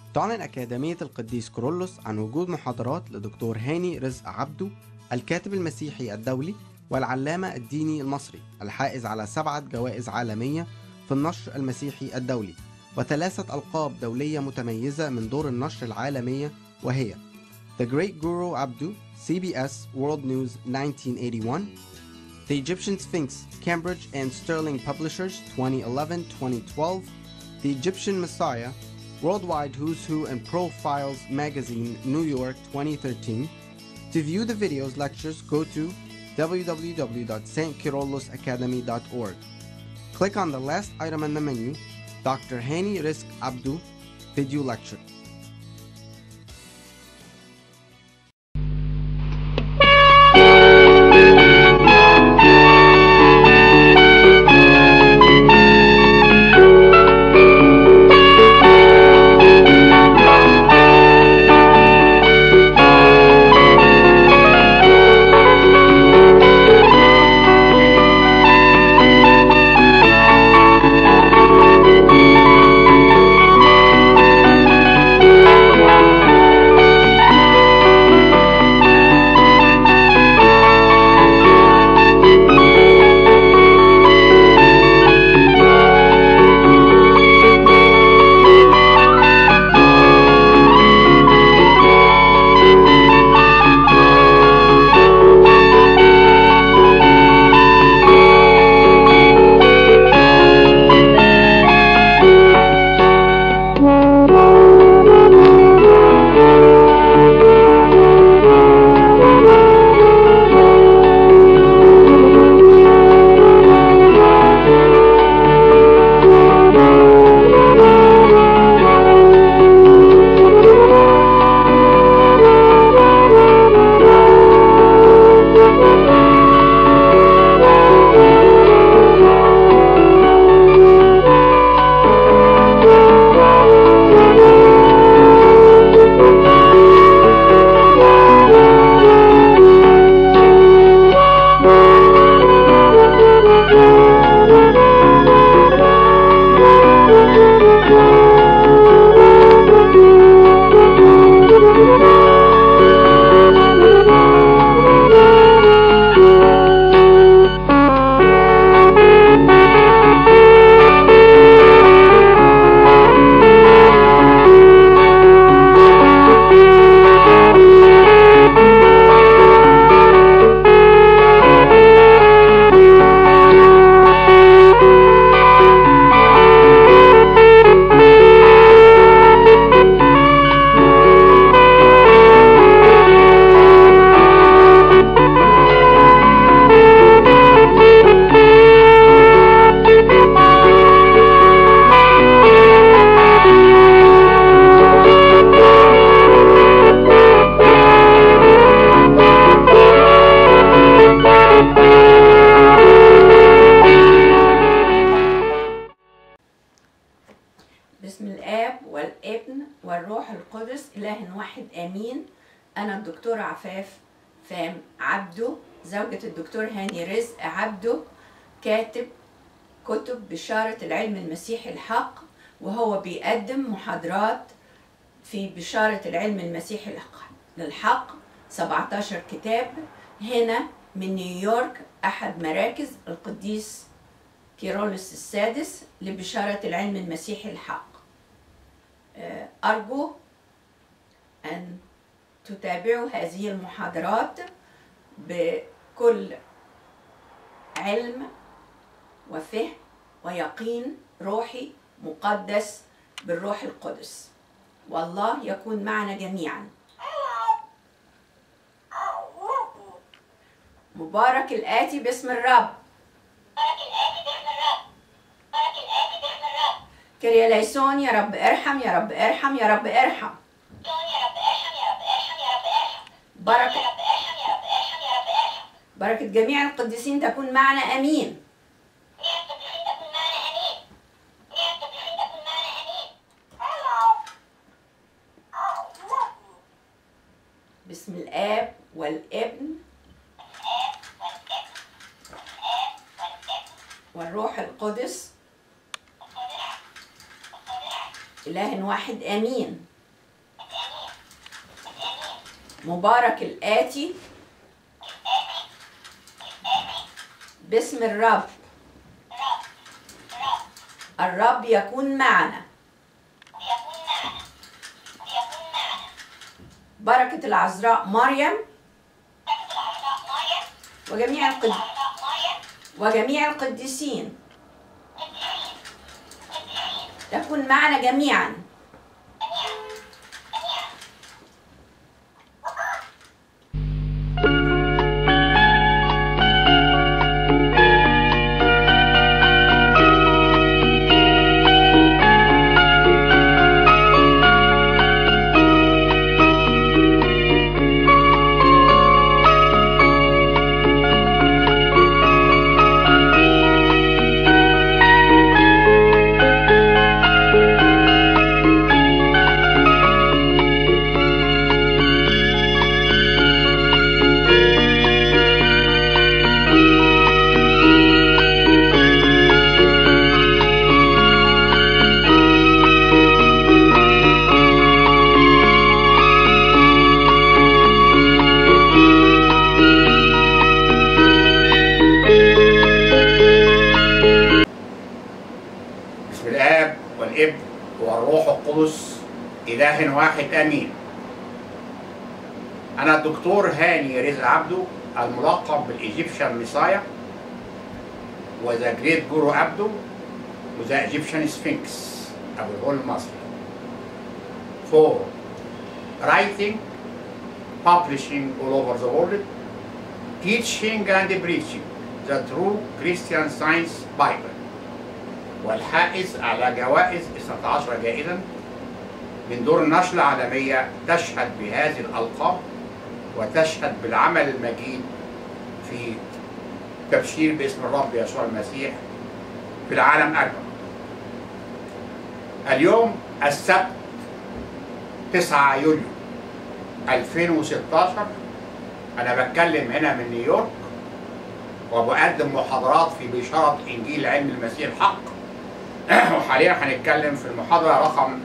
تعلن أكاديمية القديس كورولوس عن وجود محاضرات لدكتور هاني رزق عبده الكاتب المسيحي الدولي والعلامة الديني المصري الحائز على سبعة جوائز عالمية في النشر المسيحي الدولي وثلاثة ألقاب دولية متميزة من دور النشر العالمية وهي The Great Guru Abdu, CBS World News 1981, The Egyptian Sphinx, Cambridge and Sterling Publishers 2011-2012, The Egyptian Messiah, Worldwide Who's Who and Profiles Magazine, New York 2013. To view the videos lectures, go to www.stkirollosacademy.org. Click on the last item in the menu, Dr. Hani Risk Abdu Video Lecture. بسم الآب والابن والروح القدس إله واحد آمين أنا الدكتورة عفاف فام عبده زوجة الدكتور هاني رزق عبده كاتب كتب بشارة العلم المسيحي الحق وهو بيقدم محاضرات في بشارة العلم المسيحي الحق للحق 17 كتاب هنا من نيويورك أحد مراكز القديس كيرولس السادس لبشارة العلم المسيحي الحق آه، أرجو أن تتابعوا هذه المحاضرات بكل علم وفهم ويقين روحي مقدس بالروح القدس والله يكون معنا جميعا مبارك الآتي باسم الرب كرياليسون يا رب ارحم يا رب ارحم يا رب ارحم بركة بركة جميع القديسين تكون معنا امين بسم الاب والابن والروح القدس إله واحد آمين مبارك الآتي باسم الرب الرب يكون معنا بركة العذراء مريم وجميع القد... وجميع القديسين تكون معنا جميعا بسم الآب والابن والروح القدس إله واحد آمين أنا الدكتور هاني رزق عبده الملقب بالإيجيبشن ميسايا وذا جريت جورو عبده وذا إيجيبشن سفنكس أو الغول المصري for writing, publishing all over the world, teaching and preaching the true Christian Science Bible والحائز على جوائز 19 جائزة من دور النشر العالمية تشهد بهذه الألقاب وتشهد بالعمل المجيد في تبشير باسم الرب يسوع المسيح في العالم أجمع. اليوم السبت 9 يوليو 2016 أنا بتكلم هنا من نيويورك وبقدم محاضرات في بشارة إنجيل علم المسيح الحق وحاليا هنتكلم في المحاضرة رقم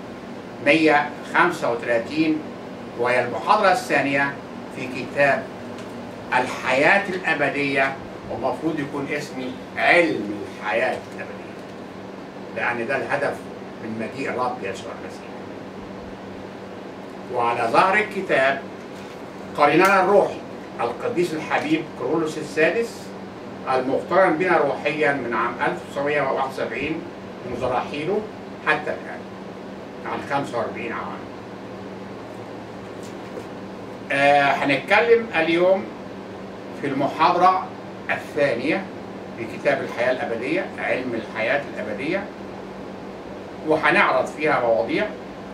135 وهي المحاضرة الثانية في كتاب الحياة الأبدية ومفروض يكون اسمي علم الحياة الأبدية لأن ده الهدف من مجيء الرب يسوع المسيح وعلى ظهر الكتاب قريننا الروحي القديس الحبيب كرولوس السادس المقترن بنا روحيا من عام 1971 منذ رحيله حتى الآن عن 45 عام آه هنتكلم اليوم في المحاضرة الثانية في كتاب الحياة الأبدية علم الحياة الأبدية وهنعرض فيها مواضيع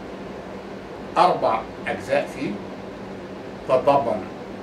أربع أجزاء فيه تتضمن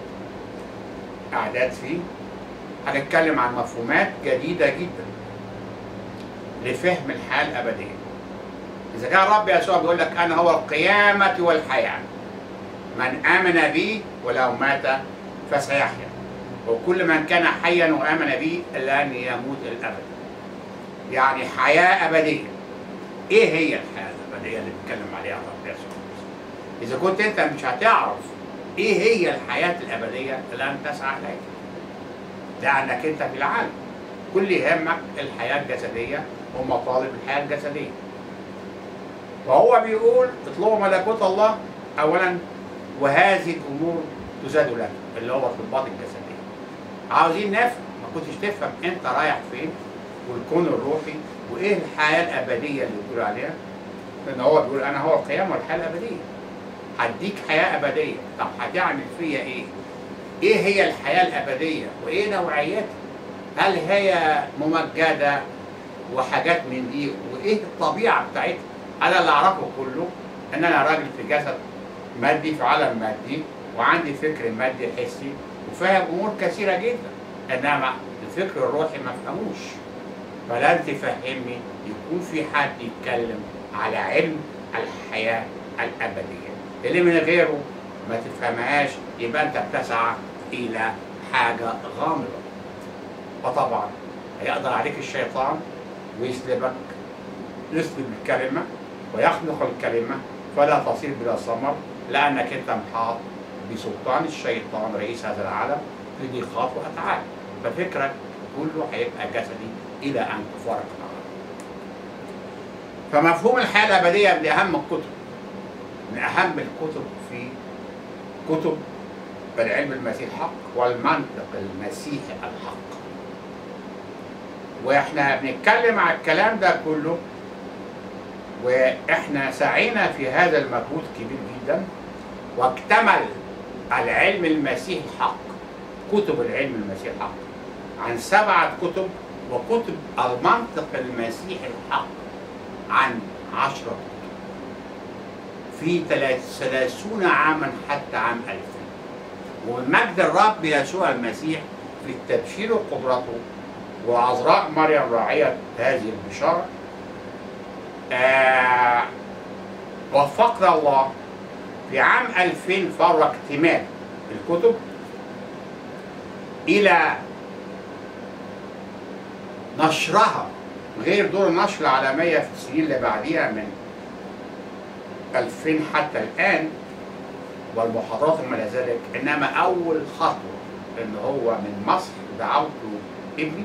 أعداد فيه هنتكلم عن مفهومات جديدة جدا لفهم الحياة الأبدية إذا كان الرب يسوع بيقول لك أنا هو القيامة والحياة من آمن بي ولو مات فسيحيا وكل من كان حيا وآمن بي لن يموت الأبد يعني حياة أبدية إيه هي الحياة الأبدية اللي بيتكلم عليها الرب يسوع إذا كنت أنت مش هتعرف إيه هي الحياة الأبدية لن تسعى إليها لأنك أنت في العالم كل يهمك الحياة الجسدية ومطالب الحياة الجسدية وهو بيقول اطلبوا ملكوت الله أولا وهذه الأمور تزاد لك اللي هو الطلبات الجسدية عاوزين نفهم ما كنتش تفهم أنت رايح فين والكون الروحي وإيه الحياة الأبدية اللي بيقول عليها لأن هو بيقول أنا هو القيامة والحياة الأبدية هديك حياة أبدية طب هتعمل فيا إيه؟ إيه هي الحياة الأبدية وإيه نوعيتها؟ هل هي ممجدة وحاجات من دي وايه الطبيعه بتاعتها؟ انا اللي اعرفه كله ان انا راجل في جسد مادي في عالم مادي وعندي فكر مادي حسي وفاهم امور كثيره جدا انما الفكر الروحي ما فهموش فلن تفهمني يكون في حد يتكلم على علم الحياه الابديه اللي من غيره ما تفهمهاش يبقى انت بتسعى الى حاجه غامضه وطبعا هيقدر عليك الشيطان ويسلبك يسلب الكلمة ويخنق الكلمة فلا تصير بلا ثمر لأنك أنت محاط بسلطان الشيطان رئيس هذا العالم لضيقات واتعاب ففكرك كله هيبقى جسدي الى ان تفارق العالم فمفهوم الحياه الابديه من اهم الكتب من اهم الكتب في كتب العلم المسيحي الحق والمنطق المسيحي الحق واحنا بنتكلم على الكلام ده كله واحنا سعينا في هذا المجهود كبير جدا واكتمل العلم المسيحي الحق كتب العلم المسيحي الحق عن سبعة كتب وكتب المنطق المسيحي الحق عن عشرة كتب في ثلاث- ثلاثون عاما حتى عام ألفين ومن مجد الرب يسوع المسيح في التبشير وقدرته وعذراء مريم راعية هذه البشارة آه وفقنا الله في عام 2000 فر اكتمال الكتب إلى نشرها غير دور النشر العالمية في السنين اللي بعديها من 2000 حتى الآن والمحاضرات وما إلى ذلك إنما أول خطوة إن هو من مصر دعوته ابني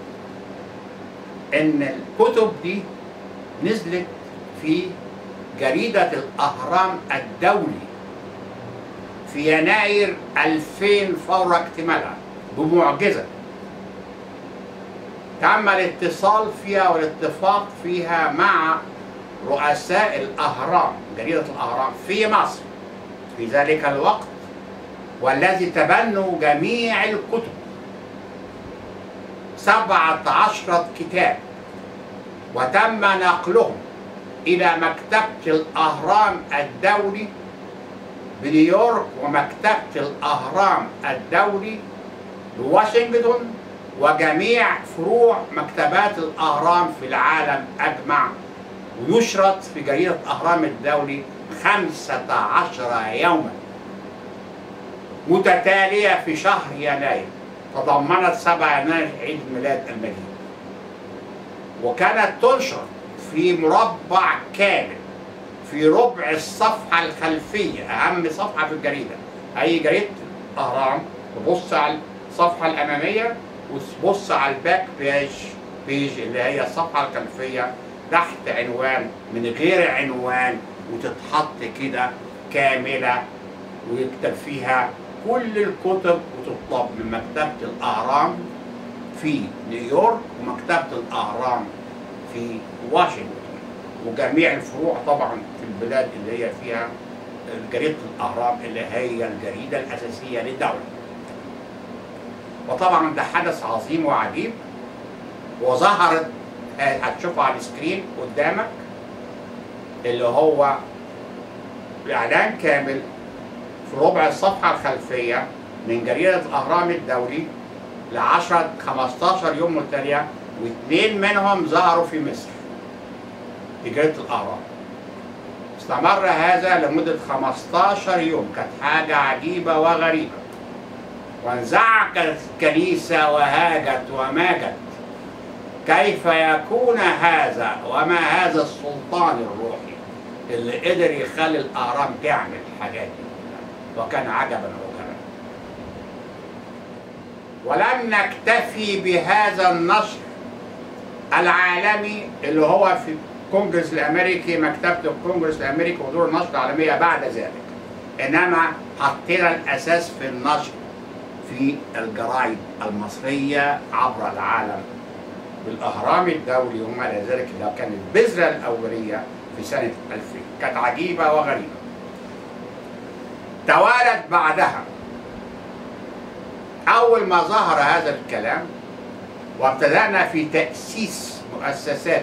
إن الكتب دي نزلت في جريدة الأهرام الدولي في يناير 2000 فور اكتمالها بمعجزة تم الاتصال فيها والاتفاق فيها مع رؤساء الأهرام جريدة الأهرام في مصر في ذلك الوقت والذي تبنوا جميع الكتب سبعة عشرة كتاب وتم نقلهم إلى مكتبة الأهرام الدولي بنيويورك ومكتبة الأهرام الدولي بواشنطن وجميع فروع مكتبات الأهرام في العالم أجمع ويشرط في جريدة أهرام الدولي خمسة عشر يوما متتالية في شهر يناير تضمنت 7 يناير عيد ميلاد المدينة وكانت تنشر في مربع كامل في ربع الصفحة الخلفية أهم صفحة في الجريدة أي جريدة أهرام تبص على الصفحة الأمامية وتبص على الباك بيج بيج اللي هي الصفحة الخلفية تحت عنوان من غير عنوان وتتحط كده كاملة ويكتب فيها كل الكتب وتطلب من مكتبة الأهرام في نيويورك ومكتبة الأهرام في واشنطن وجميع الفروع طبعا في البلاد اللي هي فيها جريدة الأهرام اللي هي الجريدة الأساسية للدولة وطبعا ده حدث عظيم وعجيب وظهرت هتشوفه على السكرين قدامك اللي هو إعلان كامل في ربع الصفحة الخلفية من جريدة الأهرام الدولي ل 10 15 يوم متتالية واثنين منهم ظهروا في مصر في جريدة الأهرام استمر هذا لمدة 15 يوم كانت حاجة عجيبة وغريبة وانزعجت الكنيسة وهاجت وماجت كيف يكون هذا وما هذا السلطان الروحي اللي قدر يخلي الأهرام تعمل الحاجات دي كلها وكان عجبا عجبا ولم نكتفي بهذا النشر العالمي اللي هو في الكونجرس الامريكي مكتبه الكونجرس الامريكي ودور النشر العالميه بعد ذلك انما حطينا الاساس في النشر في الجرايد المصريه عبر العالم بالاهرام الدولي وما الى ذلك اللي كان البذره الاوليه في سنه 2000 كانت عجيبه وغريبه توالت بعدها أول ما ظهر هذا الكلام وابتدأنا في تأسيس مؤسسات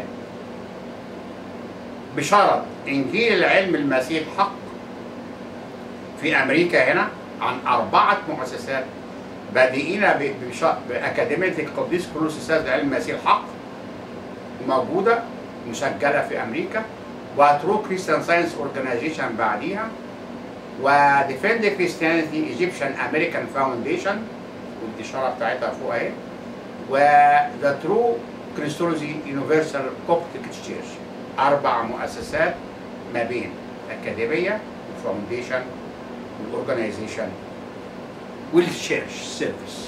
بشرط إنجيل العلم المسيح حق في أمريكا هنا عن أربعة مؤسسات بادئين ب- بش- بأكاديمية القديس كرولوس السادس لعلم المسيح حق موجودة مسجلة في أمريكا وترو كريستيان ساينس أورجانيزيشن بعديها وديفند كريستيانيتي ايجيبشن امريكان فاونديشن والاشاره بتاعتها فوق اهي وذا ترو كريستولوجي يونيفرسال كوبتيك تشيرش اربع مؤسسات ما بين اكاديميه وفاونديشن والاورجنايزيشن والشيرش سيرفيس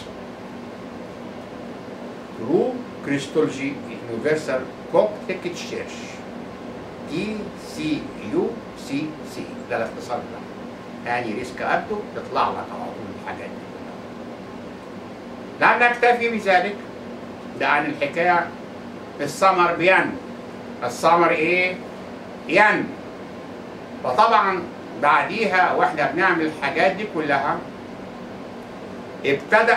ثرو كريستولوجي يونيفرسال كوبتيك تشيرش دي سي يو سي سي ده الاختصار بتاعه يعني ريسك ابدو تطلع لك على طول الحاجات دي لا نكتفي بذلك لان الحكايه السمر بينمو السمر ايه؟ ينمو فطبعا بعديها واحنا بنعمل الحاجات دي كلها ابتدأ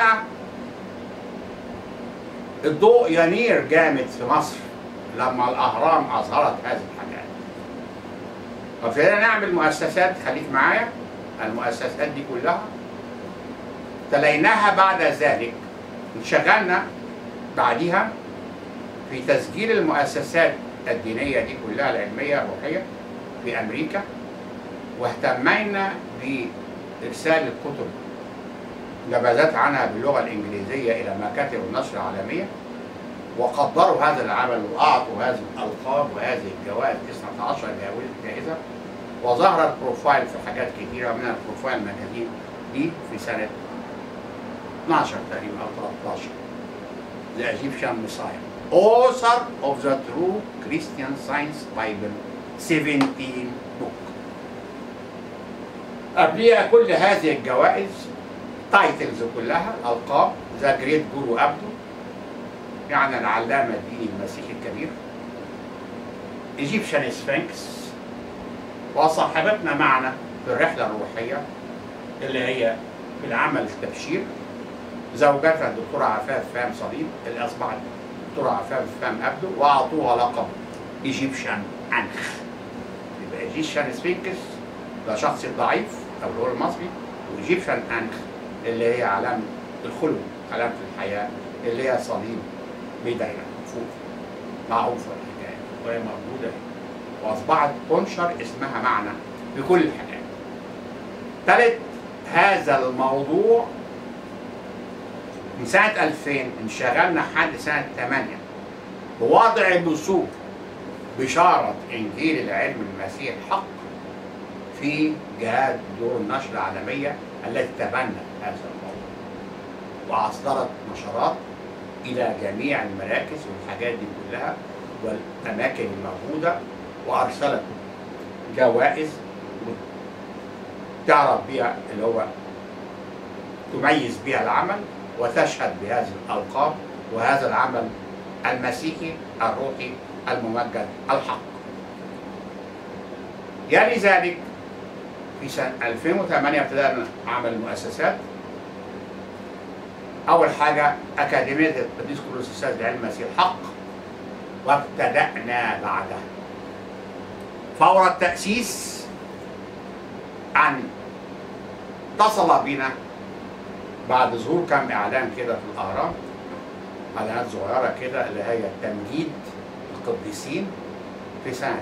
الضوء ينير جامد في مصر لما الأهرام أظهرت هذه الحاجات فابتدينا نعمل مؤسسات خليك معايا المؤسسات دي كلها تليناها بعد ذلك انشغلنا بعديها في تسجيل المؤسسات الدينية دي كلها العلمية الروحية في أمريكا واهتمينا بإرسال الكتب نبذات عنها باللغة الإنجليزية إلى مكاتب النشر العالمية وقدروا هذا العمل وأعطوا هذه الألقاب وهذه الجوائز 19 جائزة وظهر البروفايل في حاجات كثيرة منها البروفايل ماجازين دي في سنة 12 تقريبا أو 13 The Egyptian Messiah Author of the True Christian Science Bible 17 book قبلها كل هذه الجوائز تايتلز كلها ألقاب ذا جريت جورو أبدو يعني العلامة الديني المسيحي الكبير ايجيبشن سفنكس وصاحبتنا معنا في الرحلة الروحية اللي هي في العمل التبشير زوجتها الدكتورة عفاف فهم صليب اللي أصبحت الدكتورة عفاف فهم أبدو وأعطوها لقب ايجيبشن أنخ يبقى ايجيبشن سفنكس ده شخص ضعيف أو اللي هو المصري وايجيبشن أنخ اللي هي علامة الخلود علامة الحياة اللي هي صليب بداية فوق معروفة الحكاية وهي موجودة وأصبحت تنشر اسمها معنا في كل الحاجات ثالث هذا الموضوع من سنة 2000 انشغلنا لحد سنة 8 بوضع بثوث بشارة إنجيل العلم المسيح الحق في جهاز دور النشر العالمية التي تبنت هذا الموضوع وأصدرت نشرات إلى جميع المراكز والحاجات دي كلها والأماكن الموجودة وأرسلت جوائز تعرف بها اللي هو تميز بها العمل وتشهد بهذه الألقاب وهذا العمل المسيحي الروحي الممجد الحق يعني ذلك في سنة 2008 ابتدأنا عمل مؤسسات أول حاجة أكاديمية القديس كرولوس السادس لعلم المسيح الحق وابتدأنا بعدها فور التأسيس أن اتصل بنا بعد ظهور كم إعلان كده في الأهرام إعلانات صغيرة كده اللي هي تمجيد القديسين في سنة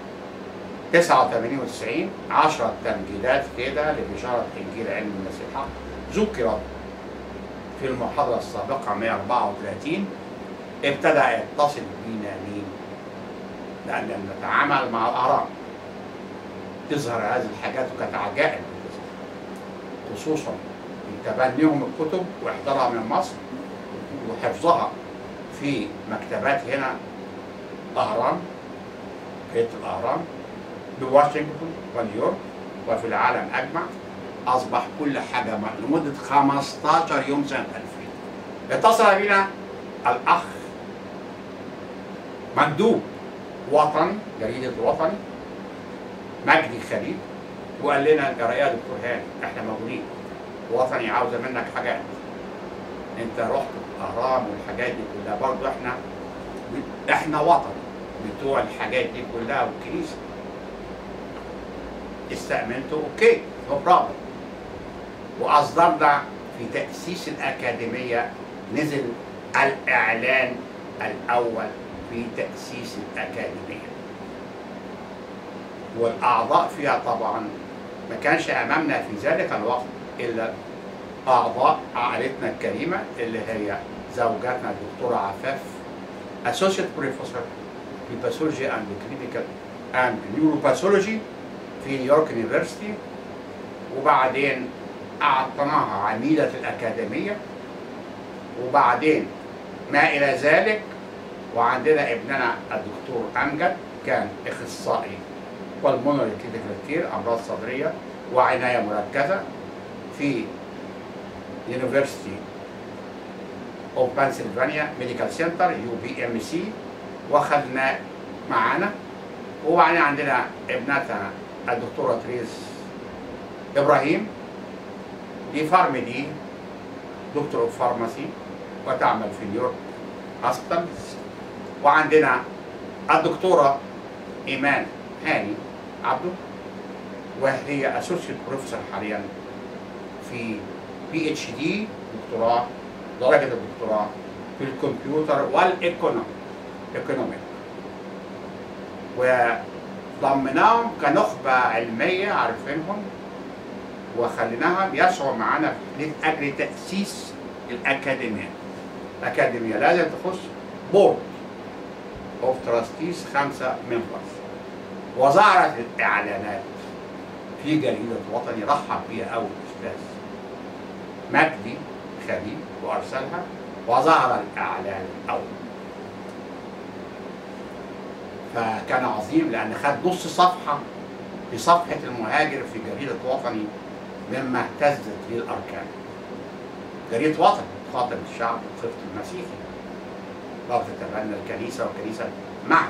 89 و90 10 تمجيدات كده لبشارة إنجيل علم المسيح الحق ذكرت في المحاضرة السابقة 134 ابتدى يتصل بينا مين؟ لأن نتعامل مع الأهرام تظهر هذه الحاجات وكانت عجائب خصوصا من تبنيهم الكتب واحضارها من مصر وحفظها في مكتبات هنا الأهرام بيت الأهرام بواشنطن ونيويورك وفي العالم أجمع أصبح كل حاجة لمدة 15 يوم سنة 2000 اتصل بنا الأخ مندوب وطن جريدة الوطني مجدي خليل وقال لنا يا رأي يا دكتور هاني احنا موجودين وطني عاوزة منك حاجات انت رحت الاهرام والحاجات دي كلها برضه احنا احنا وطن بتوع الحاجات دي كلها والكنيسه استأمنته اوكي نو بروبلم واصدرنا في تأسيس الأكاديمية نزل الإعلان الأول في تأسيس الأكاديمية والأعضاء فيها طبعا ما كانش أمامنا في ذلك الوقت إلا أعضاء عائلتنا الكريمة اللي هي زوجاتنا الدكتورة عفاف Associate Professor في Pathology and Clinical and Neuropathology في نيويورك يونيفرسيتي وبعدين أعطيناها عميدة الأكاديمية وبعدين ما إلى ذلك وعندنا ابننا الدكتور أمجد كان اخصائي بالمونري كلينيكال امراض صدريه وعنايه مركزه في يونيفرسيتي اوف بنسلفانيا ميديكال سنتر يو بي ام سي وخدناه معانا وبعدين عندنا ابنتنا الدكتوره تريز ابراهيم دي فارم دي دكتور اوف فارماسي وتعمل في نيويورك هاسبيتالز وعندنا الدكتوره ايمان هاني عبده وهي اسوشيت بروفيسور حاليا في بي اتش دي دكتوراه درجه الدكتوراه في الكمبيوتر والايكونومي ايكونوميك وضمناهم كنخبه علميه عارفينهم وخليناهم يسعوا معانا لاجل تاسيس الاكاديميه الاكاديميه لازم تخش بورد اوف تراستيز خمسه ممبرز وظهرت الاعلانات في جريده وطني رحب بها اول الاستاذ مجدي خليل وارسلها وظهر الاعلان الاول فكان عظيم لان خد نص صفحه في صفحه المهاجر في جريده وطني مما اهتزت به الاركان جريده وطني تخاطب الشعب القبطي المسيحي لا تتبنى الكنيسه والكنيسه معها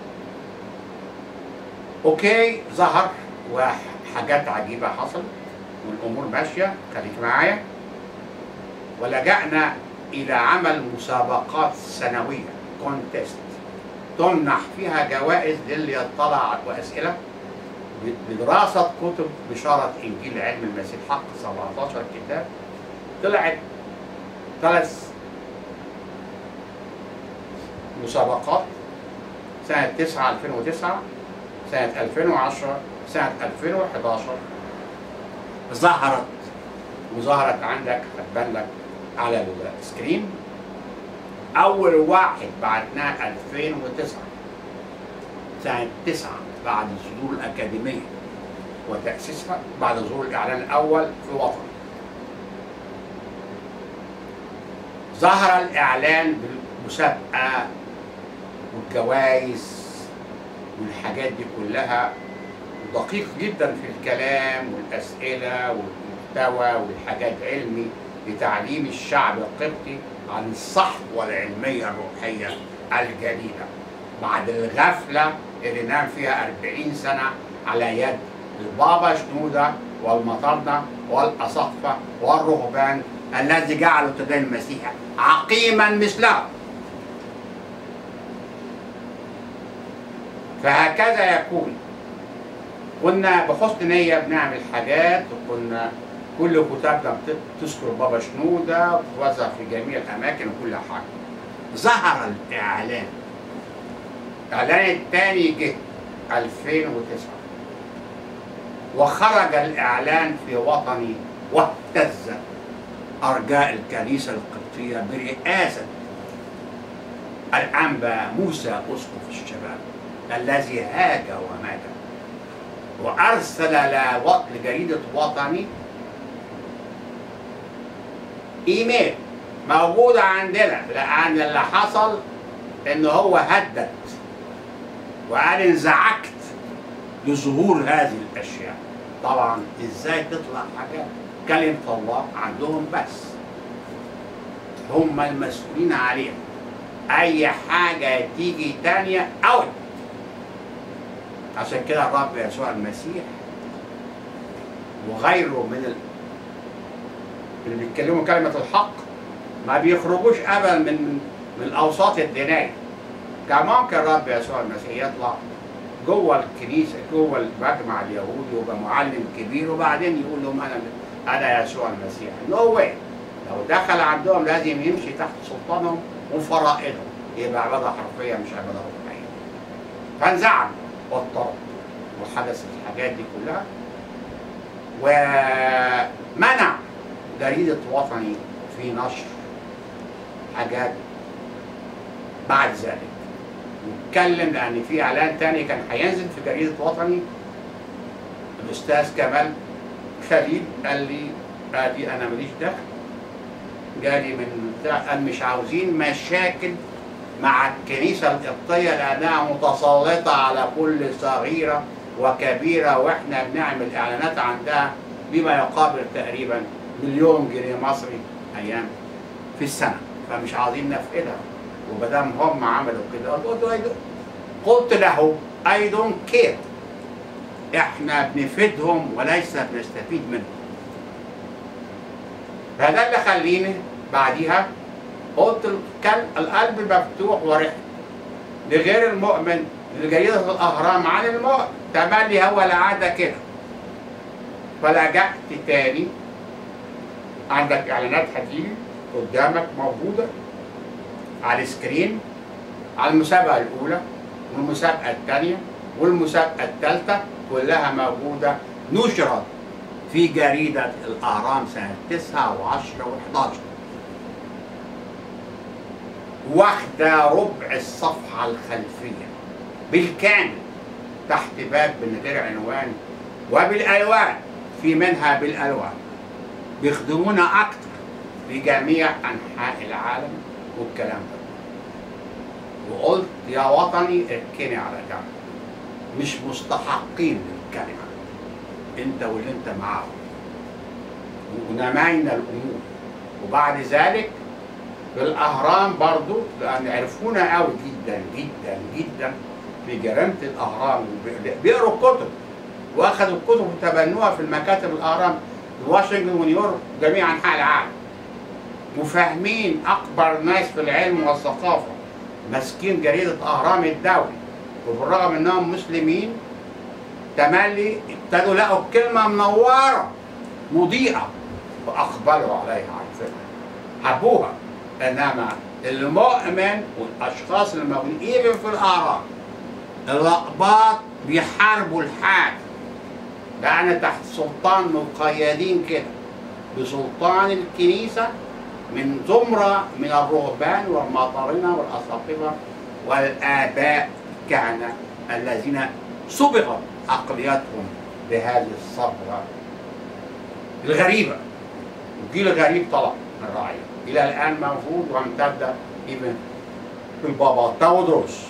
اوكي ظهر وحاجات عجيبه حصلت والامور ماشيه خليك معايا ولجأنا الى عمل مسابقات سنويه كونتيست تمنح فيها جوائز للي يطلع واسئله بدراسه كتب بشاره انجيل علم المسيح حق 17 كتاب طلعت ثلاث مسابقات سنه 9 2009 سنة 2010 سنة 2011 ظهرت وظهرت عندك هتبان لك على السكرين أول واحد بعتناه 2009 سنة 9 بعد صدور الأكاديمية وتأسيسها بعد ظهور الإعلان الأول في وطن ظهر الإعلان بالمسابقة والجوائز والحاجات دي كلها دقيق جدا في الكلام والأسئلة والمحتوى والحاجات علمي لتعليم الشعب القبطي عن الصحوة العلمية الروحية الجديدة بعد الغفلة اللي نام فيها 40 سنة على يد البابا شنودة والمطرنة والأساقفة والرهبان الذي جعلوا تدين المسيح عقيما مثله فهكذا يكون كنا بحسن نية بنعمل حاجات وكنا كل كتابنا تذكر بابا شنودة وتوزع في جميع الأماكن وكل حاجة ظهر الإعلان الإعلان الثاني جه 2009 وخرج الإعلان في وطني واهتز أرجاء الكنيسة القبطية برئاسة الأنبا موسى أسقف الشباب الذي هاج ومات وأرسل لجريدة وطني إيميل موجودة عندنا لأن اللي حصل إن هو هدد وقال انزعجت لظهور هذه الأشياء طبعا إزاي تطلع حاجة كلمة الله عندهم بس هم المسؤولين عليها أي حاجة تيجي تانية أوت عشان كده الرب يسوع المسيح وغيره من ال... اللي بيتكلموا كلمة الحق ما بيخرجوش أبدا من من الأوساط الدينية كان ممكن الرب يسوع المسيح يطلع جوه الكنيسة جوه المجمع اليهودي ويبقى معلم كبير وبعدين يقول لهم أنا أنا يسوع المسيح نو no واي لو دخل عندهم لازم يمشي تحت سلطانهم وفرائضهم يبقى عبادة حرفية مش عبادة روحية فانزعج واضطرب وحدثت الحاجات دي كلها ومنع جريدة وطني في نشر حاجات بعد ذلك واتكلم لأن في إعلان تاني كان هينزل في جريدة وطني الأستاذ كمال خليل قال لي ادي انا ماليش دخل جالي من بتاع قال مش عاوزين مشاكل مع الكنيسه القبطيه لانها متسلطه على كل صغيره وكبيره واحنا بنعمل اعلانات عندها بما يقابل تقريبا مليون جنيه مصري ايام في السنه فمش عاوزين نفقدها ومادام هم عملوا كده قلت له قلت له اي دونت كير احنا بنفيدهم وليس بنستفيد منهم فده اللي خليني بعديها قلت الكل- القلب مفتوح ورحت لغير المؤمن لجريدة الأهرام عن المؤمن تملي هو العادة كده فلجأت تاني عندك إعلانات هتيجي قدامك موجودة على السكرين على المسابقة الأولى والمسابقة الثانية والمسابقة الثالثة كلها موجودة نشرت في جريدة الأهرام سنة 9 و10 و11 واخدة ربع الصفحة الخلفية بالكامل تحت باب من غير عنوان وبالألوان في منها بالألوان بيخدمونا أكتر في جميع أنحاء العالم والكلام ده وقلت يا وطني اركني على جنب مش مستحقين للكلمة انت واللي انت معاهم ونمينا الامور وبعد ذلك في الاهرام برضو لان عرفونا قوي جدا جدا جدا في جريمه الاهرام وبي- بيقروا الكتب واخذوا الكتب وتبنوها في المكاتب الاهرام في واشنطن ونيويورك جميع انحاء العالم وفاهمين اكبر ناس في العلم والثقافه ماسكين جريده اهرام الدولي وبالرغم انهم مسلمين تملي ابتدوا لقوا الكلمه منوره مضيئه فاقبلوا عليها عارفينها حبوها انما المؤمن والاشخاص الموجودين ايفن في الاعراب الاقباط بيحاربوا الحاكم لان تحت سلطان مقيدين كده بسلطان الكنيسه من زمره من الرهبان والمطارنه والاساقفه والاباء الكهنه الذين صبغت عقلياتهم بهذه الصبغه الغريبه الجيل الغريب طلع من الرعيه الى الان موجود وامتد ابن البابا تاودروس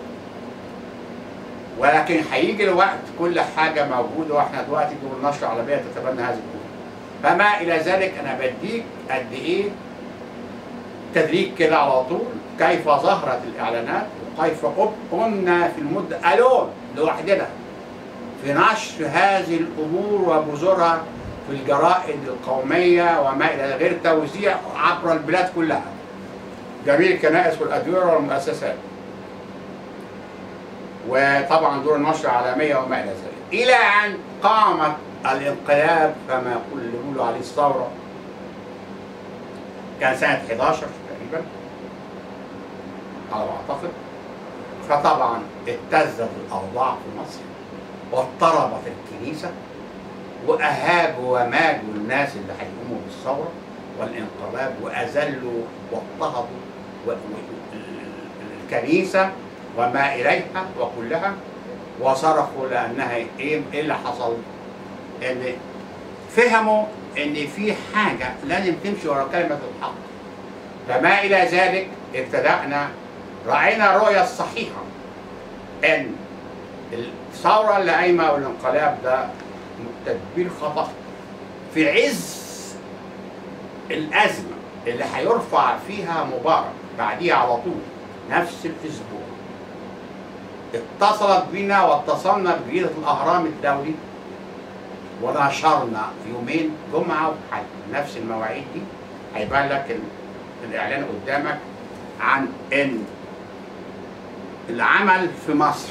ولكن هيجي الوقت كل حاجه موجوده واحنا دلوقتي دور النشر العربيه تتبنى هذه الكتب فما الى ذلك انا بديك قد ايه تدريج كده على طول كيف ظهرت الاعلانات وكيف قمنا في المده الون لوحدنا في نشر هذه الامور وبذورها في الجرائد القوميه وما الى غير توزيع عبر البلاد كلها جميع الكنائس والادوره والمؤسسات وطبعا دور النشر العالميه وما الى ذلك الى ان قامت الانقلاب كما يقول اللي بيقولوا عليه الثوره كان سنه 11 تقريبا على ما اعتقد فطبعا اتزت الاوضاع في مصر واضطربت الكنيسه واهابوا وماجوا الناس اللي هيقوموا بالثوره والانقلاب واذلوا واضطهدوا و- و- الكنيسه وما اليها وكلها وصرخوا لانها ايه ايه اللي حصل؟ ان فهموا ان في حاجه لازم تمشي ورا كلمه الحق فما الى ذلك ابتدانا راينا الرؤيه الصحيحه ان الثوره اللي قايمه والانقلاب ده تدبير خطا في عز الازمه اللي هيرفع فيها مبارك بعديها على طول نفس الاسبوع اتصلت بنا واتصلنا بجريده الاهرام الدولي ونشرنا يومين جمعه وحد نفس المواعيد دي هيبان لك ال- الاعلان قدامك عن ان العمل في مصر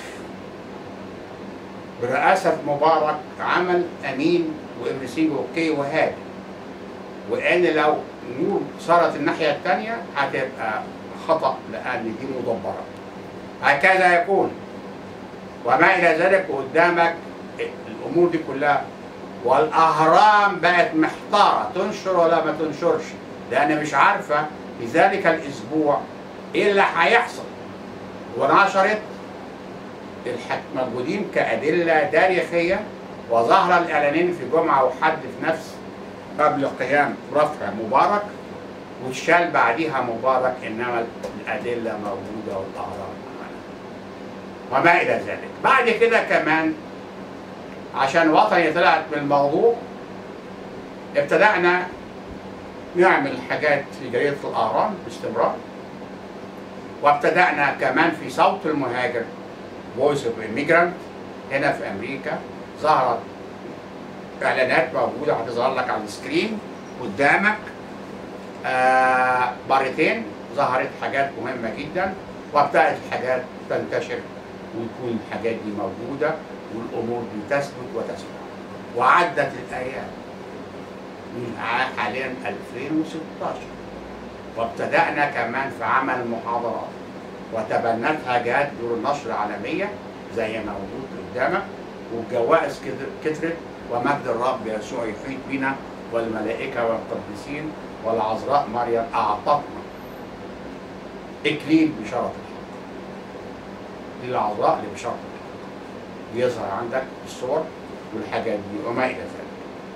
برئاسة مبارك عمل أمين وإبرسينج أوكي وهادي وإن لو نور صارت الناحية الثانية هتبقى خطأ لأن دي مدبرة هكذا يكون وما إلى ذلك قدامك الأمور دي كلها والأهرام بقت محتارة تنشر ولا ما تنشرش لأن مش عارفة في ذلك الأسبوع إيه اللي هيحصل ونشرت الحك موجودين كأدلة تاريخية وظهر الإعلانين في جمعة وحد في نفس قبل قيام رفع مبارك واتشال بعديها مبارك إنما الأدلة موجودة والأعراض وما إلى ذلك بعد كده كمان عشان وطني طلعت من الموضوع ابتدأنا نعمل حاجات في جريدة الأهرام باستمرار وابتدأنا كمان في صوت المهاجر فويس اوف immigrant هنا في أمريكا ظهرت إعلانات موجودة هتظهر لك على السكرين قدامك آه مرتين ظهرت حاجات مهمة جدا وابتدأت الحاجات تنتشر ويكون الحاجات دي موجودة والأمور دي تثبت وتثبت وعدت الأيام من حاليا 2016 وابتدأنا كمان في عمل محاضرات وتبنتها جهات دور النشر العالمية زي ما موجود قدامك والجوائز كتر- كترت ومجد الرب يسوع يحيط بنا والملائكة والقديسين والعذراء مريم أعطتنا إكليل بشرف الحق للعذراء لبشرف الحق يظهر عندك الصور والحاجات دي وما إلى ذلك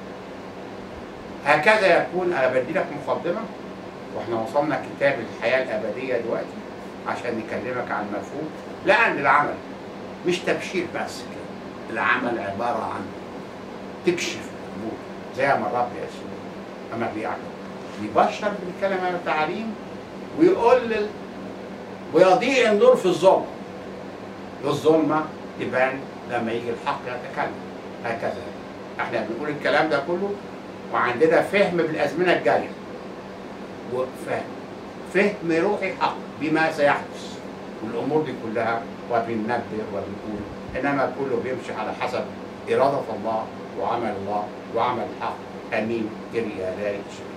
هكذا يكون أنا بدي لك مقدمة واحنا وصلنا كتاب الحياة الأبدية دلوقتي عشان نكلمك عن مفهوم لأن العمل مش تبشير بس كده العمل عبارة عن تكشف الأمور زي ما الرب يسوع أما بيعمل يبشر بالكلمة والتعليم ويقول لل... ويضيء النور في الظلمة الظلمة تبان لما يجي الحق يتكلم هكذا احنا بنقول الكلام ده كله وعندنا فهم بالازمنه الجايه وفهم فهم روحي حق بما سيحدث والامور دي كلها وبننبه وبنقول انما كله بيمشي على حسب اراده الله وعمل الله وعمل الحق امين كريا لا يشرك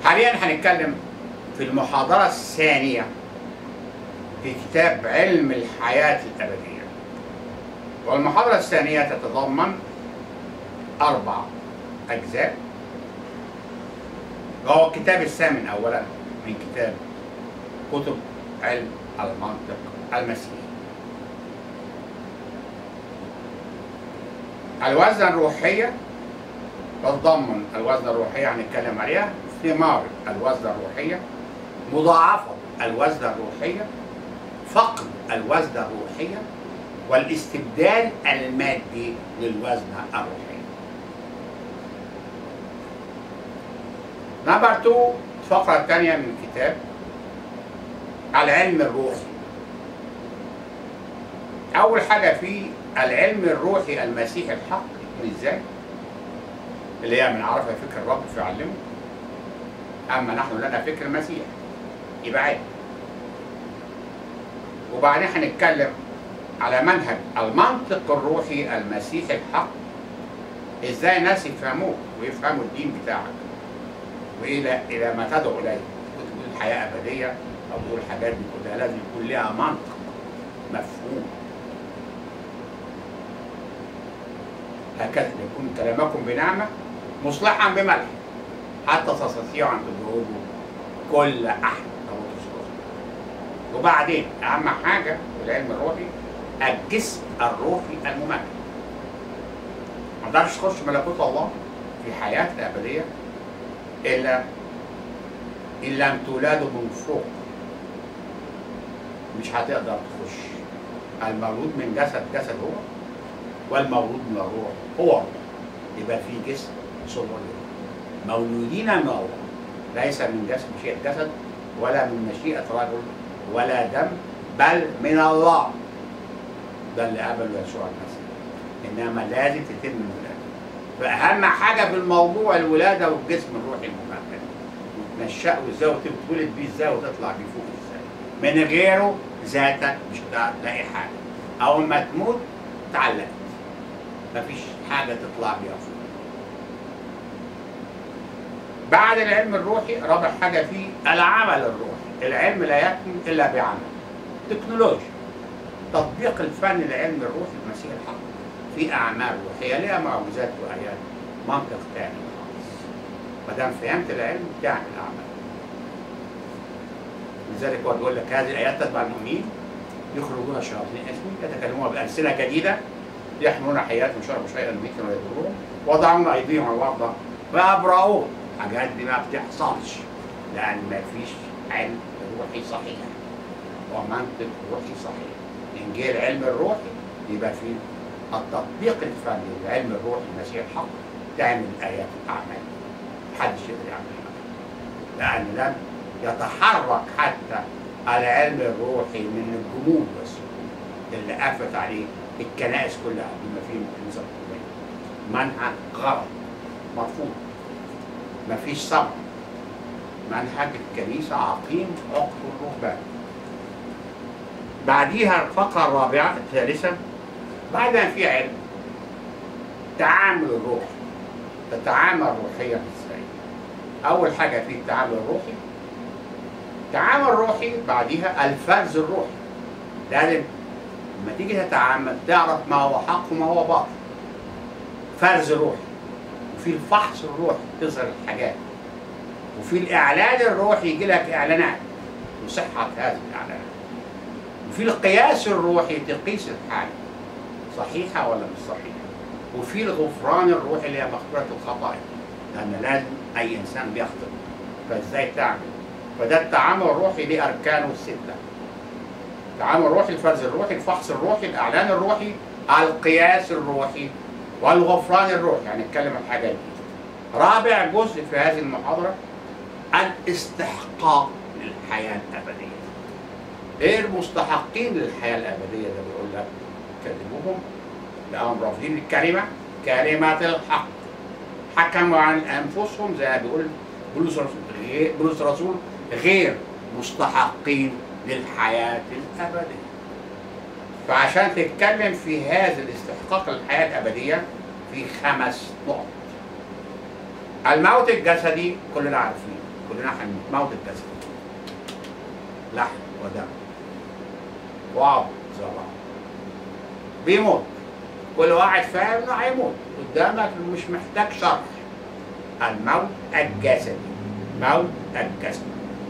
حاليا هنتكلم في المحاضرة الثانية في كتاب علم الحياة الأبدية والمحاضرة الثانية تتضمن أربع أجزاء وهو الكتاب الثامن أولا من كتاب كتب علم المنطق المسيحي الوزن الروحية تتضمن الوزن الروحية هنتكلم عليها ثمار الوزن الروحية مضاعفة الوزن الروحية فقد الوزن الروحية والاستبدال المادي للوزن الروحي نمبر 2 الفقرة الثانية من الكتاب العلم الروحي أول حاجة فيه العلم الروحي المسيحي الحق يكون ازاي؟ اللي هي من عرف فكر الرب فيعلمه أما نحن لنا فكر المسيح يبقى علم وبعدين هنتكلم على منهج المنطق الروحي المسيحي الحق ازاي الناس يفهموه ويفهموا الدين بتاعك والى الى ما تدعو اليه تقول الحياه ابديه او تقول الحاجات دي كلها لازم يكون لها منطق مفهوم هكذا يكون كلامكم بنعمه مصلحا بملح حتى تستطيعوا ان تجاوبوا كل احد او تصلحوا وبعدين اهم حاجه في العلم الروحي الجسم الروحي الممكن ما تقدرش تخش ملكوت الله في حياة الأبدية إلا إن لم تولدوا من فوق مش هتقدر تخش المولود من جسد جسد هو والمولود من الروح هو روح يبقى في جسم ثم روح مولودين من الله ليس من جسم مشيئة جسد ولا من مشيئة رجل ولا دم بل من الله ده اللي قبله يسوع المسيح انما لازم تتم الولاده فاهم حاجه في الموضوع الولاده والجسم الروحي الممكن وتنشأه ازاي وتتولد بيه ازاي وتطلع بيه فوق ازاي من غيره ذاتك مش هتعرف تلاقي حاجه اول ما تموت اتعلقت مفيش حاجه تطلع بيها فوق بعد العلم الروحي رابع حاجه فيه العمل الروحي العلم لا يكمل الا بعمل تكنولوجيا تطبيق الفن العلمي الروحي المسيح الحق في اعمال روحيه ليها معجزات وايات منطق تاني خالص ما دام فهمت العلم تعمل اعمال لذلك هو بيقول لك هذه الايات تتبع المؤمنين يخرجون الشياطين اسمي يتكلمون بالسنه جديده يحملون حياتهم شربوا شيئا ميتا ويضرون وضعون ايديهم على الارض فابرؤون الحاجات دي ما بتحصلش لان ما فيش علم روحي صحيح ومنطق روحي صحيح إن جه العلم الروحي يبقى في التطبيق الفني للعلم الروحي المسيح الحق تعمل آيات وأعمال محدش يقدر يعملها لأن لم يتحرك حتى العلم الروحي من الجمود بس اللي قفت عليه الكنائس كلها بما فيهم الكنيسة القبطية منهج غلط مرفوض مفيش صبر منهج الكنيسة عقيم عقد الرهبان بعديها الفقرة الرابعة الثالثة بعد ما في علم تعامل الروح تتعامل روحيا ازاي أول حاجة في التعامل الروحي التعامل الروحي بعديها الفرز الروحي لازم لما تيجي تتعامل تعرف ما هو حق وما هو باطل فرز روحي وفي الفحص الروحي تظهر الحاجات وفي الإعلان الروحي يجي لك إعلانات وصحة هذه الإعلانات وفي القياس الروحي تقيس الحاله صحيحه ولا مش صحيحه وفي الغفران الروحي اللي هي مغفره الخطايا لان لازم اي انسان بيخطئ فازاي تعمل فده التعامل الروحي ليه اركانه السته التعامل الروحي الفرز الروحي الفحص الروحي الاعلان الروحي القياس الروحي والغفران الروحي يعني نتكلم عن الحاجات دي رابع جزء في هذه المحاضره الاستحقاق للحياه الابديه غير مستحقين للحياة الأبدية ده بيقول لك كلموهم لهم رافضين الكلمة كلمة الحق حكموا عن أنفسهم زي ما بيقول بولس الرسول غير بولس الرسول غير مستحقين للحياة الأبدية فعشان تتكلم في هذا الاستحقاق للحياة الأبدية في خمس نقط الموت الجسدي كلنا عارفين كلنا هنموت الجسد لحم ودم وعظ زي بعض بيموت كل واحد فاهم انه هيموت قدامك مش محتاج شرح الموت الجسدي موت الجسد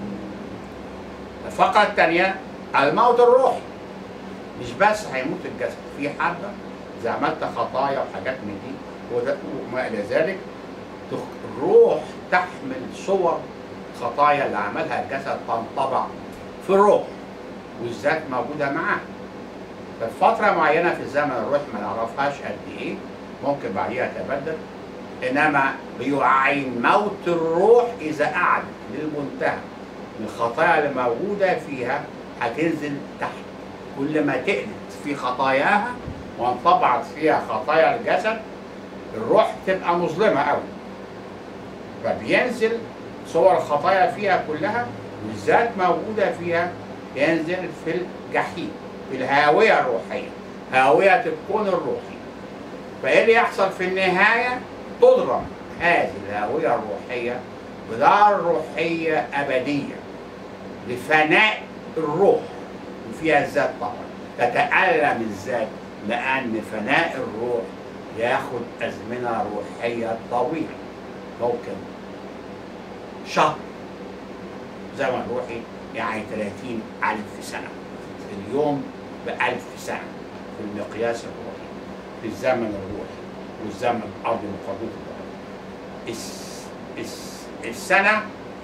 الفقرة الثانية الموت الروحي مش بس هيموت الجسد في حبة إذا عملت خطايا وحاجات من دي وده- وما إلى ذلك تخ- الروح تحمل صور خطايا اللي عملها الجسد تنطبع في الروح والذات موجودة معاه ففترة معينة في الزمن الروح ما نعرفهاش قد إيه ممكن بعديها تبدل إنما بيعين موت الروح إذا قعد للمنتهى من الخطايا اللي موجودة فيها هتنزل تحت كل ما تقلت في خطاياها وانطبعت فيها خطايا الجسد الروح تبقى مظلمة أوي فبينزل صور الخطايا فيها كلها والذات موجودة فيها ينزل في الجحيم في الهاوية الروحية هاوية الكون الروحي فإيه اللي يحصل في النهاية تضرم هذه الهاوية الروحية بدار روحية أبدية لفناء الروح وفيها الذات طبعا تتألم الذات لأن فناء الروح ياخد أزمنة روحية طويلة ممكن شهر زمن روحي يعني 30 ألف سنة اليوم بألف سنة في المقياس الروحي في الزمن الروحي والزمن الأرض مقابل الروحي الس- الس- السنة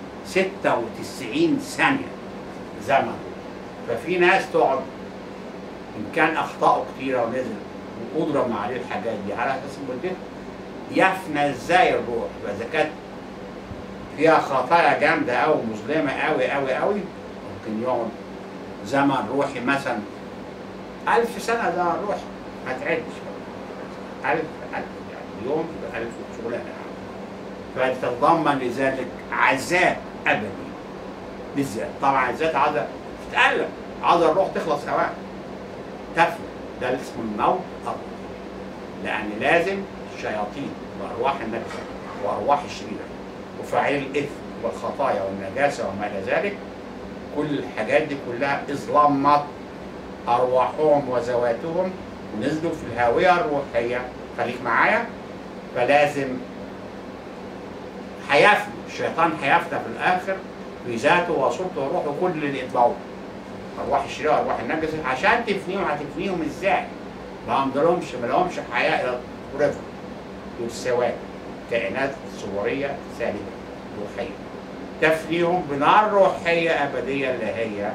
96 ثانية زمن ففي ناس تقعد إن كان أخطاءه كتيرة ونزل وأضرم عليه الحاجات دي على أساس مدته يفنى إزاي الروح فإذا كانت فيها خطايا جامدة أوي مظلمة أوي أوي أوي ممكن يقعد زمن روحي مثلا ألف سنة زمن روحي ما تعدش بقى. ألف ألف يعني يوم بألف شغلانة فتتضمن لذلك عذاب أبدي للذات طبعا الذات عايزة تتألم عايزة الروح تخلص أوان تفنى ده اللي اسمه الموت الروحي لأن لازم الشياطين وأرواح النجسة وأرواح الشريرة وفاعلي الإثم والخطايا والنجاسة وما إلى ذلك كل الحاجات دي كلها إظلامات أرواحهم وذواتهم ونزلوا في الهاوية الروحية خليك معايا فلازم هيفنى الشيطان هيفنى في الآخر في ذاته وصورته وروحه كل اللي يتبعوه أرواح الشريرة وأرواح النجسة عشان تفنيهم هتفنيهم إزاي؟ ما عندهمش ما لهمش حياة إلى رفض دول سواد كائنات صورية سالبة روحية تفنيهم بنار روحية أبدية اللي هي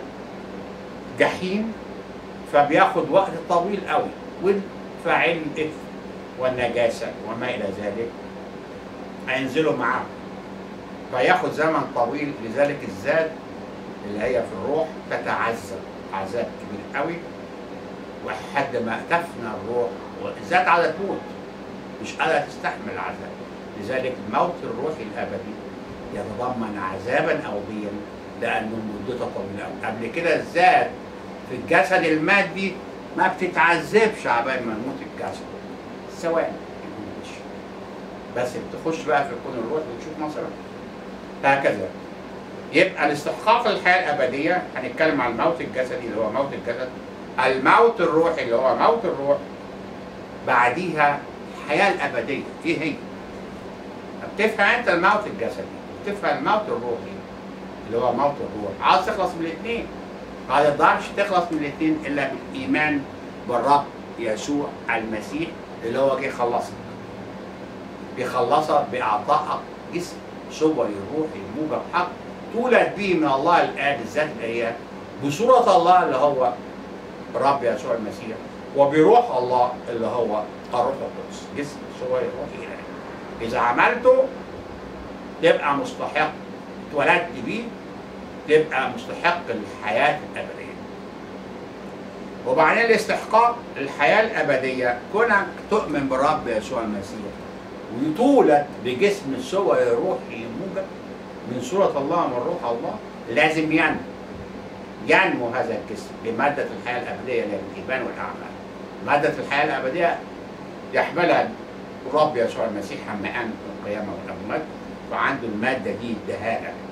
جحيم فبياخد وقت طويل قوي والفاعل الإثم والنجاسة وما إلى ذلك هينزلوا معاهم فياخد زمن طويل لذلك الذات اللي هي في الروح تتعذب عذاب كبير قوي لحد ما تفنى الروح والذات عايزة تموت مش قادرة تستحمل العذاب لذلك الموت الروحي الأبدي يتضمن عذابا أبديا لأنه مدته طويلة أوي. قبل كده الذات في الجسد المادي ما بتتعذبش عبال ما يموت الجسد ثواني يموتش. بس بتخش بقى في الكون الروحي وتشوف مصر هكذا يبقى الاستحقاق الحياة الأبدية هنتكلم عن الموت الجسدي اللي هو موت الجسد الموت الروحي اللي هو موت الروح بعديها الحياة الأبدية إيه هي؟ بتفهم أنت الموت الجسدي بتفهم الموت الروحي اللي هو موت الروح عاوز تخلص من الاثنين ما تقدرش تخلص من الاثنين إلا بالإيمان بالرب يسوع المسيح اللي هو جه يخلصك بيخلصك بإعطائك جسم صوري روحي موجب حق تولد به من الله الآب الذات اللي هي بصورة الله اللي هو الرب يسوع المسيح وبروح الله اللي هو الروح القدس جسم صوري روحي إلهي إذا عملته تبقى مستحق اتولدت بيه تبقى مستحق الحياة الأبدية وبعدين الاستحقاق الحياة الأبدية كونك تؤمن بالرب يسوع المسيح وتولد بجسم صوري روحي موجب من صورة الله من روح الله لازم ينمو ينمو هذا الجسم بمادة الحياة الأبدية اللي هي الإيمان والأعمال مادة الحياة الأبدية يحملها الرب يسوع المسيح حمقان القيامة والأموات فعنده المادة دي اداها لك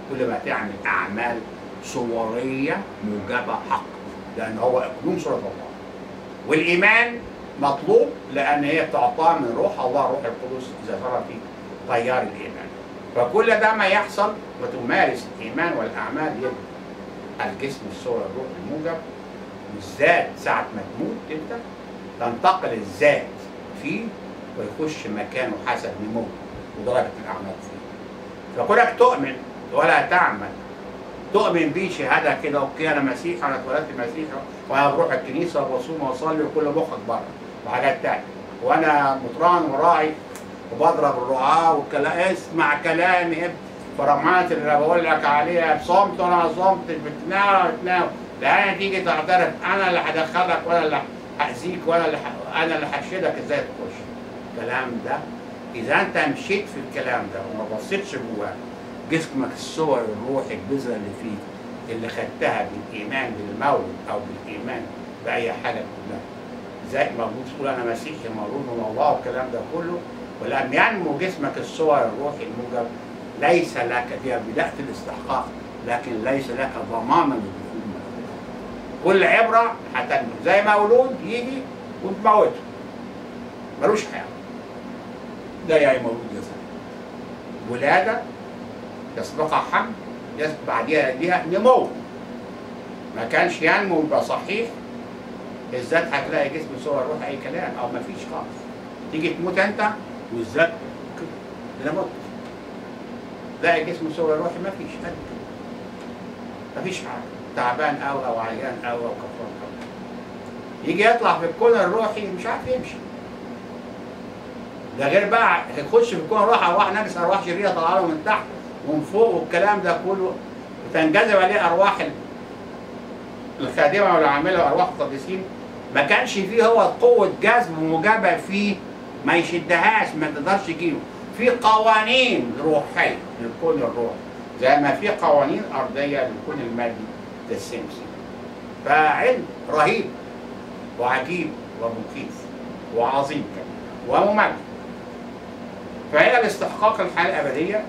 كل ما تعمل اعمال صوريه موجبه حق لان هو اقلوم صوره الله والايمان مطلوب لان هي بتعطى من روح الله روح القدس اذا صار فيك تيار الايمان فكل ده ما يحصل وتمارس الايمان والاعمال يبقى الجسم الصور الروح الموجب والذات ساعه ما تموت انت تنتقل الذات فيه ويخش مكانه حسب نموه ودرجه الاعمال فيه فكونك تؤمن ولا تعمل تؤمن بيه شهاده كده اوكي انا مسيحي انا اتولدت مسيحي وانا بروح الكنيسه وبصوم واصلي وكل مخك بره وحاجات تانية وانا مطران وراعي وبضرب الرعاة والكلام اسمع كلامي اب فرمات اللي بقول لك عليها صمت وانا ما صمتش بتناول بتناول لان تيجي تعترف انا اللي هدخلك وانا اللي هاذيك وانا اللي ح... انا اللي هرشدك ازاي تخش الكلام ده اذا انت مشيت في الكلام ده وما بصيتش جواه جسمك الصور الروحي البذره اللي فيك اللي خدتها بالايمان بالمولد او بالايمان باي حاجه كلها زي موجود تقول انا مسيحي مولود من الله والكلام ده كله ولم ينمو جسمك الصور الروحي الموجب ليس لك دي بدايه الاستحقاق لكن ليس لك ضمانا للدخول الملكوت كل عبره هتنمو زي مولود يجي وتموته ملوش حياه ده يعني مولود جسد ولاده يسبقها حمل يسبق بعديها ليها نمو ما كانش ينمو يبقى صحيح الذات هتلاقي جسم صور روح اي كلام او ما فيش خالص تيجي تموت انت والذات انا مت تلاقي جسم صور روحي ما فيش قد كده. ما فيش حاجه تعبان او او عيان او او كفران او يجي يطلع في الكون الروحي مش عارف يمشي ده غير بقى يخش في الكون الروحي ارواح نجس ارواح شريره طالعه له من تحت ومن فوق والكلام ده كله وتنجذب عليه ارواح ال- الخادمه والعامله وارواح القديسين ما كانش فيه هو قوه جذب موجبه فيه ما يشدهاش ما تقدرش تجيبه في قوانين روحيه للكون الروحي زي ما في قوانين ارضيه للكون المادي للسمسم فعلم رهيب وعجيب ومخيف وعظيم كمان وممل فهي الاستحقاق الحياه الابديه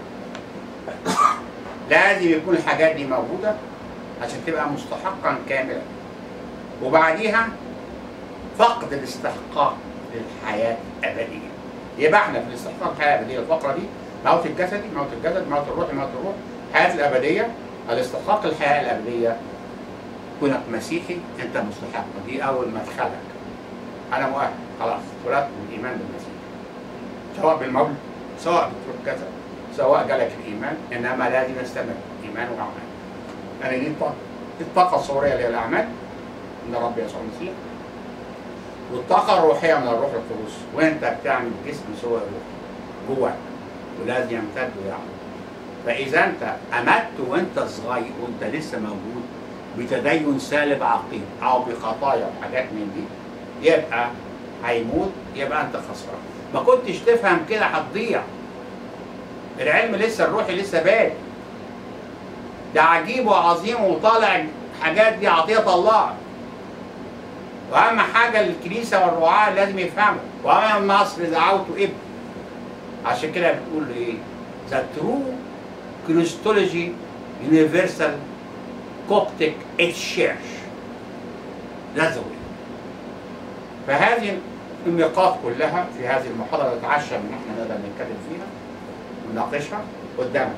لازم يكون الحاجات دي موجوده عشان تبقى مستحقا كاملا وبعديها فقد الاستحقاق للحياه الابديه يبقى احنا في الاستحقاق الحياه الابديه الفقره دي موت الجسدي موت الجسد موت الروح موت الروح الحياه الابديه الاستحقاق الحياه الابديه كونك مسيحي انت مستحق دي اول مدخلك انا مؤهل خلاص اتولدت بالايمان بالمسيح سواء بالمولد سواء بتروح كذا سواء جالك الايمان انما لازم نستمر ايمان واعمال يعني دي الطاقه دي الطاقه الصوريه اللي هي الاعمال من رب يسوع المسيح والطاقه الروحيه من الروح القدس وانت بتعمل جسم صور الروح جواك ولازم يمتد ويعمل فاذا انت امت وانت صغير وانت لسه موجود بتدين سالب عقيم او بخطايا وحاجات من دي يبقى هيموت يبقى انت خسران ما كنتش تفهم كده هتضيع العلم لسه الروحي لسه بادئ ده عجيب وعظيم وطالع حاجات دي عطية الله واهم حاجة الكنيسة والرعاة لازم يفهموا وانا مصر دعوته ابن عشان كده بتقول ايه the true Christology universal Coptic Church that's the way فهذه النقاط كلها في هذه المحاضرة نتعشى ان احنا نقدر نتكلم فيها ونناقشها قدامك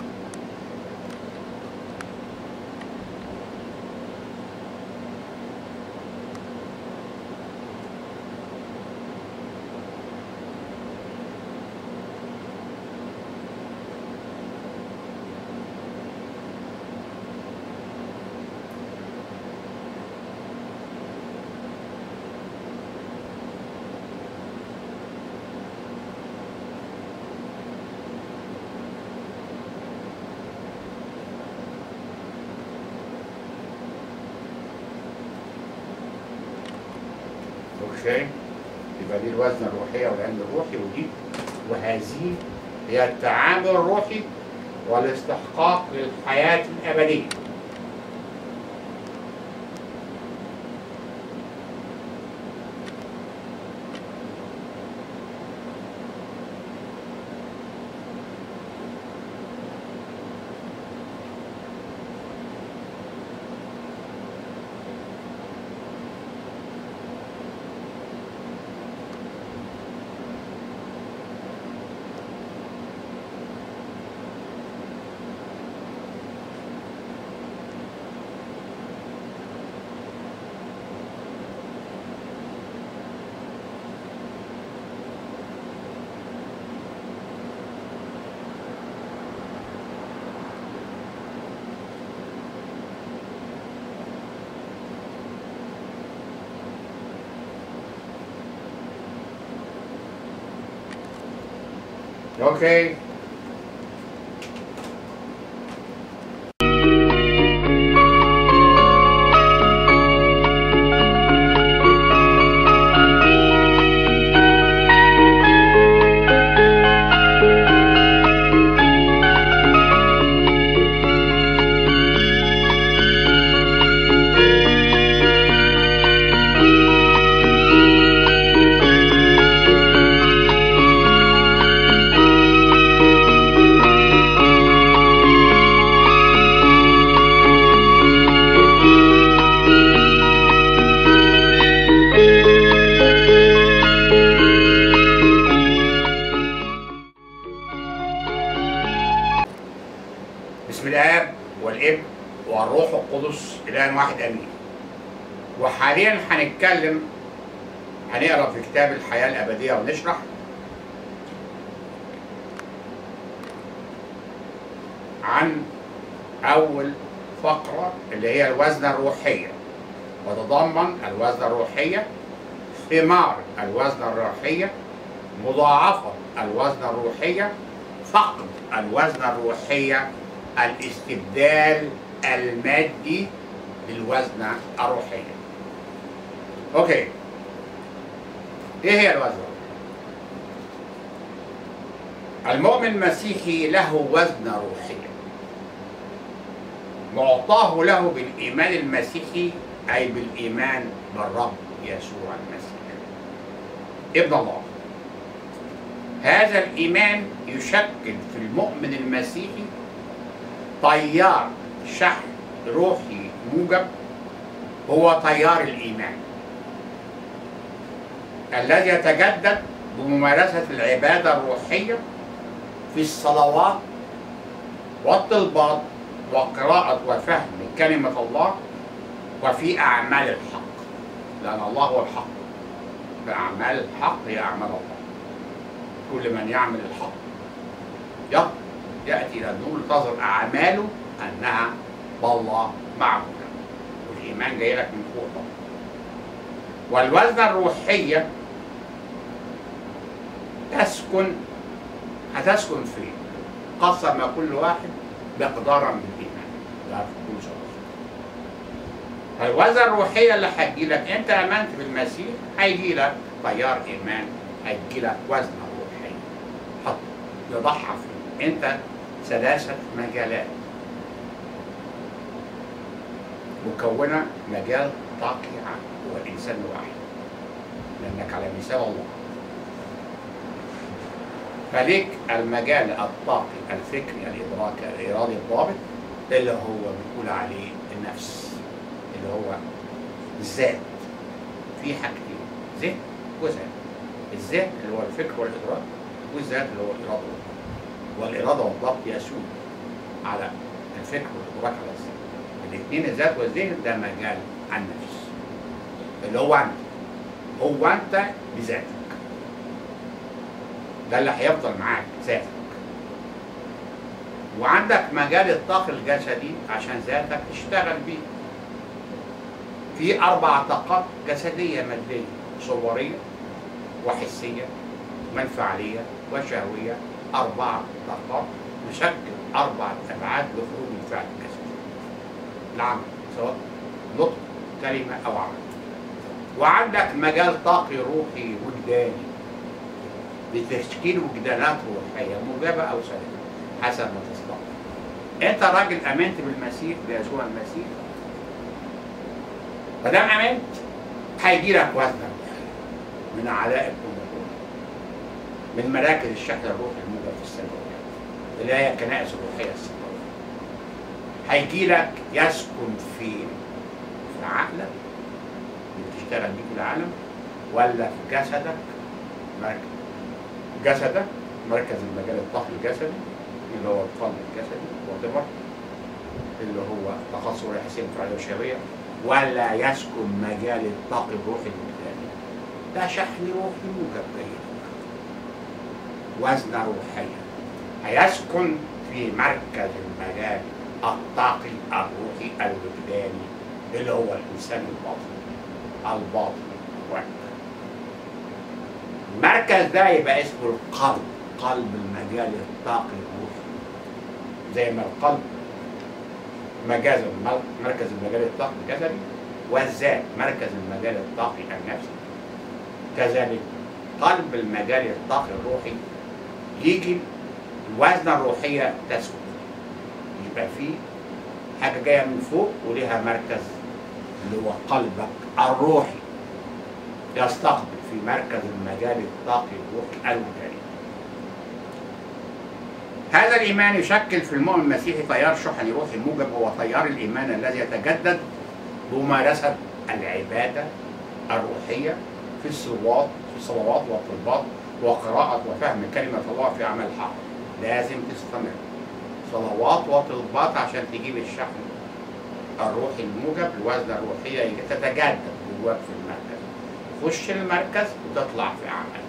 اوكي يبقى دي الوزن الروحية والعلم الروحي ودي وهذه هي التعامل الروحي والاستحقاق للحياة الأبدية اوكي بسم الاب والابن والروح القدس اله واحد امين وحاليا هنتكلم هنقرا في كتاب الحياه الابديه ونشرح عن اول فقره اللي هي الوزنه الروحيه وتضمن الوزنه الروحيه ثمار الوزنه الروحيه مضاعفه الوزنه الروحيه فقد الوزنه الروحيه الاستبدال المادي للوزنه الروحيه اوكي ايه هي الوزنه المؤمن المسيحي له وزنه روحيه معطاه له بالايمان المسيحي اي بالايمان بالرب يسوع المسيح ابن الله هذا الايمان يشكل في المؤمن المسيحي تيار شحن روحي موجب هو تيار الايمان الذي يتجدد بممارسه العباده الروحيه في الصلوات والطلبات وقراءه وفهم كلمه الله وفي اعمال الحق لان الله هو الحق فاعمال الحق هي اعمال الله كل من يعمل الحق يقبل يأتي إلى النور تظهر أعماله أنها بالله معه والإيمان جاي لك من فوق طبعا والوزنة الروحية تسكن هتسكن فين؟ قسم كل واحد مقدارا من الإيمان لا كل شخص فالوزنة الروحية اللي هتجي لك أنت آمنت بالمسيح هيجي لك تيار إيمان هيجي لك وزنة روحية حط يضحى فيه أنت ثلاثة مجالات مكونة مجال طاقي هو الإنسان الواحد لأنك على مثال الله فليك المجال الطاقي الفكري الإدراكي الإرادي الضابط اللي هو بنقول عليه النفس اللي هو الذات في حاجتين ذهن وذات الذات اللي هو الفكر والإدراك والذات اللي هو الإرادة والضبط والإرادة والضبط يسود على الفكر والإدراك على الذهن الاثنين الذات والذهن ده مجال النفس اللي هو أنت هو أنت بذاتك ده اللي هيفضل معاك ذاتك وعندك مجال الطاقة الجسدي عشان ذاتك تشتغل بيه في أربع طاقات جسدية مادية صورية وحسية منفعلية وشهوية أربع طاقات تشكل أربع أبعاد لخروج الفعل الجسدي العمل سواء نطق كلمة أو عمل وعندك مجال طاقي روحي وجداني بتشكيل وجدانات روحية موجبة أو سلبية حسب ما تستطيع أنت راجل آمنت بالمسيح بيسوع المسيح فدام آمنت هيجي لك وزن من علاء الكون من مراكز الشحن الروحي الموجب في السماوات اللي هي الكنائس الروحية السماوية هيجي لك يسكن فين؟ في عقلك اللي بتشتغل بيه في العالم ولا في جسدك مركز جسدك مركز المجال الطاقي الجسدي اللي هو القلب الجسدي وطبع اللي هو تخصص الحسين الفعالية والشهوية ولا يسكن مجال الطاقي الروحي الوجداني ده شحن روحي موجب جاي وزنة روحية هيسكن في مركز المجال الطاقي الروحي الوجداني اللي هو الإنسان الباطني الباطني والقلب المركز ده يبقى اسمه القلب قلب المجال المجال الطاقي الروحي زي ما القلب مجاز مركز المجال الطاقي الجسدي والذات مركز المجال الطاقي النفسي كذلك قلب المجال الطاقي الروحي يجي الوزنة الروحية تسكت يبقى في حاجة جاية من فوق وليها مركز اللي هو قلبك الروحي يستقبل في مركز المجال الطاقي الروحي المجاري هذا الإيمان يشكل في المؤمن المسيحي تيار شحني روحي موجب هو تيار الإيمان الذي يتجدد بممارسة العبادة الروحية في الصلوات في الصلوات والطلبات وقراءة وفهم كلمة الله في عمل حق لازم تستمر صلوات وطلبات عشان تجيب الشحن الروحي الموجب الوزنة الروحية تتجدد جواك في المركز خش المركز وتطلع في عمل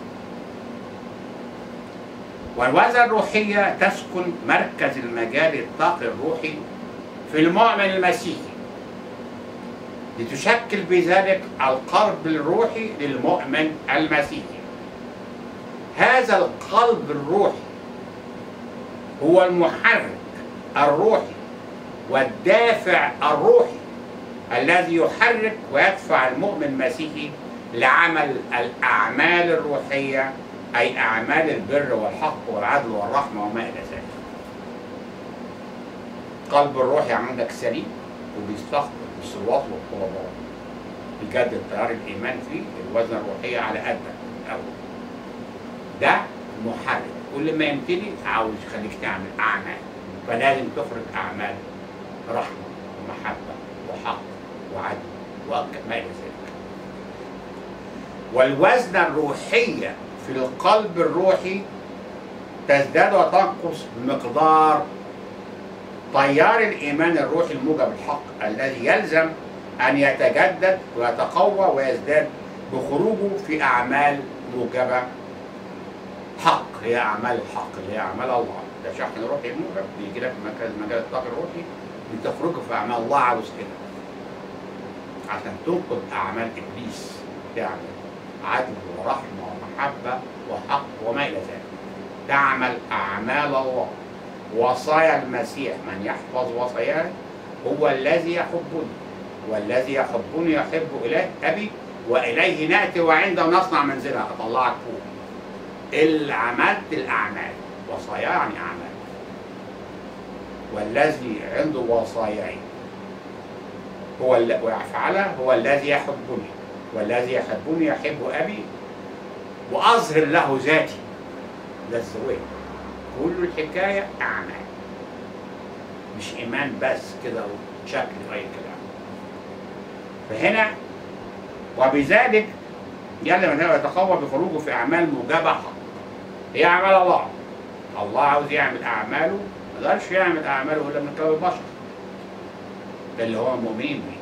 والوزنة الروحية تسكن مركز المجال الطاقي الروحي في المؤمن المسيحي لتشكل بذلك القلب الروحي للمؤمن المسيحي هذا القلب الروحي هو المحرك الروحي والدافع الروحي الذي يحرك ويدفع المؤمن المسيحي لعمل الأعمال الروحية أي أعمال البر والحق والعدل والرحمة وما إلى ذلك قلب الروحي عندك سليم وبيستخدم الصلوات والطلبات بيجدد تيار الإيمان فيه الوزن الروحية على قدك الأول ده محرك كل ما يمتلي عاوز يخليك تعمل أعمال فلازم تخرج أعمال رحمة ومحبة وحق وعدل وما إلى ذلك والوزنة الروحية في القلب الروحي تزداد وتنقص بمقدار تيار الإيمان الروحي الموجب الحق الذي يلزم أن يتجدد ويتقوى ويزداد بخروجه في أعمال موجبة حق هي أعمال الحق اللي هي أعمال الله ده شحن روحي موجب بيجي لك في مركز مجال الطاقة الروحي بتخرجه في أعمال الله عاوز كده عشان تنقذ أعمال إبليس تعمل عدل ورحمة ومحبة وحق وما إلى ذلك تعمل أعمال الله وصايا المسيح من يحفظ وصاياه هو الذي يحبني والذي يحبني يحب إله أبي وإليه نأتي وعنده نصنع منزلها أطلعك فوق اللي عملت الأعمال وصايا يعني أعمال والذي عنده وصاياي هو الل- ويفعلها هو الذي يحبني والذي يحبني يحب أبي وأظهر له ذاتي ده الزواج كل الحكاية أعمال مش إيمان بس كده وشكل أي كلام فهنا وبذلك يلزم أن يتقوى بخروجه في أعمال موجبة حق هي أعمال الله الله عاوز يعمل أعماله ما يقدرش يعمل أعماله إلا من كون البشر ده اللي هو مؤمنين بيه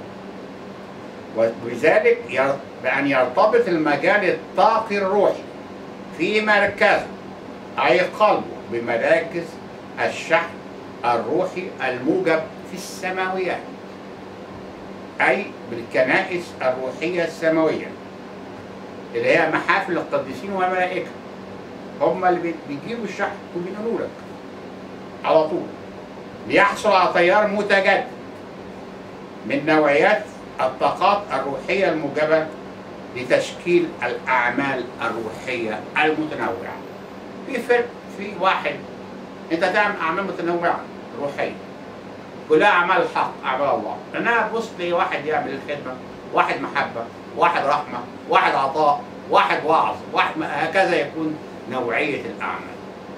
وبذلك ير- بأن يرتبط المجال الطاقي الروحي في مركزه أي قلبه بمراكز الشحن الروحي الموجب في السماويات أي بالكنائس الروحية السماوية اللي هي محافل القديسين والملائكة هم اللي بي- بيجيبوا الشحن وبينقلوا لك على طول ليحصل على تيار متجدد من نوعيات الطاقات الروحية الموجبة لتشكيل الأعمال الروحية المتنوعة في فرق في واحد أنت تعمل أعمال متنوعة روحية كلها أعمال حق أعمال الله أنا بص لي واحد يعمل الخدمة واحد محبة واحد رحمة واحد عطاء واحد وعظ واحد م- هكذا يكون نوعية الأعمال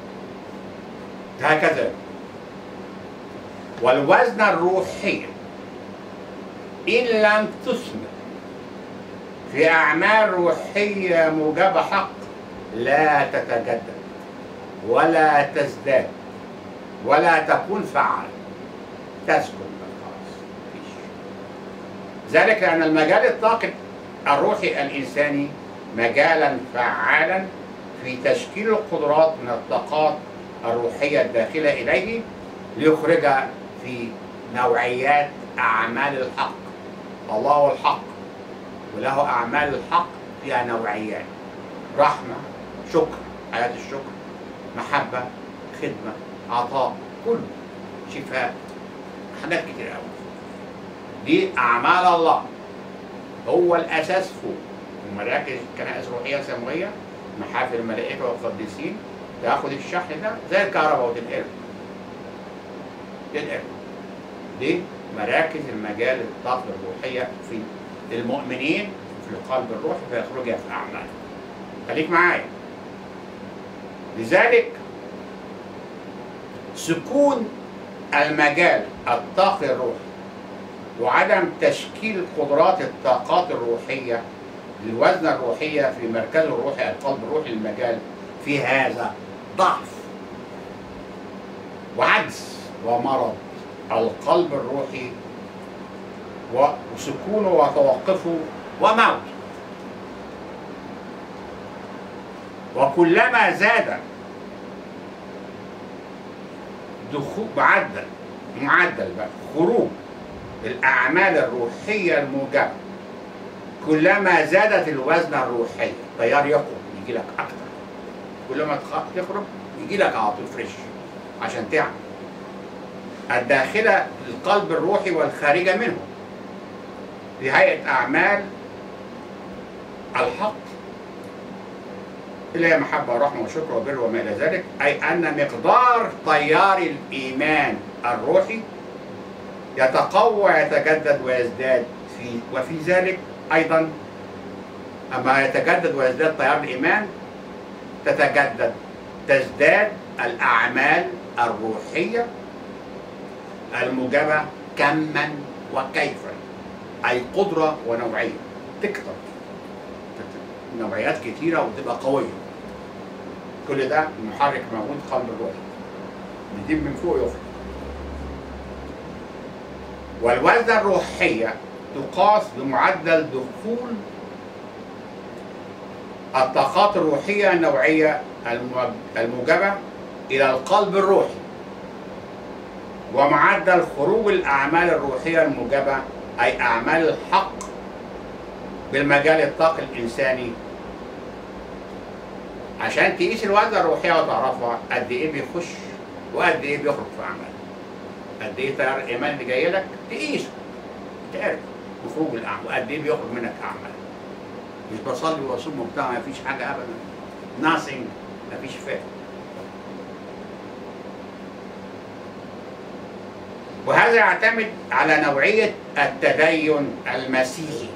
هكذا والوزنة الروحية إن لم تثمر في أعمال روحية موجبة حق لا تتجدد ولا تزداد ولا تكون فعال تسكن خلاص مفيش. ذلك لأن المجال الطاقي الروحي الإنساني مجالا فعالا في تشكيل القدرات من الطاقات الروحية الداخلة إليه ليخرج في نوعيات أعمال الحق الله هو الحق وله أعمال الحق فيها نوعيات رحمة شكر حياة الشكر محبة خدمة عطاء كله شفاء حاجات كتير قوي دي أعمال الله هو الأساس فوق ومراكز الكنائس الروحية السماوية محافل الملائكة والقديسين تاخد الشحن ده زي الكهرباء وتنقله تنقله دي مراكز المجال الطاقة الروحية في المؤمنين في القلب الروحي فيخرجها في أعمال خليك معايا لذلك سكون المجال الطاقي الروحي وعدم تشكيل قدرات الطاقات الروحية للوزن الروحية في مركزه الروحي القلب الروحي للمجال في هذا ضعف وعجز ومرض القلب الروحي وسكونه وتوقفه وموت وكلما زاد دخول معدل معدل بقى خروج الأعمال الروحية الموجبة كلما زادت الوزن الروحي التيار يقوم يجي لك أكتر كلما تخ- تخرج يجي لك على طول فريش عشان تعمل الداخلة للقلب الروحي والخارجة منه في هيئة أعمال الحق اللي هي محبة ورحمة وشكر وبر وما إلى ذلك أي أن مقدار تيار الإيمان الروحي يتقوى ويتجدد ويزداد في وفي ذلك أيضا أما يتجدد ويزداد تيار الإيمان تتجدد تزداد الأعمال الروحية الموجبة كما وكيفا أي قدرة ونوعية تكتر نوعيات كتيرة وتبقى قوية كل ده محرك موجود قلب الروح بيجيب من فوق يخرج والوزنة الروحية تقاس بمعدل دخول الطاقات الروحية النوعية الموج- الموجبة إلى القلب الروحي ومعدل خروج الأعمال الروحية الموجبة أي أعمال الحق بالمجال الطاقي الإنساني عشان تقيس الوزنة الروحية وتعرفها قد إيه بيخش وقد إيه بيخرج في أعمال قد إيه تيار الإيمان اللي جاي لك تقيسه تعرف بخروج الأعمال وقد إيه بيخرج منك أعمال مش بصلي واصوم وبتاع ما فيش حاجة أبدا nothing ما فيش فات وهذا يعتمد على نوعية التدين المسيحي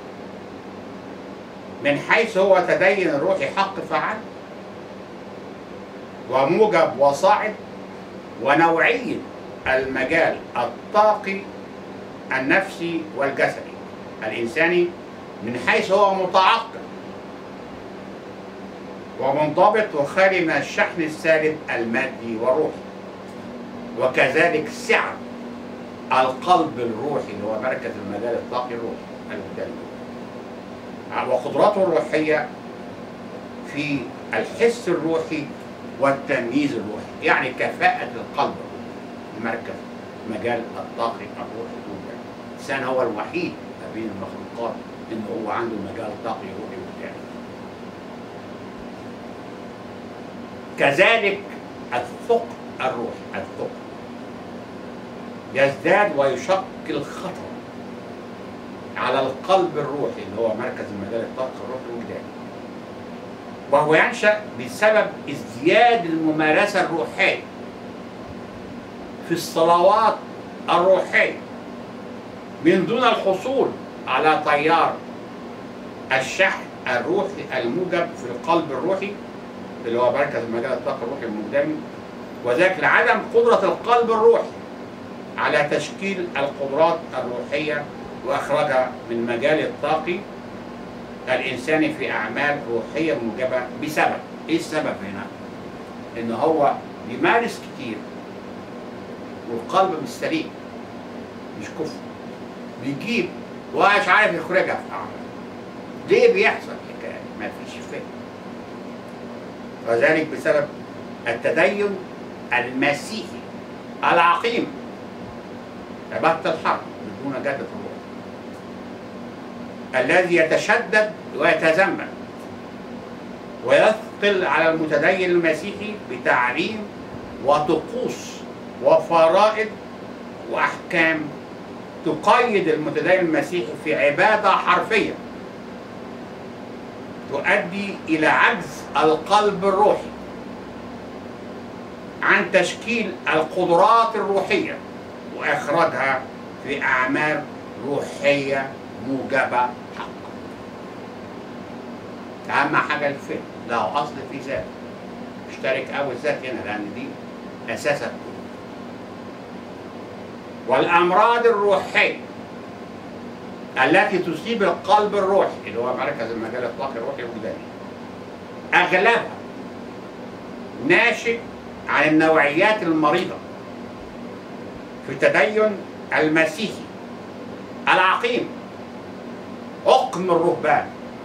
من حيث هو تدين الروحي حق فعل وموجب وصاعد ونوعية المجال الطاقي النفسي والجسدي الإنساني من حيث هو متعقل ومنضبط وخالي من الشحن السالب المادي والروحي وكذلك سعة القلب الروحي اللي هو مركز المجال الطاقي الروحي القدامي وقدراته الروحية في الحس الروحي والتمييز الروحي يعني كفاءة القلب مركز مجال الطاقي الروحي القدامي الإنسان هو الوحيد ما بين المخلوقات إن هو عنده مجال طاقي روحي قدامي كذلك الثقل الروحي الثقل يزداد ويشكل خطر على القلب الروحي اللي هو مركز المجال الطاقي الروحي الوجداني وهو ينشأ بسبب ازدياد الممارسة الروحية في الصلوات الروحية من دون الحصول على تيار الشحن الروحي الموجب في القلب الروحي اللي هو مركز المجال الطاقي الروحي المقدمي وذلك لعدم قدرة القلب الروحي على تشكيل القدرات الروحية وإخراجها من المجال الطاقي الإنساني في أعمال روحية موجبة بسبب إيه السبب هنا؟ إن هو بيمارس كتير والقلب مش سليم مش كفر بيجيب ومش عارف يخرجها في أعمال ليه بيحصل الحكاية؟ ما فيش فهم وذلك بسبب التدين المسيحي العقيم عبادة الحرب بدون جدة الروح الذي يتشدد ويتزمن ويثقل على المتدين المسيحي بتعليم وطقوس وفرائض واحكام تقيد المتدين المسيحي في عباده حرفيه تؤدي الى عجز القلب الروحي عن تشكيل القدرات الروحيه واخراجها في اعمال روحيه موجبه حقا اهم حاجه الفهم له اصل في ذات اشترك قوي الذات هنا لان دي اساس الكل والامراض الروحيه التي تصيب القلب الروحي اللي هو مركز المجال الاطلاقي الروحي الوجداني اغلبها ناشئ عن النوعيات المريضه في التدين المسيحي العقيم عقم الرهبان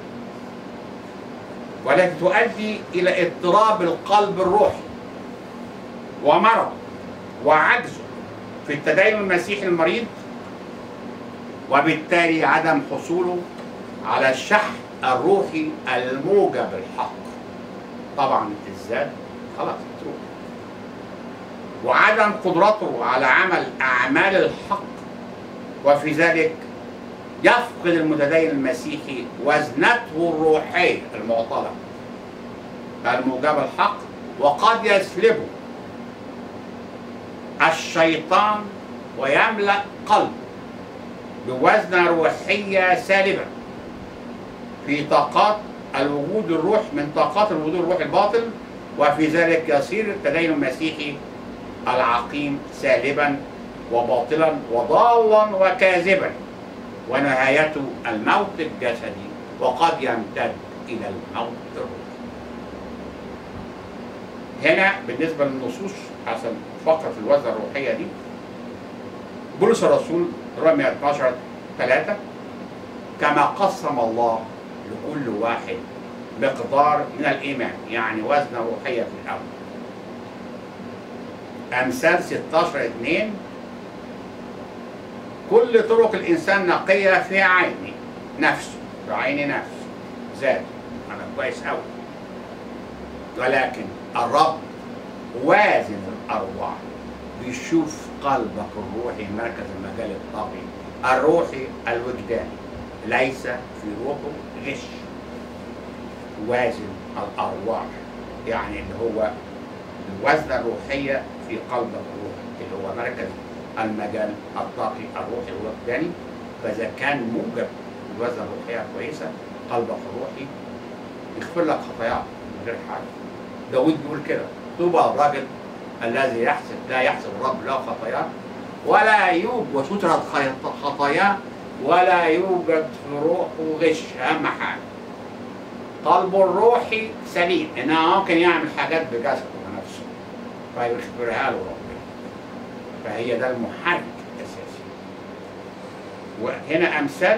والتي تؤدي الى اضطراب القلب الروحي ومرض وعجزه في التدين المسيحي المريض وبالتالي عدم حصوله على الشحن الروحي الموجب الحق طبعا الذات خلاص تروح وعدم قدرته على عمل اعمال الحق وفي ذلك يفقد المتدين المسيحي وزنته الروحيه المعطله الموجب الحق وقد يسلبه الشيطان ويملا قلبه بوزنه روحيه سالبه في طاقات الوجود الروح من طاقات الوجود الروحي الباطل وفي ذلك يصير التدين المسيحي العقيم سالبا وباطلا وضالا وكاذبا ونهايته الموت الجسدي وقد يمتد الى الموت الروحي. هنا بالنسبه للنصوص حسب فقره الوزن الروحيه دي بولس الرسول رمي 12 3 كما قسم الله لكل واحد مقدار من الايمان يعني وزنه روحيه في الاول امثال 16 2 كل طرق الانسان نقيه في عيني نفسه في عين نفسه ذاته انا كويس قوي ولكن الرب وازن الارواح بيشوف قلبك الروحي مركز المجال الطاقي الروحي الوجداني ليس في روحه غش وازن الارواح يعني اللي هو الوزنه الروحيه في قلبك الروحي اللي هو مركز المجال الطاقي الروحي الوجداني فاذا كان موجب الوزنه الروحيه كويسه قلبك الروحي يغفر لك خطاياك من غير حاجه داود بيقول كده طوبى الراجل الذي يحسب لا يحسب الرب له خطاياه ولا يوجد وسترت خطاياه ولا يوجد في روحه غش اهم حاجه قلبه الروحي سليم انه ممكن يعمل حاجات بجسده ونفسه فيخبرها له ربنا فهي ده المحرك الاساسي وهنا امثال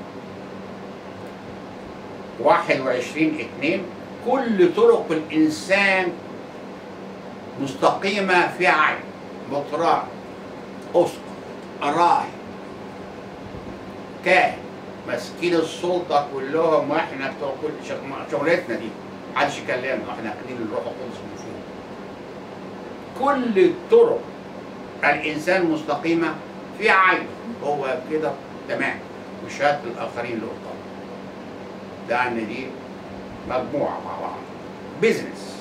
21 2 كل طرق الانسان مستقيمه في عين مطران اسقف راعي كاهن ماسكين السلطه كلهم واحنا بتوع كل شغ- شغلتنا دي محدش يكلمنا احنا واخدين الروح القدس من فوق كل طرق الانسان مستقيمه في عينه هو كده تمام وشهاده الاخرين له طبعا لان دي مجموعه مع بعض بيزنس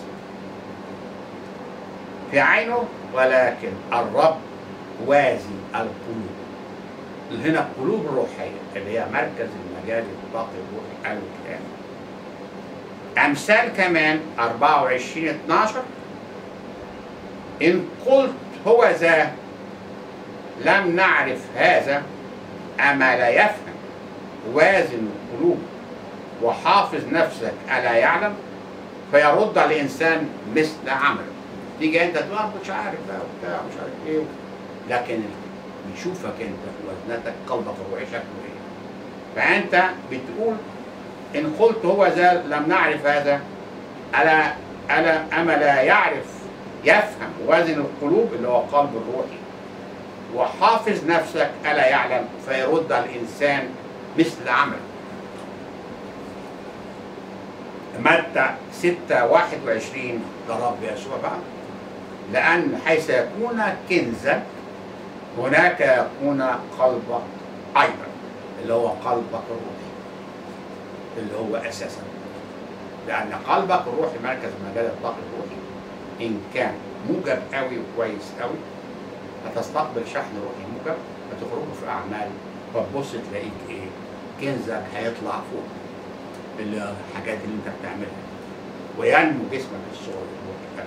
في عينه ولكن الرب وازن القلوب هنا القلوب الروحيه اللي هي مركز المجال الطاقي الروحي الوجداني امثال كمان 24 12 ان قلت هو ذا لم نعرف هذا اما لا يفهم وازن القلوب وحافظ نفسك الا يعلم فيرد على الانسان مثل عمله تيجي انت تقول أنا مش عارف بقى وبتاع مش عارف ايه لكن بيشوفك انت في وزنتك قلبك الروحي شكله ايه فانت بتقول ان قلت هو ذا لم نعرف هذا الا الا اما لا يعرف يفهم وزن القلوب اللي هو قلب الروحي وحافظ نفسك الا يعلم فيرد على الانسان مثل عمله متى 6 21 ده رب يسوع بقى لأن حيث يكون كنزا هناك يكون قلبك أيضا اللي هو قلبك الروحي اللي هو أساسا لأن قلبك الروحي مركز مجال الطاقة الروحي إن كان موجب قوي وكويس قوي هتستقبل شحن روحي موجب هتخرجوا في أعمال فتبص تلاقيك إيه كنزك هيطلع فوق اللي الحاجات اللي أنت بتعملها وينمو جسمك الصغير الروحي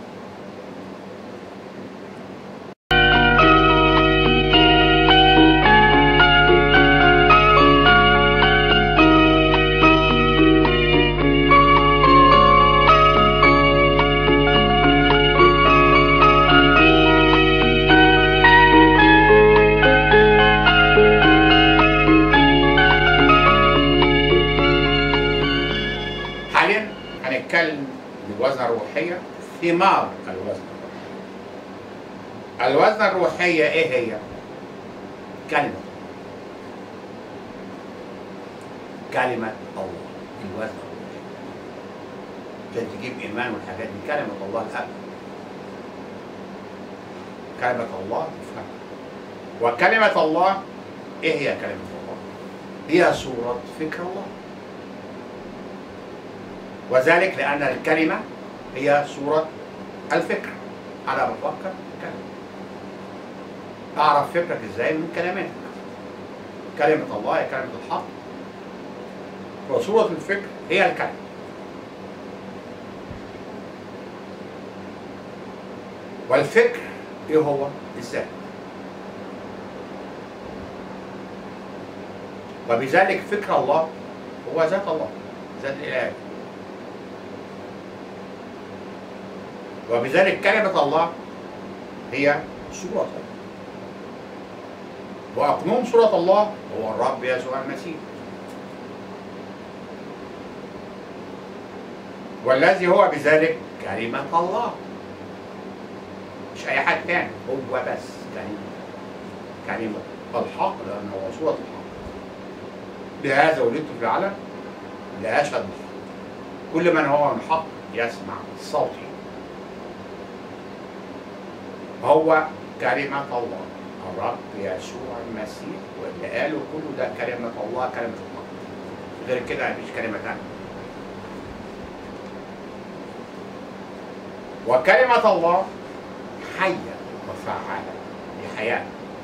حاليا هنتكلم بالوزن الروحية ثمار الوزن الروحي الوزن الروحية ايه هي؟ كلمة كلمة الله الوزن الروحي عشان تجيب إيمان والحاجات دي كلمة الله الأب كلمة الله تفهم وكلمة الله ايه هي كلمة الله؟ هي صورة فكر الله وذلك لأن الكلمة هي صورة الفكر أنا بفكر كلمة أعرف فكرك إزاي من كلماتك كلمة الله هي كلمة الحق وصورة الفكر هي الكلمة والفكر إيه هو؟ الذات وبذلك فكر الله هو ذات الله ذات الإله وبذلك كلمة الله هي صورة الله وأقنوم صورة الله هو الرب يسوع المسيح والذي هو بذلك كلمة الله مش أي حد تاني هو بس كلمة كلمة الحق لأنه هو صورة الحق بهذا ولدت في العالم لأشهد به كل من هو من حق يسمع صوتي هو كلمة الله الرب يسوع المسيح واللي قاله كله ده كلمة الله كلمة الله غير كده مفيش كلمة تانية وكلمة الله حية وفعالة لحياة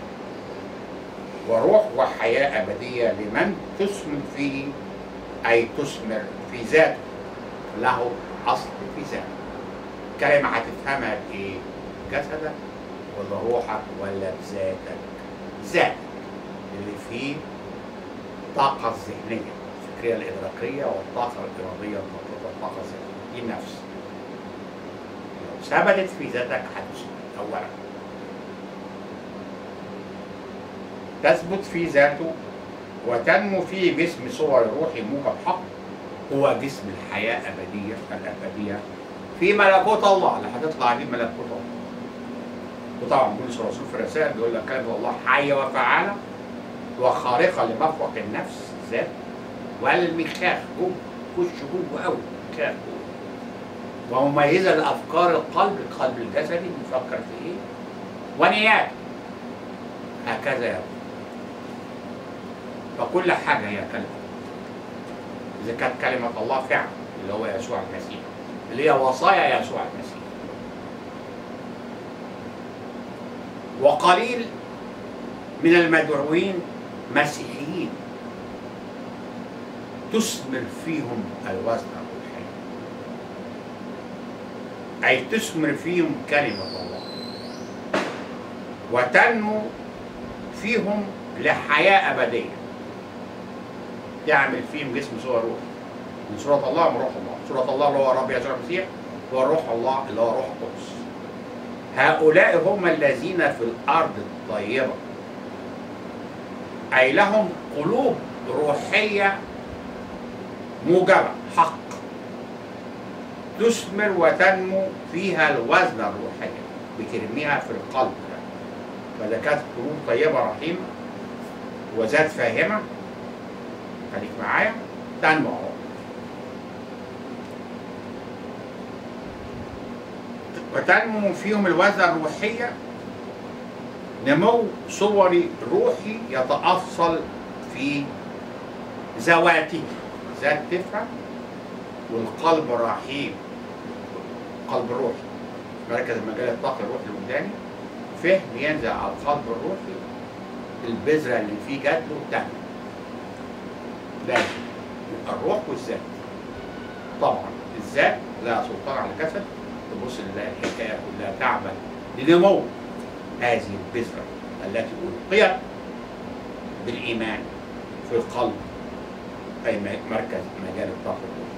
وروح وحياة أبدية لمن تثمر فيه أي تثمر في ذاته له أصل في ذاته كلمة هتفهمها بإيه؟ جسدك ولا روحك ولا بذاتك ذاتك اللي فيه الطاقة الذهنية الفكرية الإدراكية والطاقة الإرادية المطلوبة الطاقة الذهنية دي النفس لو ثبتت في ذاتك هتثبت أولا تثبت في ذاته وتنمو فيه جسم صور روحي موجب حق هو جسم الحياة أبدية الأبدية في ملكوت الله اللي هتطلع دي ملكوت الله وطبعا بولس الرسول في الرسائل بيقول لك كلمة الله حية وفعالة وخارقة لمفرق النفس ذات والمخاخ جوه خش جوه قوي مخاخ جوه ومميزة لأفكار القلب القلب الجسدي بيفكر في إيه ونيات هكذا يا فكل حاجة هي كلمة إذا كانت كلمة الله فعل اللي هو يسوع المسيح اللي هي وصايا يسوع المسيح وقليل من المدعوين مسيحيين تثمر فيهم الوزن الروحي أي تثمر فيهم كلمة الله وتنمو فيهم لحياة أبدية تعمل فيهم جسم صور روح من صورة الله من روح الله صورة الله اللي هو الرب يسوع المسيح هو روح الله اللي هو روح القدس هؤلاء هم الذين في الأرض الطيبة أي لهم قلوب روحية موجبة حق تثمر وتنمو فيها الوزن الروحية بترميها في القلب فإذا كانت قلوب طيبة رحيمة وذات فاهمة خليك معايا تنمو وتنمو فيهم الوزن الروحية نمو صوري روحي يتأصل في ذواته ذات تفهم والقلب رحيم القلب الروحي مركز المجال الطاقي الروحي الوجداني فهم ينزل على القلب الروحي البذرة اللي فيه جد وتنمو لازم يبقى الروح والذات طبعا الذات لها سلطان على الجسد تبص نلاقي الحكايه كلها تعمل لنمو هذه البذره التي القيت بالايمان في القلب اي م- مركز مجال الطاقه الروحي.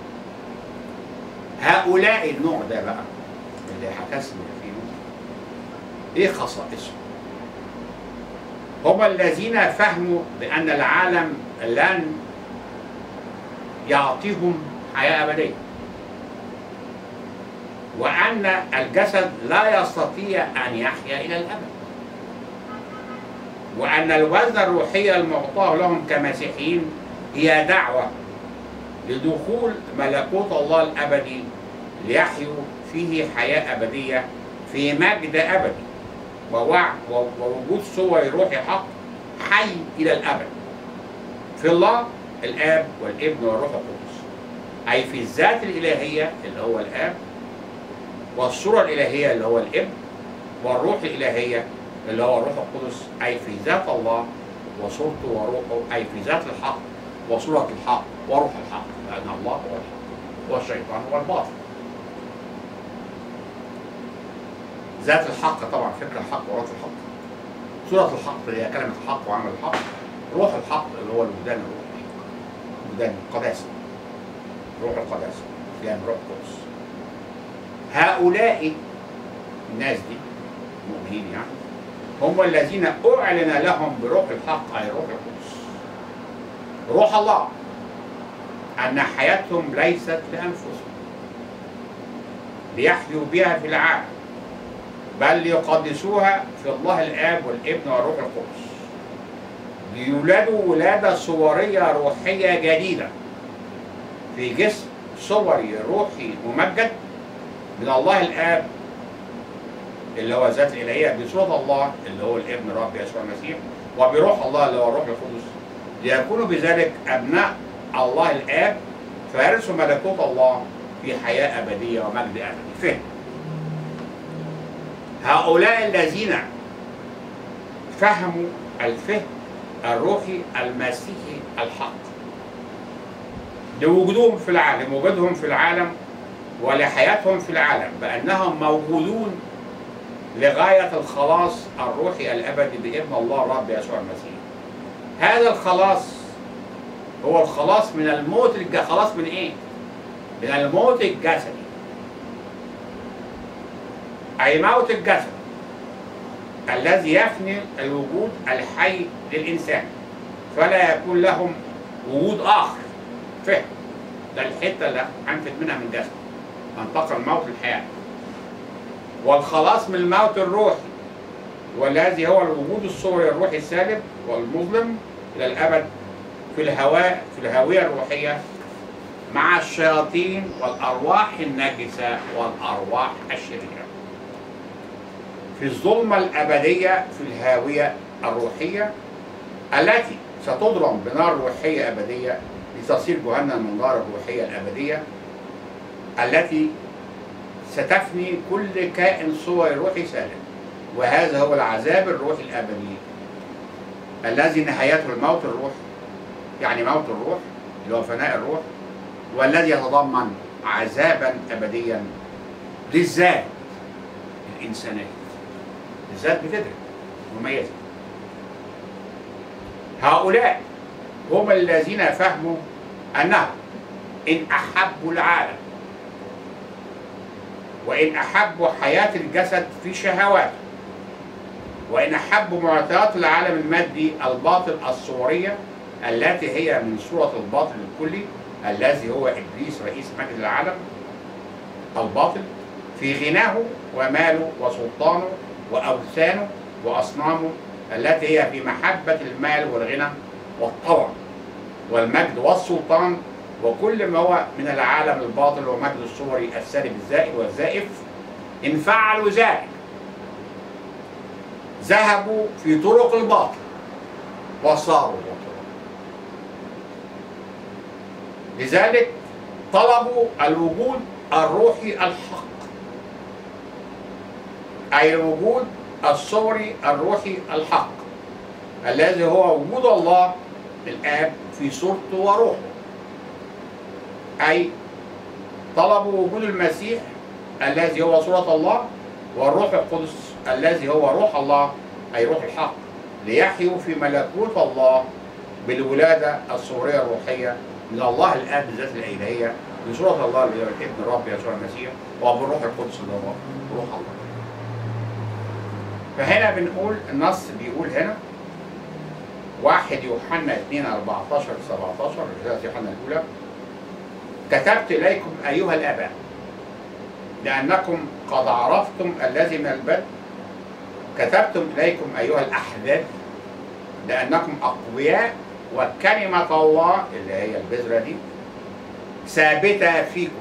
هؤلاء النوع ده بقى اللي هتسمع فيه ايه خصائصهم؟ هم الذين فهموا بان العالم لن يعطيهم حياه ابديه وأن الجسد لا يستطيع أن يحيا إلى الأبد وأن الوزن الروحية المعطاه لهم كمسيحيين هي دعوة لدخول ملكوت الله الأبدي ليحيوا فيه حياة أبدية في مجد أبدي ووع- و- ووجود صور روحي حق حي إلى الأبد في الله الآب والابن والروح القدس أي في الذات الإلهية اللي هو الآب والصورة الإلهية اللي هو الابن والروح الإلهية اللي هو الروح القدس أي في ذات الله وصورته وروحه أي في ذات الحق وصورة الحق وروح الحق لأن الله هو الحق والشيطان هو الباطل ذات الحق طبعا فكر الحق وروح الحق صورة الحق هي كلمة الحق وعمل الحق روح الحق اللي هو الوجدان الروح الحق وجدان القداسة روح القداسة يعني روح القدس هؤلاء الناس دي المؤمنين يعني هم الذين أعلن لهم بروح الحق أي روح القدس روح الله أن حياتهم ليست لأنفسهم ليحيوا بها في العالم بل ليقدسوها في الله الآب والابن والروح القدس ليولدوا ولادة صورية روحية جديدة في جسم صوري روحي ممجد من الله الآب اللي هو ذات الإلهية بصورة الله اللي هو الابن الرب يسوع المسيح وبروح الله اللي هو الروح القدس ليكونوا بذلك أبناء الله الآب فيرثوا ملكوت الله في حياة أبدية ومجد أبدي فهم هؤلاء الذين فهموا الفهم الروحي المسيحي الحق لوجودهم في العالم وجودهم في العالم ولحياتهم في العالم بأنهم موجودون لغاية الخلاص الروحي الأبدي بإذن الله الرب يسوع المسيح هذا الخلاص هو الخلاص من الموت الج... خلاص من إيه؟ من الموت الجسدي أي موت الجسد الذي يفني الوجود الحي للإنسان فلا يكون لهم وجود آخر فهم ده الحتة اللي هنفت منها من جسد انتقل الموت للحياة والخلاص من الموت الروحي والذي هو الوجود الصوري الروحي السالب والمظلم إلى الأبد في الهواء في الهاوية الروحية مع الشياطين والأرواح النجسة والأرواح الشريرة في الظلمة الأبدية في الهاوية الروحية التي ستضرم بنار روحية أبدية لتصير جهنم من نار الروحية الأبدية التي ستفني كل كائن صوري روحي سالم وهذا هو العذاب الروحي الأبدي الذي نهايته الموت الروحي يعني موت الروح اللي هو فناء الروح والذي يتضمن عذابا أبديا للذات الإنسانية الذات بتدرك مميزة هؤلاء هم الذين فهموا أنهم إن أحبوا العالم وإن أحبوا حياة الجسد في شهواته وإن أحبوا معطيات العالم المادي الباطل الصورية التي هي من صورة الباطل الكلي الذي هو إبليس رئيس مجد العالم الباطل في غناه وماله وسلطانه وأوثانه وأصنامه التي هي في محبة المال والغنى والطبع والمجد والسلطان وكل ما هو من العالم الباطل ومجد الصوري السالب الزائل والزائف إن فعلوا ذلك ذهبوا في طرق الباطل وصاروا بطلا لذلك طلبوا الوجود الروحي الحق أي الوجود الصوري الروحي الحق الذي هو وجود الله الآب في صورته وروحه أي طلبوا وجود المسيح الذي هو صورة الله والروح القدس الذي هو روح الله أي روح الحق ليحيوا في ملكوت الله بالولادة الصورية الروحية من الله الآب بالذات الإلهية بصورة الله اللي هو ابن الرب يسوع المسيح وبالروح القدس اللي هو روح الله فهنا بنقول النص بيقول هنا واحد يوحنا 2 14 17 رسالة يوحنا الأولى كتبت إليكم أيها الآباء لأنكم قد عرفتم الذي من البدء كتبتم إليكم أيها الأحباب لأنكم أقوياء وكلمة الله اللي هي البذرة دي ثابتة فيكم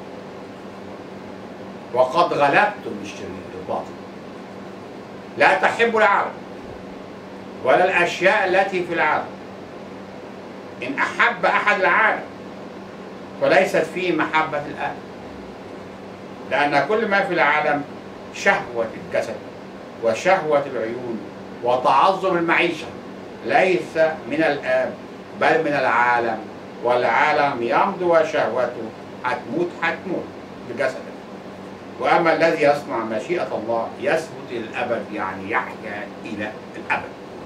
وقد غلبتم الشرير الباطل لا تحبوا العالم ولا الأشياء التي في العالم إن أحب أحد العالم فليست فيه محبة الآب لأن كل ما في العالم شهوة الجسد وشهوة العيون وتعظم المعيشة ليس من الآب بل من العالم والعالم يمضي وشهوته هتموت هتموت بجسدك وأما الذي يصنع مشيئة الله يثبت إلى الأبد يعني يحيا إلى الأبد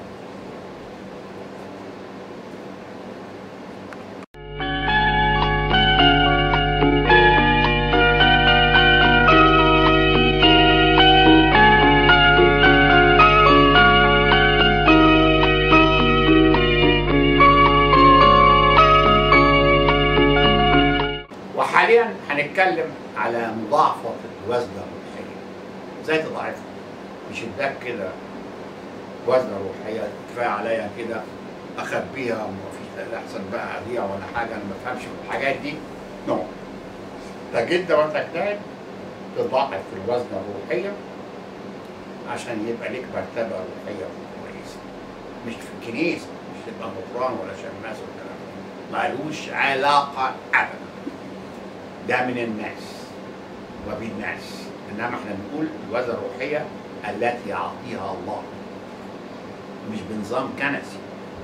وحاليا هنتكلم على مضاعفة الوزن الروحية ازاي تضاعفها مش اداك كده وزنة روحية كفاية عليا كده اخبيها ومفيش احسن بقى اضيع ولا حاجة انا ما بفهمش في الحاجات دي نو ده جدا وانت اجتهد تضاعف في الوزنة الروحية عشان يبقى ليك مرتبة روحية كويسة مش في الكنيسة مش تبقى مطران ولا شماس ولا كلام مالوش علاقة أبدا ده من الناس وبالناس انما احنا بنقول الوزن الروحيه التي يعطيها الله مش بنظام كنسي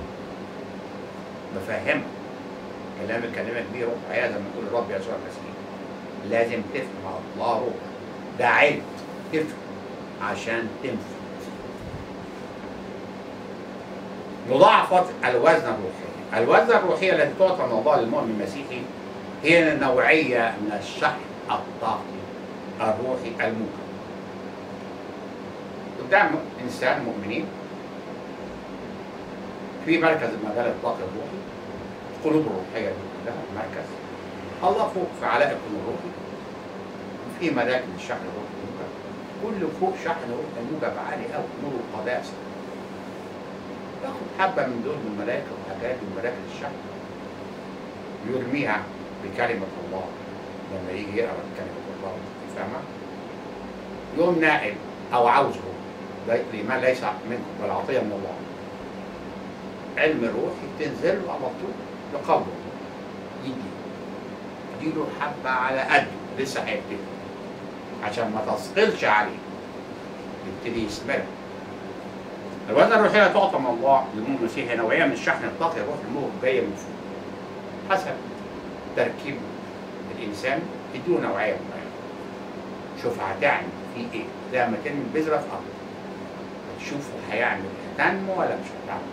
بفهمك كلامي كلامك بيه روح زي ما يقول الرب يسوع المسيح لازم تفهم الله روح ده علم تفهم عشان تنفذ مضاعفة الوزن الروحية الوزن الروحية التي تعطى من الله للمؤمن المسيحي هي نوعية من الشحن الطاقي الروحي الموجب قدام إنسان مؤمنين في مركز المجال الطاقي الروحي القلوب الروحية دي كلها مركز الله فوق في علاء الكون الروحي وفي مراكز الشحن الروحي الموجب كل فوق شحن روحي موجب عالي قوي نور القداسة ياخد حبة من دول من الملائكة والحاجات من مراكز الشحن يرميها بكلمة الله لما يجي يقرا كلمة الله فاهمة؟ يوم نائب أو عاوزه لمن ليس منكم بل عطية من الله علم الروح تنزل له على طول لقبره يجي يديله حبة على قده لسه هيبتدي عشان ما تثقلش عليه يبتدي يسمر الوزن الروحية تعطى من الله للمؤمن المسيحي نوعية من الشحن الطاقي الروح الموجب جاية من فوق حسب تركيب الانسان تديله نوعيه معينه شوف هتعمل فيه ايه زي ما كان بذره في ارض هتشوف هيعمل تنمو ولا مش هتعمل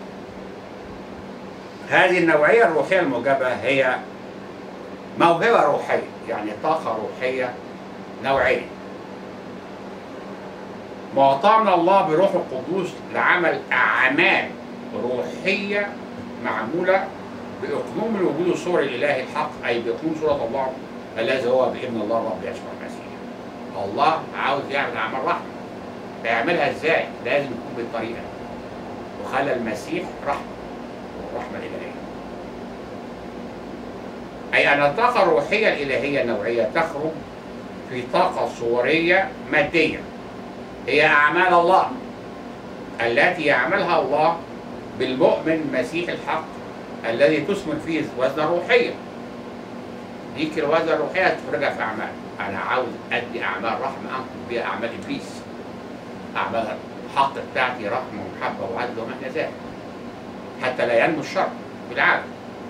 هذه النوعيه الروحيه الموجبه هي موهبه روحيه يعني طاقه روحيه نوعيه معطاة من الله بروح القدوس لعمل أعمال روحية معمولة بإقنوم الوجود الصوري الإلهي الحق أي بإقنوم صورة الله الذي هو بابن الله الرب يسوع المسيح. الله عاوز يعمل أعمال رحمة. هيعملها إزاي؟ لازم يكون بالطريقة دي. وخلى المسيح رحمة والرحمة الإلهية. أي أن الطاقة الروحية الإلهية النوعية تخرج في طاقة صورية مادية هي أعمال الله التي يعملها الله بالمؤمن مسيح الحق الذي تثمر فيه وزن روحية ديك الوزن الروحية تفرجها في أعمال أنا عاوز أدي أعمال رحمة أنقذ بها أعمال إبليس أعمال الحق بتاعتي رحمة ومحبة وعدل وما إلى ذلك حتى لا ينمو الشر في العالم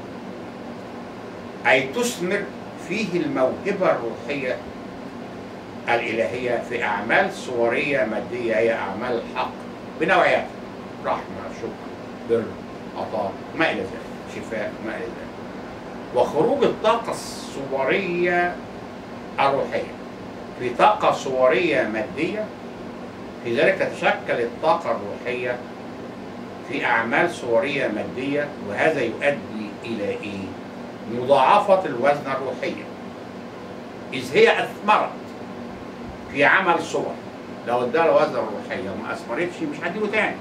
أي تثمر فيه الموهبة الروحية الإلهية في أعمال صورية مادية هي أعمال الحق بنوعياتها رحمة شكر بر عطاء ما إلى ذلك شفاء ما إلى ذلك وخروج الطاقة الصورية الروحية في طاقة صورية مادية في ذلك تتشكل الطاقة الروحية في أعمال صورية مادية وهذا يؤدي إلى إيه؟ مضاعفة الوزن الروحية إذ هي أثمرت في عمل صور لو اداله وزن الروحية وما أثمرتش مش هديله تاني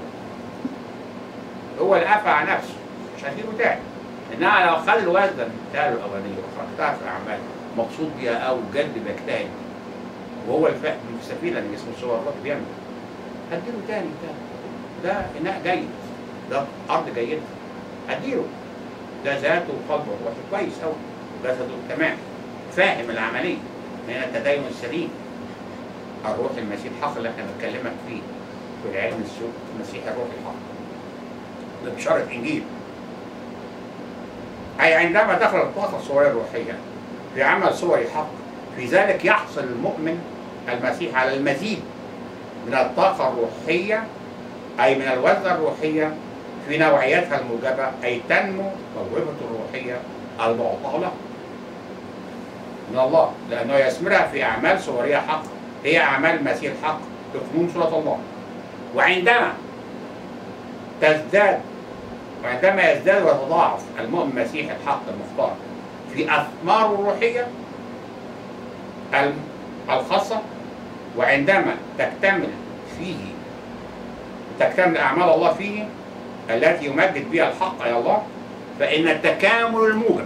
هو اللي قفل على نفسه مش هديله تاني إنها لو خد الوزن بتاعه الأولانية وخرجتها في أعمال مقصود بيها أو جد بيجتهد وهو الفهم في السفينة اللي اسمه صور الله بيعمل هديله تاني تاني ده إناء جيد ده أرض جيدة هديله ده ذاته وقلبه وروحه كويس أوي جسده تمام فاهم العملية هنا التدين السليم الروح المسيح الحق اللي احنا بنكلمك فيه في العلم السوق المسيح الروح الحق ده بشارة إنجيل أي عندما دخل الطاقة الصورية الروحية في عمل صوري حق في ذلك يحصل المؤمن المسيح على المزيد من الطاقة الروحية أي من الوزن الروحية في نوعيتها الموجبة أي تنمو موهبة الروحية المعطاة له من الله لأنه يثمرها في أعمال صورية حق هي أعمال المسيح الحق بقانون صورة الله وعندما تزداد وعندما يزداد ويتضاعف المؤمن المسيح الحق المختار في أثماره الروحية الم- الخاصة وعندما تكتمل فيه تكتمل أعمال الله فيه التي يمجد بها الحق يا الله فإن التكامل الموجب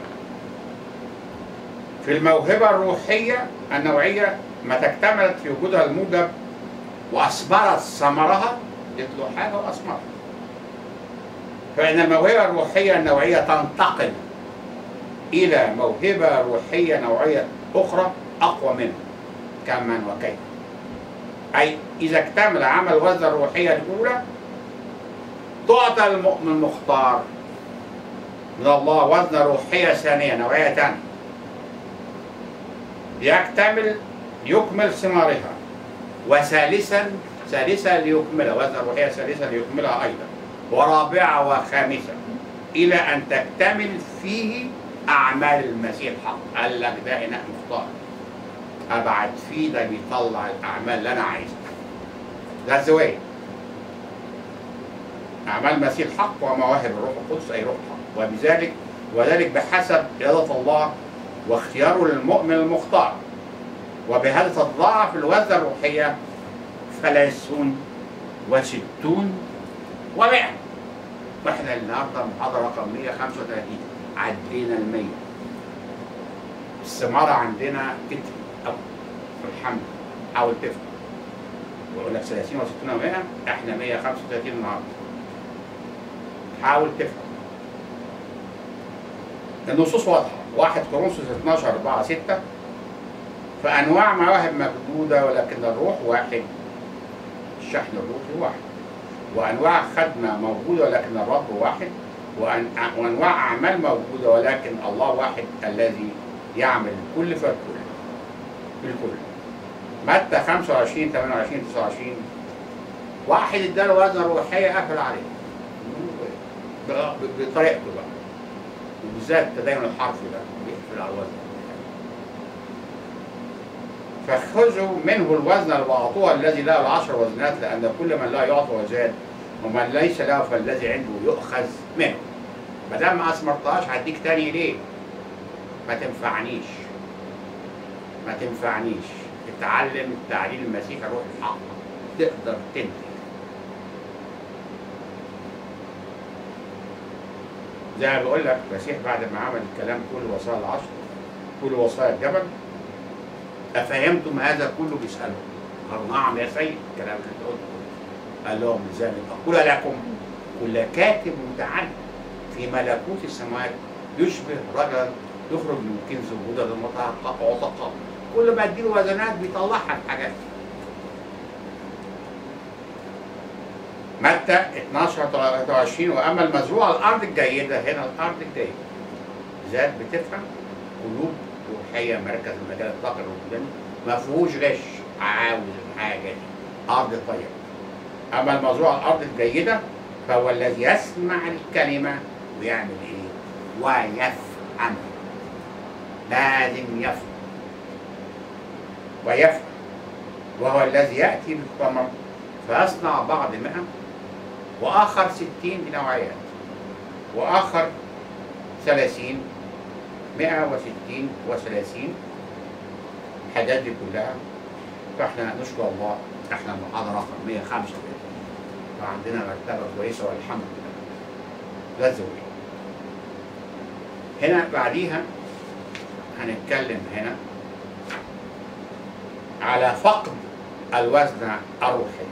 في الموهبة الروحية النوعية ما تكتملت في وجودها الموجب وأثمرت ثمرها يطلع حاجة وأثمرها فإن الموهبة الروحية النوعية تنتقل إلى موهبة روحية نوعية أخرى أقوى منها كمن وكيف أي إذا اكتمل عمل وزن الروحية الأولى تعطى المؤمن المختار من الله وزن روحية ثانية نوعية ثانية يكتمل يكمل ثمارها وثالثا ثالثا ليكملها وزن روحية ثالثا ليكملها أيضا ورابعة وخامسة إلى أن تكتمل فيه أعمال المسيح الحق قال لك ده إناء مختار أبعد فيه ده بيطلع الأعمال اللي أنا عايزها ده الزواج أعمال المسيح حق ومواهب الروح القدس أي روح حق وبذلك وذلك بحسب إرادة الله واختياره للمؤمن المختار وبهذا تتضاعف الوزن الروحية ثلاثون وستون ومئة واحنا النهارده محاضرة رقم 135 عدينا ال 100 الثمارة عندنا كتير أوي الحمد لله حاول تفهم ويقول لك 30 و60 و100 احنا 135 النهارده حاول تفهم النصوص واضحة واحد كورنثوس 12 4 6 فأنواع مواهب مجدودة ولكن الروح واحد الشحن الروحي واحد وأنواع خدمة موجودة ولكن الرب واحد وأن- وأنواع أعمال موجودة ولكن الله واحد الذي يعمل الكل في الكل في الكل متى 25 28 29 واحد اداله وزن روحية قفل عليه ب- ب- بطريقته بقى وبالذات التدين الحرفي ده بيقفل على الوزن فخذوا منه الوزن الواعطوه الذي له العشر وزنات لأن كل من لا يعطى وزاد ومن ليس له فالذي عنده يؤخذ منه ما دام ما أثمرتهاش هديك تاني ليه؟ ما تنفعنيش ما تنفعنيش اتعلم التعليم المسيحي الروح الحق تقدر تنتج زي ما بقول لك المسيح بعد ما عمل الكلام كل وصايا العشر كل وصايا الجبل أفهمتم هذا كله بيسألهم قالوا نعم يا سيد الكلام اللي أنت قلته قال لهم لذلك أقول لكم كل كاتب متعلم في ملكوت السماوات يشبه رجلا يخرج من كنز الهدى المتحقق وتقى كل ما اديله وزنات بيطلعها الحاجات متى 12 23 واما المزروع الارض الجيده هنا الارض الجيده ذات بتفهم قلوب روحيه مركز المجال الطاقه الوجداني ما فيهوش غش عاوز الحاجه دي ارض طيبه اما المزروع الارض الجيده فهو الذي يسمع الكلمه ويعمل ايه؟ ويفهم لازم يفهم ويفهم وهو الذي ياتي بالثمر فيصنع بعض مئة وآخر ستين بنوعيات وآخر ثلاثين مئة وستين وثلاثين الحاجات دي كلها فاحنا نشكر الله احنا المحاضرة رقم 105 فعندنا مرتبة كويسة والحمد لله لا زوجين هنا بعديها هنتكلم هنا على فقد الوزن الروحي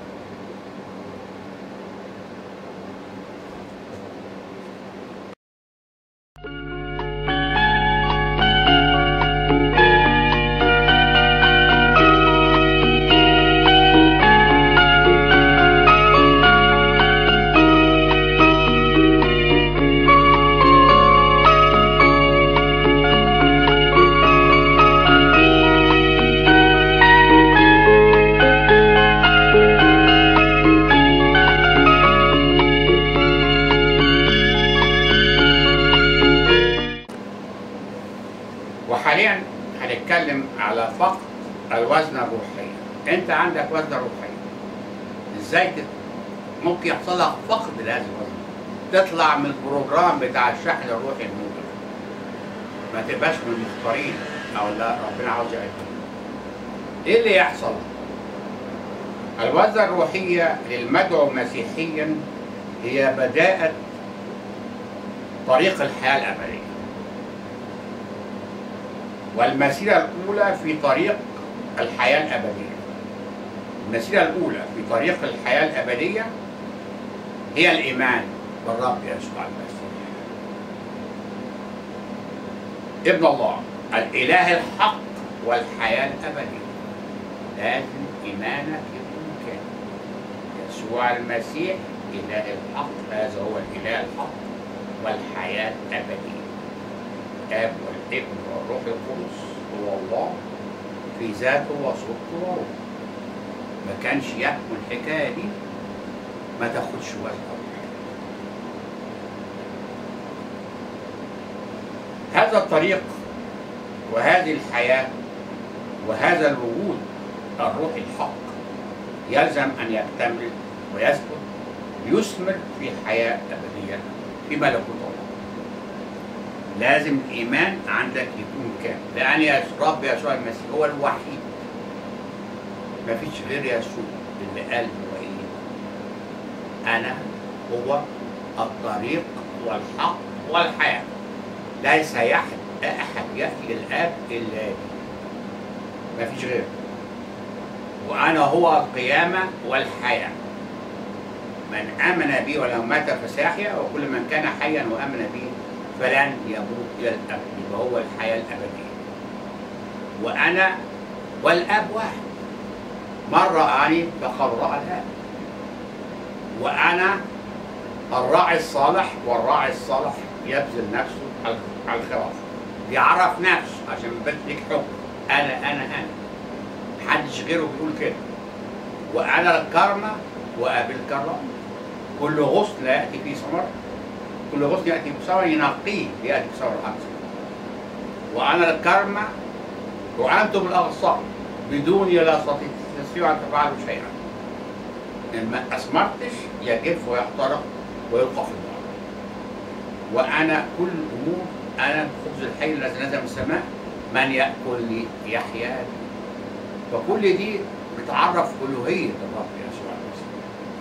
وحاليا هنتكلم على فقد الوزن الروحي انت عندك وزن روحي ازاي تت... ممكن يحصل لك فقد لهذا الوزن تطلع من البروجرام بتاع الشحن الروحي الموجود ما تبقاش من المختارين او لا ربنا عاوز يعيدهم ايه اللي يحصل الوزن الروحية للمدعو مسيحيا هي بداءة طريق الحياة الأبدية والمسيرة الأولى في طريق الحياة الأبدية المسيرة الأولى في طريق الحياة الأبدية هي الإيمان بالرب يسوع المسيح ابن الله الإله الحق والحياة الأبدية لازم إيمانك يكون كامل يسوع المسيح إله الحق هذا هو الإله الحق والحياة الأبدية الاب والابن والروح القدس هو الله في ذاته وصورته وروحه ما كانش يكمل الحكايه دي ما تاخدش وزن هذا الطريق وهذه الحياه وهذا الوجود الروحي الحق يلزم ان يكتمل ويثبت ليثمر في حياه ابديه في ملكوت الله لازم الايمان عندك يكون كامل لان يا رب يسوع المسيح هو الوحيد ما فيش غير يسوع اللي قال هو ايه انا هو الطريق والحق والحياه ليس يحد احد ياتي للاب الا بي ما فيش غيره وانا هو القيامه والحياه من امن بي ولو مات فسيحيا وكل من كان حيا وامن بي فلن يموت الى الابد يبقى هو الحياه الابديه وانا والاب واحد من رآني فقد رأى الآب وأنا الراعي الصالح والراعي الصالح يبذل نفسه على الخراف بيعرف نفسه عشان بدك حكم أنا أنا أنا محدش غيره بيقول كده وأنا الكرمة وأبي الكرم كل غصن لا يأتي فيه ثمر كل غصن يأتي بثمر ينقيه يأتي بثمر أكثر وأنا الكرمة وأنتم الأغصان بدوني لا تستطيعوا أن تفعلوا شيئا إن ما أثمرتش يجف ويحترق ويلقى في النار وأنا كل الأمور أنا الخبز الحي الذي نزل من السماء من يأكلني يحيا فكل دي بتعرف ألوهية الرب يسوع المسيح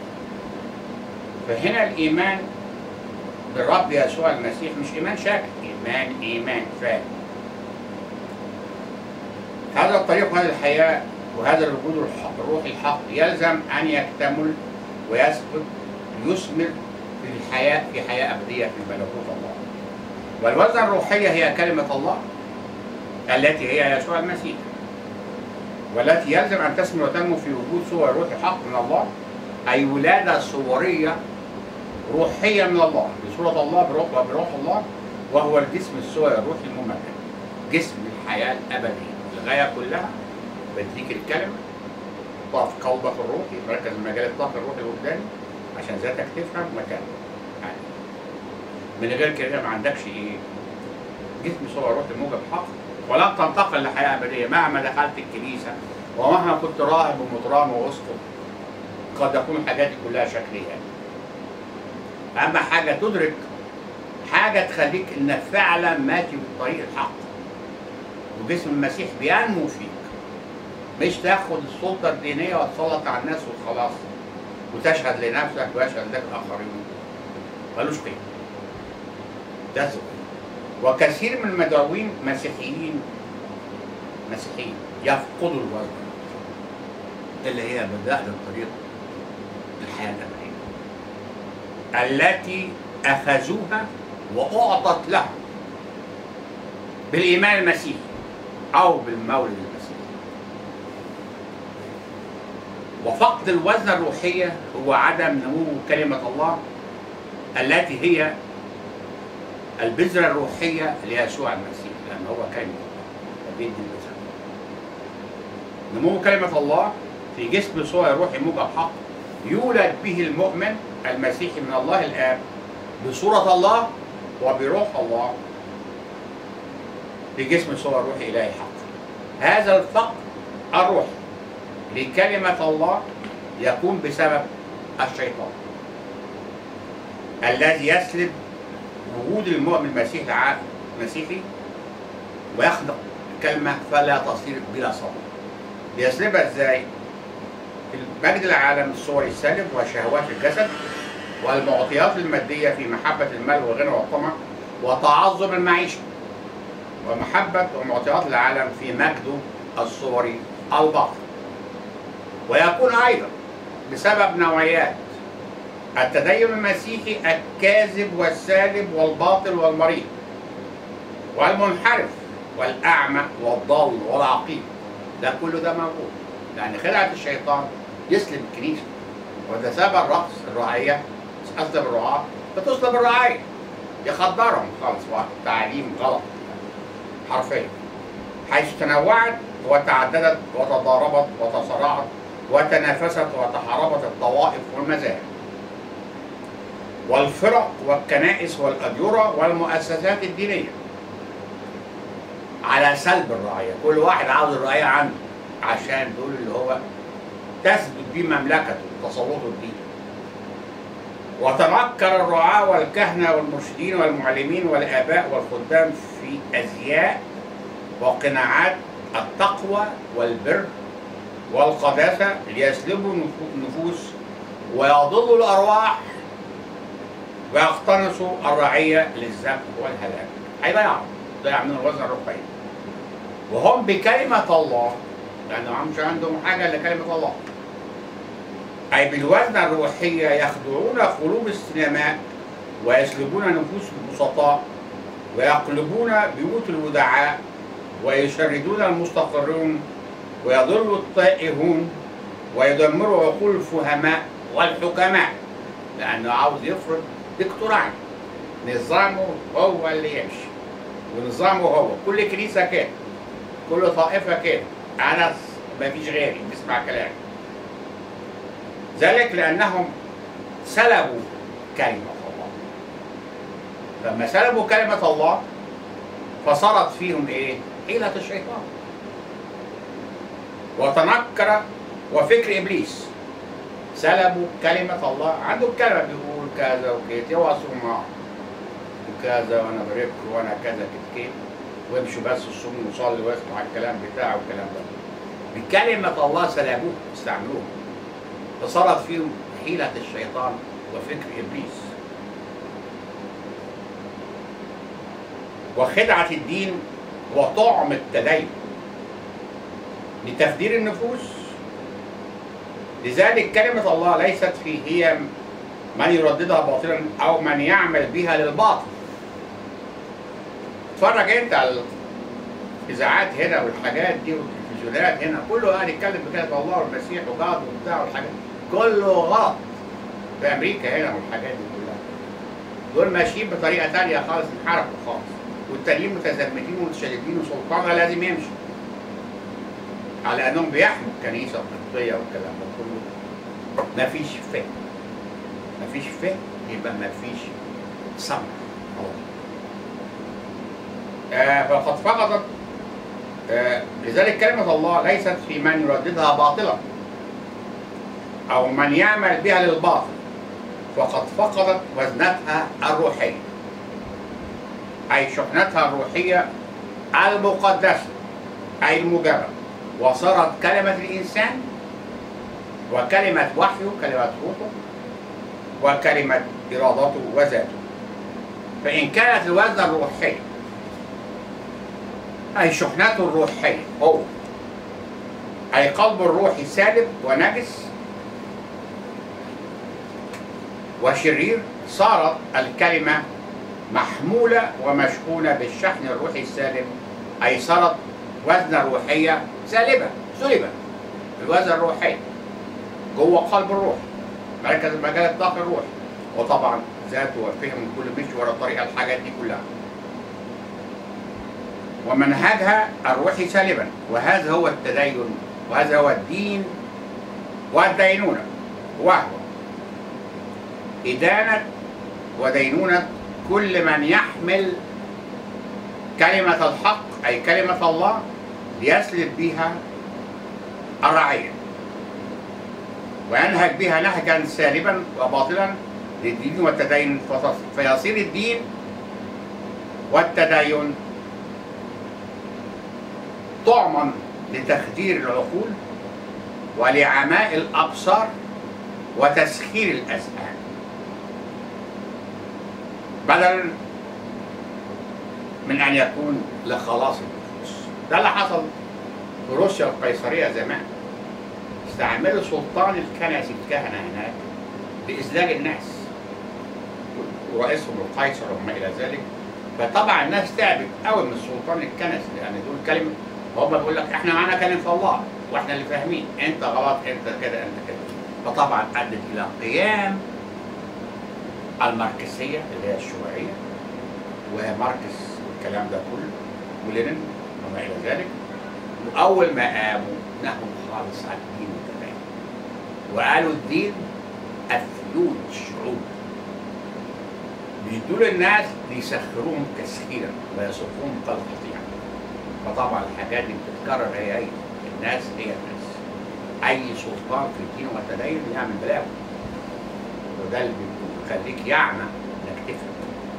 فهنا الإيمان بالرب يسوع المسيح مش إيمان شكل إيمان إيمان فعلا هذا الطريق وهذه الحياة وهذا الوجود الح- الروحي الحق يلزم أن يكتمل ويثبت يثمر في الحياة في حياة أبدية في ملكوت الله والوزن الروحية هي كلمة الله التي هي يسوع المسيح والتي يلزم أن تثمر وتنمو في وجود صور روح حق من الله أي ولادة صورية روحية من الله بصورة الله بروح وبروح الله وهو الجسم الصوري الروحي الممجد جسم الحياة الأبدية الغاية كلها بديك الكلمة طاف قلبك الروحي مركز المجال الطاقة الروحي الوجداني عشان ذاتك تفهم مكانك يعني من غير كده ما عندكش ايه جسم صور روحي موجب حق ولن تنتقل لحياة أبدية مهما دخلت الكنيسة ومهما كنت راهب ومطران واسقف قد تكون الحاجات دي كلها شكلية أهم حاجة تدرك حاجة تخليك إنك فعلا ماشي بالطريق الحق وجسم المسيح بينمو فيك مش تاخد السلطة الدينية وتسلط على الناس وخلاص وتشهد لنفسك ويشهد لك الآخرين ملوش قيمة ده الزواج وكثير من المدعوين مسيحيين مسيحيين يفقدوا الوزن اللي هي بدأنا الطريق الحياة الأبدية التي أخذوها وأعطت لهم بالإيمان المسيحي أو بالمولد المسيحي وفقد الوزن الروحية هو عدم نمو كلمة الله التي هي البذرة الروحية ليسوع المسيح لأن هو كلمة الله فبيدي البذرة نمو كلمة الله في جسم صور روحي موجب حق يولد به المؤمن المسيحي من الله الآب بصورة الله وبروح الله في جسم صور روحي إلهي حق هذا الفقر الروحي لكلمة الله يكون بسبب الشيطان الذي يسلب وجود المؤمن المسيحي ع- مسيحي ويخلق الكلمة فلا تصير بلا صبر بيسلبها ازاي؟ مجد العالم الصوري السالب وشهوات الجسد والمعطيات المادية في محبة المال والغنى والطمع وتعظم المعيشة ومحبة ومعطيات العالم في مجده الصوري الباطل ويكون أيضا بسبب نوعيات التدين المسيحي الكاذب والسالب والباطل والمريض والمنحرف والأعمى والضال والعقيم ده كله ده موجود لأن خدعة الشيطان يسلب الكنيسة وده سبب الرقص الرعية أسلب الرعاة بتسلب الرعاية يخدرهم خالص تعليم غلط حرفيا حيث تنوعت وتعددت وتضاربت وتصارعت وتنافست وتحاربت الطوائف والمذاهب والفرق والكنائس والأديرة والمؤسسات الدينية على سلب الرعية كل واحد عاوز الرعية عنده عشان دول اللي هو تثبت بيه مملكته وتسلطه الديني وتنكر الرعاة والكهنة والمرشدين والمعلمين والآباء والخدام في أزياء وقناعات التقوى والبر والقداسة ليسلبوا نفو- النفوس ويضلوا الأرواح ويقتنصوا الرعية للذبح والهلاك هيضيعوا ضيع من الوزن الروحي وهم بكلمة الله لأنه ما عندهمش عندهم حاجة إلا كلمة الله أي بالوزن الروحية يخدعون قلوب السلماء ويسلبون نفوس البسطاء ويقلبون بيوت الودعاء ويشردون المستقرون ويضل الطائعون ويدمروا عقول الفهماء والحكماء لأنه عاوز يفرض دكتوراه نظامه هو اللي يمشي ونظامه هو كل كنيسة كده كل طائفة كده أنا مفيش غيري بيسمع كلامي ذلك لأنهم سلبوا كلمة الله لما سلبوا كلمة الله فصارت فيهم إيه؟ حيلة الشيطان وتنكر وفكر إبليس سلبوا كلمة الله عنده كلمة بيقول كذا وكذا يواصلوا معه وكذا وأنا بريك وأنا كذا كده كده ويمشوا بس الصوم ويصلي ويسمع الكلام بتاعه والكلام ده بكلمة الله سلبوه استعملوه فصارت فيهم حيلة الشيطان وفكر إبليس وخدعة الدين وطعم التدين لتفجير النفوس لذلك كلمة الله ليست في هي من يرددها باطلا أو من يعمل بها للباطل اتفرج انت على الاذاعات هنا والحاجات دي والتلفزيونات هنا كله قاعد يتكلم بكلمة الله والمسيح وجاد وبتاع والحاجات كله غلط في امريكا هنا والحاجات دي كلها دول ماشيين بطريقه تانية خالص انحرفوا خالص والتانيين متزمتين ومتشددين وسلطانها لازم يمشي على انهم بيحموا الكنيسه القبطيه والكلام ده كله مفيش فهم مفيش فهم يبقى مفيش سمع خلاص آه فقد فقدت آه لذلك كلمة الله ليست في من يرددها باطلا أو من يعمل بها للباطل فقد فقدت وزنتها الروحية أي شحنتها الروحية المقدسة أي المجرد وصارت كلمة الإنسان وكلمة وحيه كلمة روحه وكلمة إرادته وذاته فإن كانت الوزن الروحية أي شحنته الروحية هو أي قلب الروح سالب ونجس وشرير صارت الكلمة محمولة ومشحونة بالشحن الروحي السالب أي صارت وزن روحية سالبة سلبة الوزن الروحي جوه قلب الروح مركز مجال الطاقة الروحي وطبعا ذاته وفهم كل مشي ورا طريقة الحاجات دي كلها ومنهجها الروحي سالبا وهذا هو التدين وهذا هو الدين والدينونة وهو إدانة ودينونة كل من يحمل كلمة الحق أي كلمة الله ليسلب بها الرعية وينهج بها نهجا سالبا وباطلا للدين والتدين فتص- فيصير الدين والتدين طعما لتخدير العقول ولعماء الأبصار وتسخير الأذهان بدلا من أن يكون لخلاص النفوس ده اللي حصل في روسيا القيصرية زمان استعملوا سلطان الكنسي الكهنة هناك لإذلال الناس ورئيسهم القيصر وما إلى ذلك فطبعا الناس تعبت قوي من السلطان الكنسي لأن دول كلمة هم بيقول لك احنا معانا كلمة الله واحنا اللي فاهمين انت غلط انت كده انت كده فطبعا ادت الى قيام الماركسيه اللي هي الشيوعيه وماركس والكلام ده كله ولينين وما الى ذلك واول ما قاموا نهوا خالص عن الدين والتدين وقالوا الدين افيون الشعوب بيدوا للناس ليسخروهم تسخيرا ويسوقوهم كالقطيع فطبعا الحاجات دي بتتكرر هي هي الناس هي الناس اي سلطان في الدين والتدين يعمل بلاوي وده اللي بيخليك يعمى انك تفهم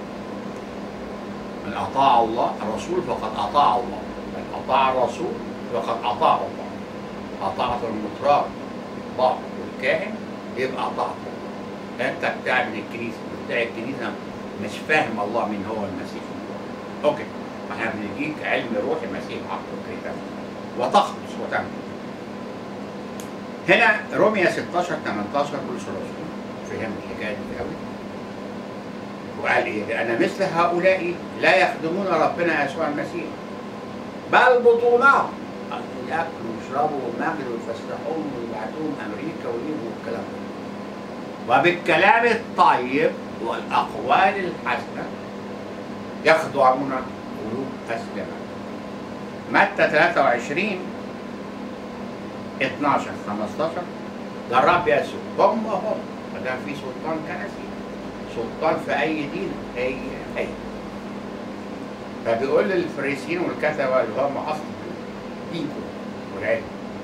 من اطاع الله الرسول فقد اطاع الله من اطاع الرسول فقد اطاع الله اطاعت المطران الله والكاهن يبقى اطاعت الله انت بتاع من الكنيسه بتاع الكنيسه مش فاهم الله مين هو المسيح اوكي احنا بنديك علم روح المسيح حق الكتاب وتخلص وتنجو هنا روميا 16 18 بولس الرسول فهم الحكايه دي قوي وقال ايه؟ لان مثل هؤلاء لا يخدمون ربنا يسوع المسيح بل بطونهم ياكلوا ويشربوا ويمجدوا ويفسحوهم ويبعتوهم امريكا ويجوا والكلام ده وبالكلام الطيب والاقوال الحسنه يخضعون قلوب اسلمه متى 23 12 15 ده الرب يسوع هم هم ما دام في سلطان كنسي سلطان في اي دين هي هي فبيقول للفريسيين والكتبه اللي هم اصل دينكم والعلم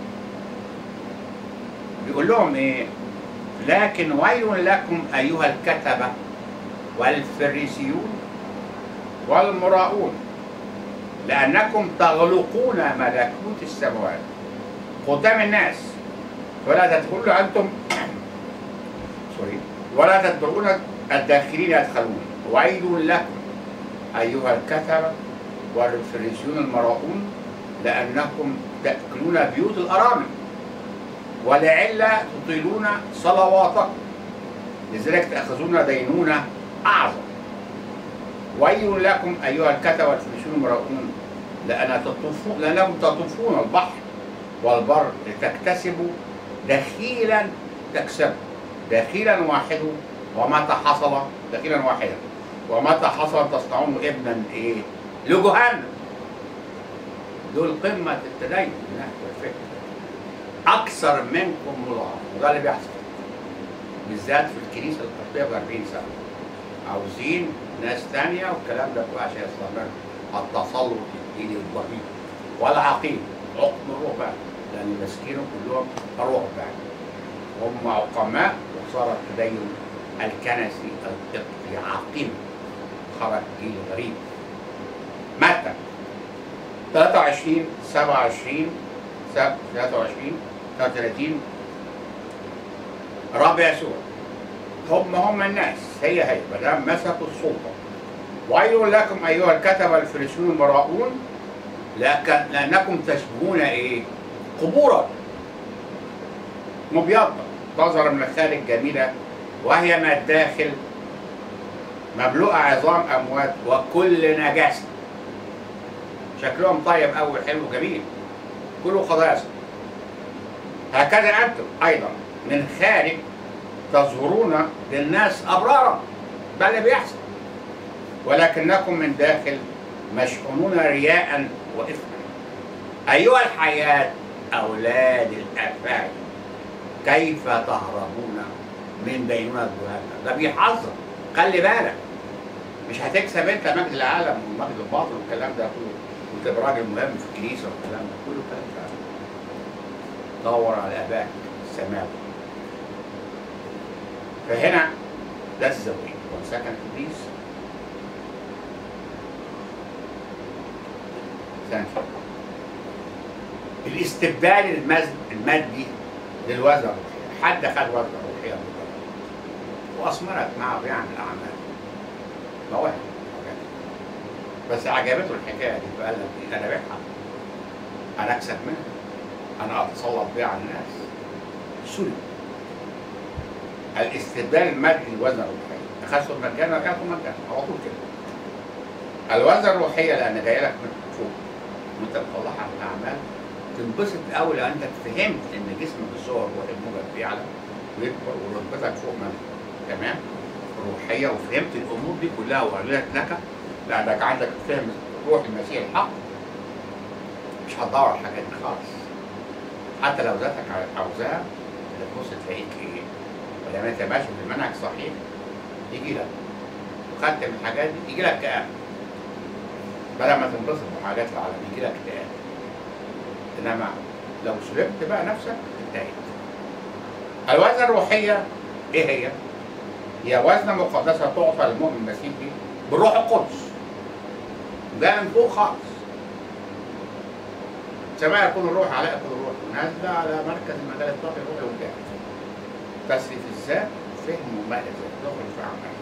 بيقول لهم ايه لكن ويل لكم ايها الكتبه والفريسيون والمراؤون لانكم تغلقون ملكوت السماوات قدام الناس ولا تدخلوا انتم سوري ولا تدعون الداخلين يدخلون ويل لكم ايها الكتبه والفريسيون المراؤون لانكم تأكلون بيوت الأرامل ولعل تطيلون صلواتكم لذلك تأخذون دينونة أعظم ويل لكم أيها الكتبة والفريسيون المراؤون لأن تطوفون لأنكم تطوفون البحر والبر لتكتسبوا دخيلا تكسبوا دخيلا واحدا ومتى حصل دخيلا واحدا ومتى حصل تصنعون ابنا ايه؟ لجهنم دول قمة التدين من ناحية الفكر أكثر منكم مضاعف وده اللي بيحصل بالذات في الكنيسة القبطية ب 40 سنة عاوزين ناس تانية والكلام ده كله عشان يستمر التسلط الديني الضريب والعقيم عقم الرهبان لأن مسكينهم كلهم رهبان هم عقماء وصار التدين الكنسي القبطي عقيم خرج جيل غريب متى 23 27 23 33 رب يسوع هم هم الناس هي هي ما دام مسكوا السلطه ويل لكم ايها الكتبه الفريسيون المراؤون لكن لانكم تشبهون ايه؟ قبورا مبيضه تظهر من الخارج جميله وهي من الداخل مملوءه عظام اموات وكل نجاسه شكلهم طيب قوي حلو جميل كله قداسه هكذا انتم ايضا من خارج تظهرون للناس ابرارا ده اللي بيحصل ولكنكم من داخل مشحونون رياء واثما ايها الحياه اولاد الافاعي كيف تهربون من دينونة جهنم ده بيحذر خلي بالك مش هتكسب انت مجد العالم ومجد الباطل والكلام ده كله وتبقى راجل مهم في الكنيسه والكلام ده كله كلام فارغ. دور على اباك السماوي فهنا ده الزوجين وسكن ابليس ثاني الاستبدال المز- المادي للوزن الروحي حد خد وزن روحية واثمرت معه بيعمل اعمال مواهب بس عجبته الحكايه دي فقال لك انا بيعها انا اكسب منها انا اتسلط بيها على الناس سلم الاستبدال المادي للوزن الروحي اخذته مجانا رجعته مجانا على طول كده الوزن الروحيه لان جايه لك من فوق وانت بتطلعها من الاعمال تنبسط قوي لو انت فهمت ان جسمك الصور الروحي الموجب بيعلى ويكبر ورتبتك فوق منه تمام روحيه وفهمت الامور دي كلها وقالت لك لانك عندك فهم روح المسيح الحق مش هتدور على الحاجات دي خالص حتى لو ذاتك عاوزاها تبص تلاقيك ايه ولما انت ماشي في المنهج صحيح يجي لك وخدت من الحاجات دي يجي لك كآبة بدل ما تنبسط بحاجات العالم يجي لك اكتئاب انما لو سلبت بقى نفسك انتهيت الوزن الروحية ايه هي؟ هي وزنة مقدسة تعطى للمؤمن المسيحي بالروح القدس ده من فوق خالص سماء يكون الروح على يكون الروح نازلة على مركز المجال الطاقي الروحي والجاهل تسري في الذات فهم ومال الذات دخل في أعمال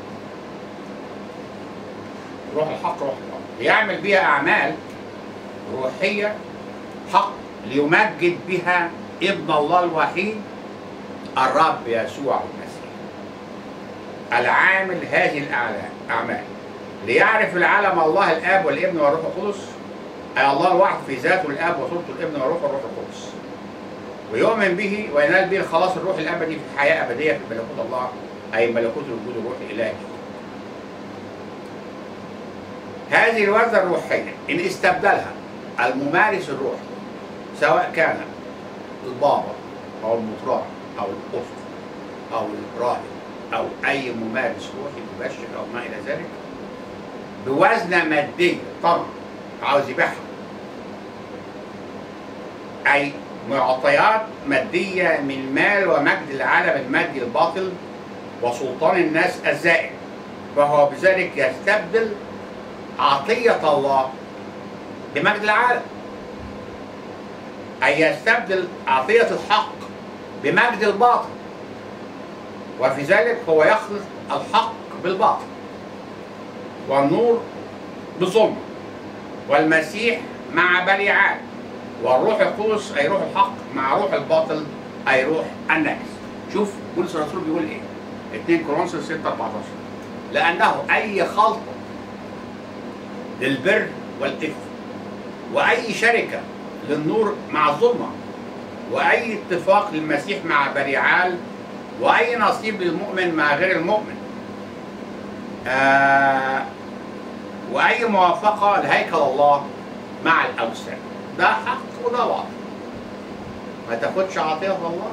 روح الحق روح الحق بيعمل بيها أعمال روحية حق ليمجد بها ابن الله الوحيد الرب يسوع المسيح العامل هذه الأعمال ليعرف العالم الله الآب والابن والروح القدس أي الله الواحد في ذاته الآب وصورته الابن والروح والروح القدس ويؤمن به وينال به الخلاص الروحي الأبدي في حياة أبدية في ملكوت الله أي ملكوت الوجود الروحي الإلهي هذه الوردة الروحية إن استبدلها الممارس الروحي سواء كان البابا أو المطران أو القسط أو الراهب أو أي ممارس روحي مبشر أو ما إلى ذلك بوزنة مادية طبعا عاوز يبيعها أي معطيات مادية من مال ومجد العالم المادي الباطل وسلطان الناس الزائد فهو بذلك يستبدل عطية الله بمجد العالم أي يستبدل عطية الحق بمجد الباطل وفي ذلك هو يخلط الحق بالباطل والنور بالظلمة والمسيح مع بليعان والروح القدس أي روح الحق مع روح الباطل أي روح النجس شوف بولس الرسول بيقول إيه 2 كورنثوس 6 14 لأنه أي خلط للبر والإثم وأي شركة للنور مع الظلمة وأي اتفاق للمسيح مع بريعال وأي نصيب للمؤمن مع غير المؤمن آه وأي موافقة لهيكل الله مع الأوثان ده حق وده باطل ما تاخدش عطية الله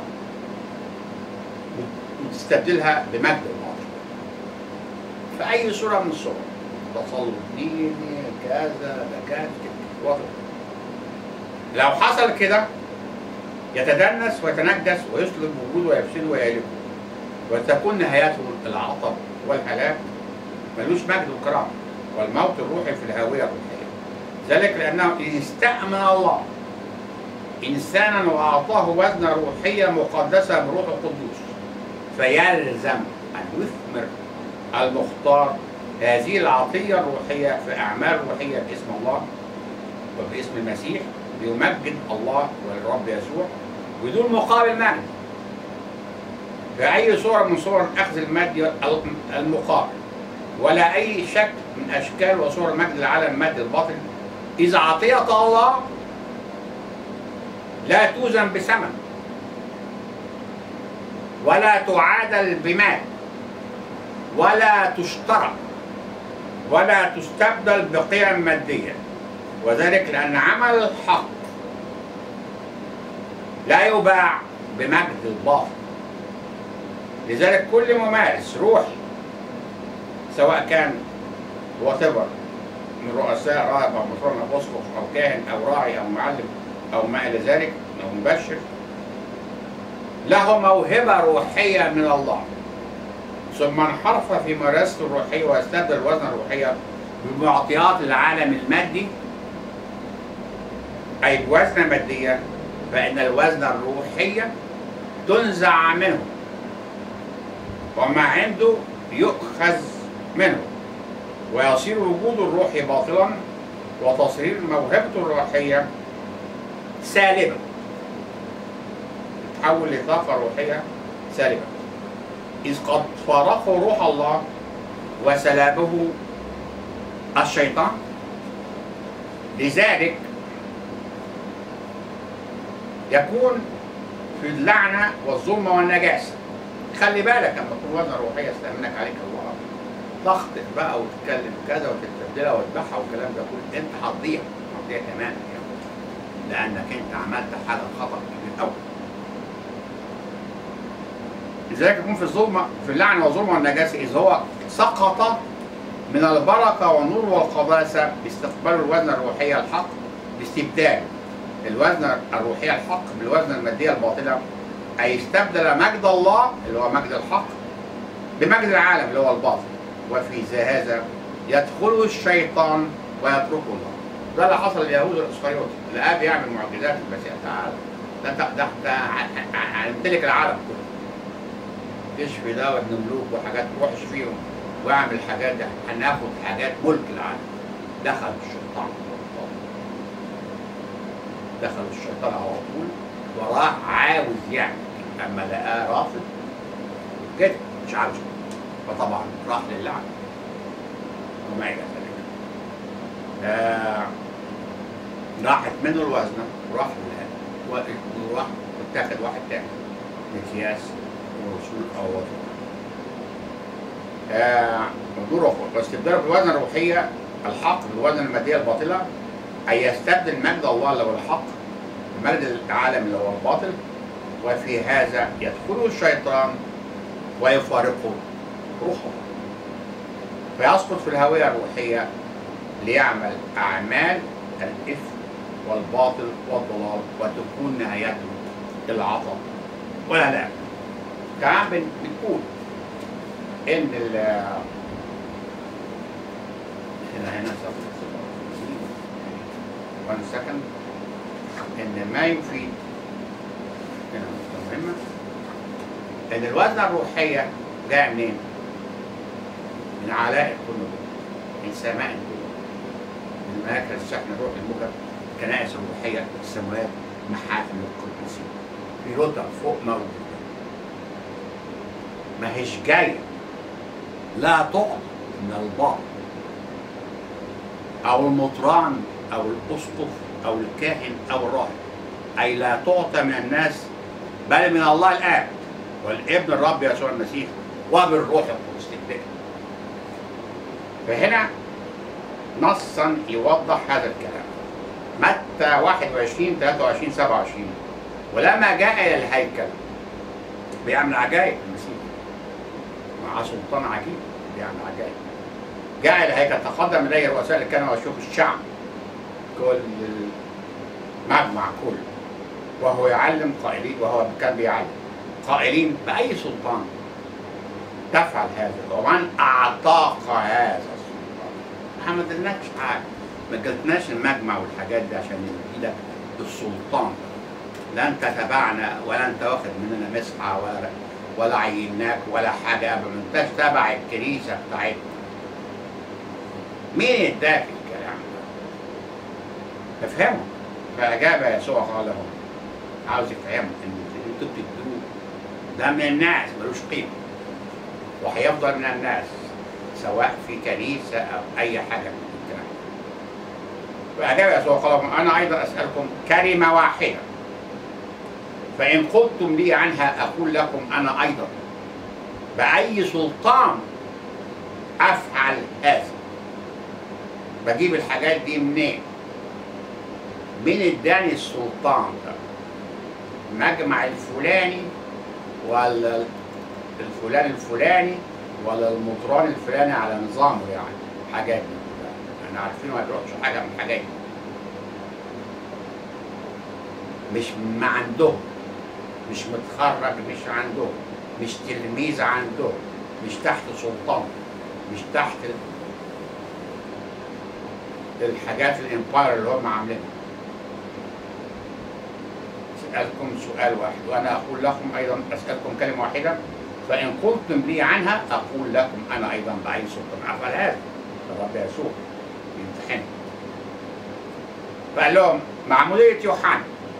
وتستبدلها بمجد الباطل في أي صورة من الصور تسلط ديني كذا ده كذا كده وضع. لو حصل كده يتدنس ويتنجس ويسلب وجوده ويفسده ويهلكه وتكون نهايته العطب والهلاك ملوش مجد وكرامه والموت الروحي في الهاويه الروحيه ذلك لانه ان استامن الله انسانا واعطاه وزن روحيه مقدسه من روح القدوس فيلزم ان يثمر المختار هذه العطيه الروحيه في اعمال روحيه باسم الله وباسم المسيح ليمجد الله والرب يسوع بدون مقابل مجد بأي صورة من صور أخذ المادي المقابل ولا أي شكل من أشكال وصور مجد العالم المادي الباطل إذا عطية الله لا توزن بثمن ولا تعادل بمال ولا تشترى ولا تستبدل بقيم مادية وذلك لأن عمل الحق لا يباع بمجد الباطل لذلك كل ممارس روحي سواء كان واتيفر من رؤساء راهب او مطران او اسقف او كاهن او راعي او معلم او ما الى ذلك او مبشر له موهبه روحيه من الله ثم انحرف في ممارسته الروحيه واستبدل الوزن الروحيه بمعطيات العالم المادي اي بوزن ماديه فان الوزن الروحيه تنزع منه وما عنده يؤخذ منه ويصير وجوده الروحي باطلا وتصير موهبته الروحية سالبة تتحول لطاقة روحية سالبة إذ قد فارقه روح الله وسلبه الشيطان لذلك يكون في اللعنة والظلمة والنجاسة خلي بالك لما تكون وزنة روحية استأمنك عليك الله تخطئ بقى وتتكلم كذا وتستبدلها وتبيعها والكلام ده كله انت هتضيع هتضيع تماما يعني لانك انت عملت حاجه خطا من الاول لذلك يكون في الظلمه في اللعنه والظلمه والنجاسه اذ هو سقط من البركه والنور والقداسه باستقبال الوزن الروحيه الحق باستبدال الوزن الروحيه الحق بالوزن الماديه الباطله اي استبدل مجد الله اللي هو مجد الحق بمجد العالم اللي هو الباطل وفي هذا يدخل الشيطان ويتركه الله ده اللي حصل ليهوذا الاسخريوطي الاب يعمل معجزات المسيح تعالى ده انت ده انت هنمتلك العالم كله تشفي ده وابن ملوك وحاجات وحش فيهم واعمل حاجات ده هناخد حاجات ملك العالم دخل الشيطان دخل الشيطان على طول وراح عاوز يعمل اما لقاه رافض كده مش عاوز فطبعا راح للعنة وما إلى ذلك آه راحت منه الوزنة وراح للعنة وراح واتاخد واحد تاني مكياس ورسول أو وزن آه موضوع أخر واستبداله بالوزن الروحية الحق بالوزن المادية الباطلة أي يستبدل مجد الله اللي هو الحق بمجد العالم اللي هو الباطل وفي هذا يدخل الشيطان ويفارقه روحه فيسقط في الهوية الروحية ليعمل أعمال الإثم والباطل والضلال وتكون نهايته العطب والهلاك كمان بن- بنقول إن ال هنا هنا وان سكند إن ما يفيد هنا نقطة مهمة إن الوزنة الروحية جاية منين؟ من علاء القلوب من سماء القلوب من مركز شحن الروح الموجب الكنائس الروحيه السماوات محافل القديسين في رتب فوق موجوده ما هيش جايه لا تعطى من البعض او المطران او الاسقف او الكاهن او الراهب اي لا تعطى من الناس بل من الله الاب والابن الرب يسوع المسيح وبالروح القدس تتبع فهنا نصا يوضح هذا الكلام متى 21 23 27 ولما جاء الى الهيكل بيعمل عجائب المسيح مع سلطان عجيب بيعمل عجائب جاء الى الهيكل تقدم اليه رؤساء الكهنه وشيوخ الشعب كل المجمع كله وهو يعلم قائلين وهو كان بيعلم قائلين باي سلطان تفعل هذا ومن اعطاك هذا السلطان احنا ما اديناكش حاجه ما جبتناش المجمع والحاجات دي عشان ندي لك السلطان لا انت تبعنا ولا انت واخد مننا مسحه ولا ولا عيناك ولا حاجه ابدا ما انتش تبع الكنيسه بتاعتنا مين اداك الكلام ده؟ افهموا فاجاب يسوع قال لهم عاوز يفهموا ان اللي انتوا بتدوه ده من الناس ملوش قيمه وهيفضل من الناس سواء في كنيسه او اي حاجه من الكلام فاجاب يسوع قال لهم انا ايضا اسالكم كلمه واحده فان قلتم لي عنها اقول لكم انا ايضا باي سلطان افعل هذا بجيب الحاجات دي منين مين اداني السلطان ده المجمع الفلاني ولا الفلان الفلاني ولا المطران الفلاني على نظامه يعني حاجات دي احنا عارفين ما بيروحش حاجه من الحاجات دي مش ما عندهم مش متخرج مش عندهم مش تلميذ عندهم مش تحت سلطان مش تحت الحاجات الامباير اللي هم عاملينها اسالكم سؤال واحد وانا اقول لكم ايضا اسالكم كلمه واحده فان قلتم لي عنها اقول لكم انا ايضا باي سلطان افعل هذا الرب يسوع يمتحن فقال لهم معموديه يوحنا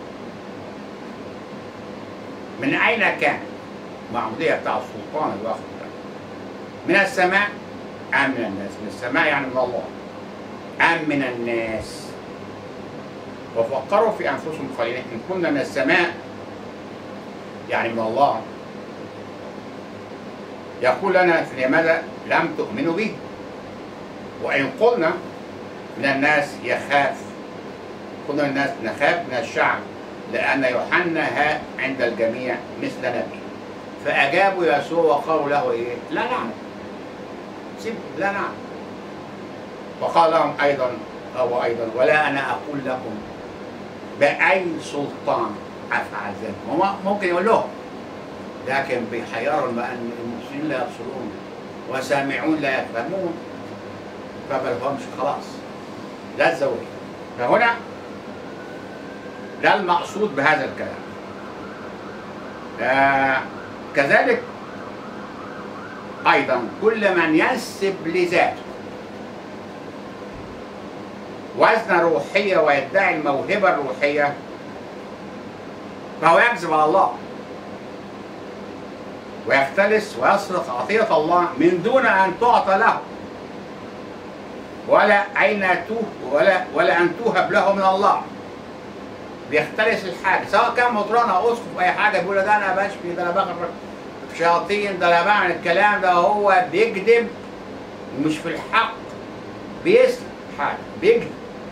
من اين كان؟ معموديه بتاع السلطان اللي واخد ده من السماء ام من الناس؟ من السماء يعني من الله ام من الناس؟ وفكروا في انفسهم قليلا ان كنا من السماء يعني من الله يقول لنا لماذا لم تؤمنوا به وان قلنا من الناس يخاف كنا من الناس نخاف من الشعب لان يوحنا ها عند الجميع مثل نبي فاجابوا يسوع وقالوا له ايه لا نعلم سيب لا نعلم وقال لهم ايضا هو ايضا ولا انا اقول لكم باي سلطان افعل ذلك هو ممكن يقول لهم لكن بيحيرهم بان المسلمين لا يبصرون وسامعون لا يفهمون فبلهمش خلاص ده الزوجية فهنا ده المقصود بهذا الكلام آه كذلك ايضا كل من ينسب لذاته وزن روحية ويدعي الموهبة الروحية فهو يكذب على الله ويختلس ويسرق عطية الله من دون أن تعطى له ولا أين توه ولا ولا أن توهب له من الله بيختلس الحاجة سواء كان مطران أو أسقف أي حاجة بيقول ده أنا بشفي ده أنا بخرج شياطين ده أنا بعمل الكلام ده هو بيكذب ومش في الحق بيسرق حاجة بيكذب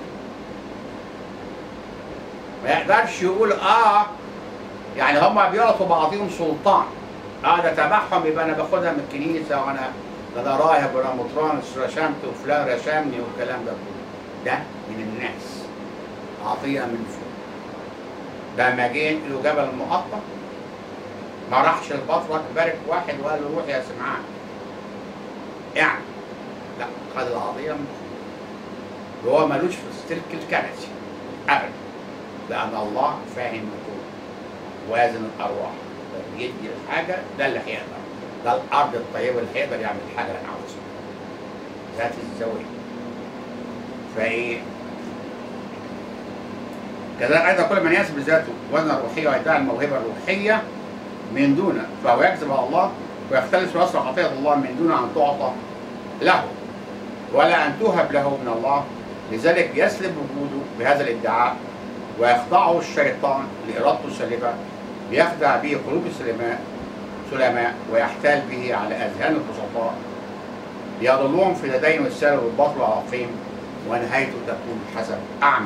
ما يقدرش يقول اه يعني هم بيعطوا بعضهم سلطان اه ده تبعهم يبقى انا باخدها من الكنيسه وانا ده انا راهب وانا مطران رشمت وفلان رشمني والكلام ده كله ده من الناس عطيه من فوق ده ما جه له جبل المقطع ما راحش البطرك بارك واحد وقال له روح يا سمعان يعني لا خد العطيه من فوق وهو ملوش في السلك الكنسي ابدا لان الله فاهم الكون وازن الارواح يدي الحاجه ده اللي هيقدر ده الارض الطيبه اللي هيقدر يعمل الحاجه اللي انا عاوزها ذات الزاويه فايه كذلك ايضا كل من ينسب لذاته وزنا الروحيه ويدعي الموهبه الروحيه من دونه فهو يكذب على الله ويختلس ويصرف خطيه الله من دون ان تعطى له ولا ان توهب له من الله لذلك يسلب وجوده بهذا الادعاء ويخضعه الشيطان لارادته السالبه ليخدع به قلوب السلماء سلماء ويحتال به على اذهان البسطاء ليضلهم في اليدين والسائر والبطل والعقيم ونهايته تكون حسب اعمال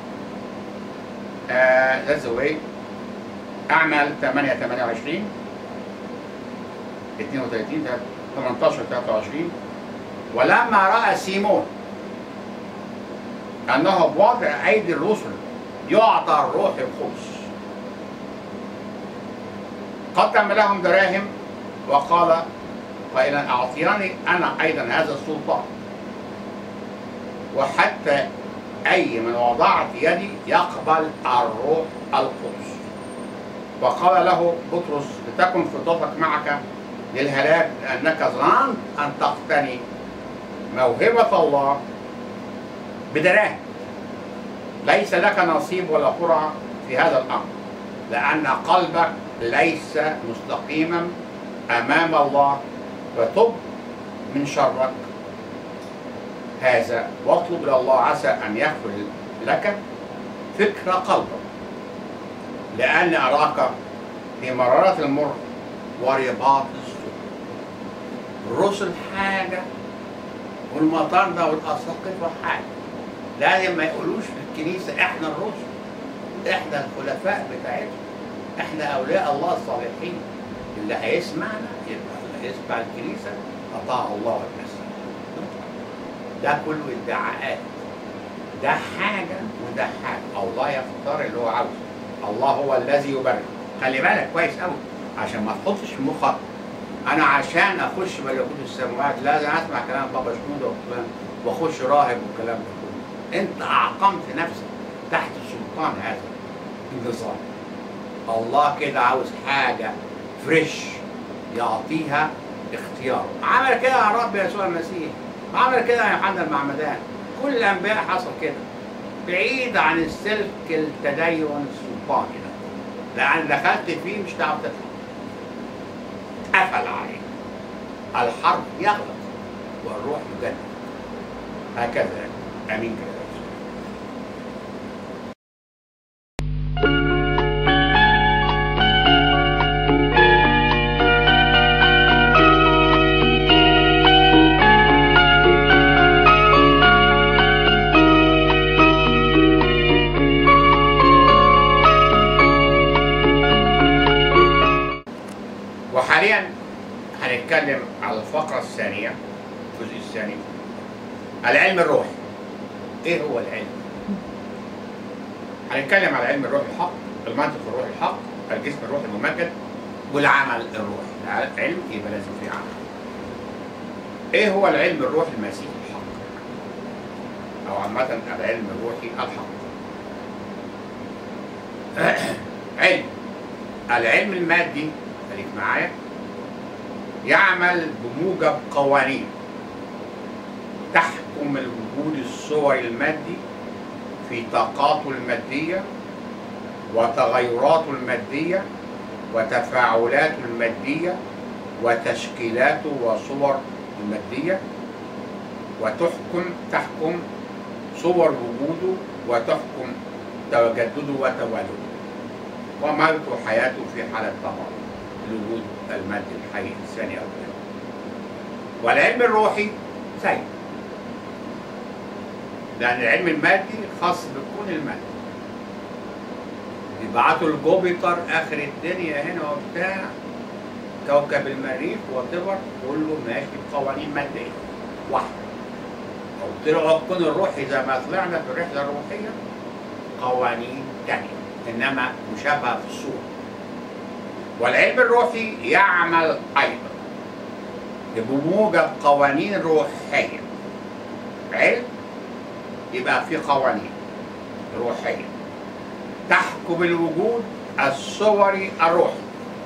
uh, that's the way أعمال 8 28 32 18 23 ولما رأى سيمون أنه بوضع أيدي الرسل يعطى الروح القدس قدم لهم دراهم وقال قائلا أعطيني أنا أيضا هذا السلطان وحتى أي من وضعت يدي يقبل الروح القدس وقال له بطرس لتكن فضتك معك للهلاك لأنك ظننت أن تقتني موهبة الله بدراهم ليس لك نصيب ولا قرعة في هذا الأمر لأن قلبك ليس مستقيما أمام الله وتب من شرك هذا واطلب الى الله عسى ان يغفر لك فكر قلبك لان اراك في مرارة المر ورباط السوء الرسل حاجة والمطارنة والأساقفة حاجة لازم ما يقولوش في الكنيسة احنا الرسل احنا الخلفاء بتاعتهم احنا اولياء الله الصالحين اللي هيسمعنا يبقى اللي هيسمع الكنيسة اطاع الله والمسيح ده كله ادعاءات ده حاجة وده حاجة الله يختار اللي هو عاوزه الله هو الذي يبرر خلي بالك كويس قوي عشان ما تحطش في مخك انا عشان اخش ملكوت السماوات لازم اسمع كلام بابا شنودة واخش راهب والكلام ده كله انت اعقمت نفسك تحت سلطان هذا النظام الله كده عاوز حاجة فريش يعطيها اختياره عمل كده يا رب يسوع المسيح عمل كده يا يوحنا المعمدان كل الانبياء حصل كده بعيد عن السلك التدين السلطاني ده لان دخلت فيه مش هتعرف تطلع قفل عليك الحرب يغلق والروح يجدد هكذا امين كده يا رسول. وحاليا هنتكلم على الفقرة الثانية الجزء الثاني العلم الروحي ايه هو العلم؟ هنتكلم على علم الروح الحق المنطق الروحي الحق الجسم الروحي الممجد والعمل الروحي العلم يبقى لازم فيه عمل ايه هو العلم الروحي المسيحي الحق او عامة العلم الروحي الحق علم العلم المادي خليك معايا يعمل بموجب قوانين تحكم الوجود الصوري المادي في طاقاته المادية وتغيراته المادية وتفاعلاته المادية وتشكيلاته وصور المادية وتحكم تحكم صور وجوده وتحكم تجدده وتوالده وموته وحياته في حالة طبعا الوجود المادي الحي الثاني أو الثاني والعلم الروحي زي لأن العلم المادي خاص بالكون المادي يبعتوا الجوبيتر آخر الدنيا هنا وبتاع كوكب المريخ وطبر كله ماشي بقوانين مادية واحدة أو طلعوا الكون الروحي زي ما طلعنا في الرحلة الروحية قوانين تانية إنما مشابهة في الصورة والعلم الروحي يعمل أيضا بموجب قوانين روحية علم يبقى في قوانين روحية تحكم الوجود الصوري الروحي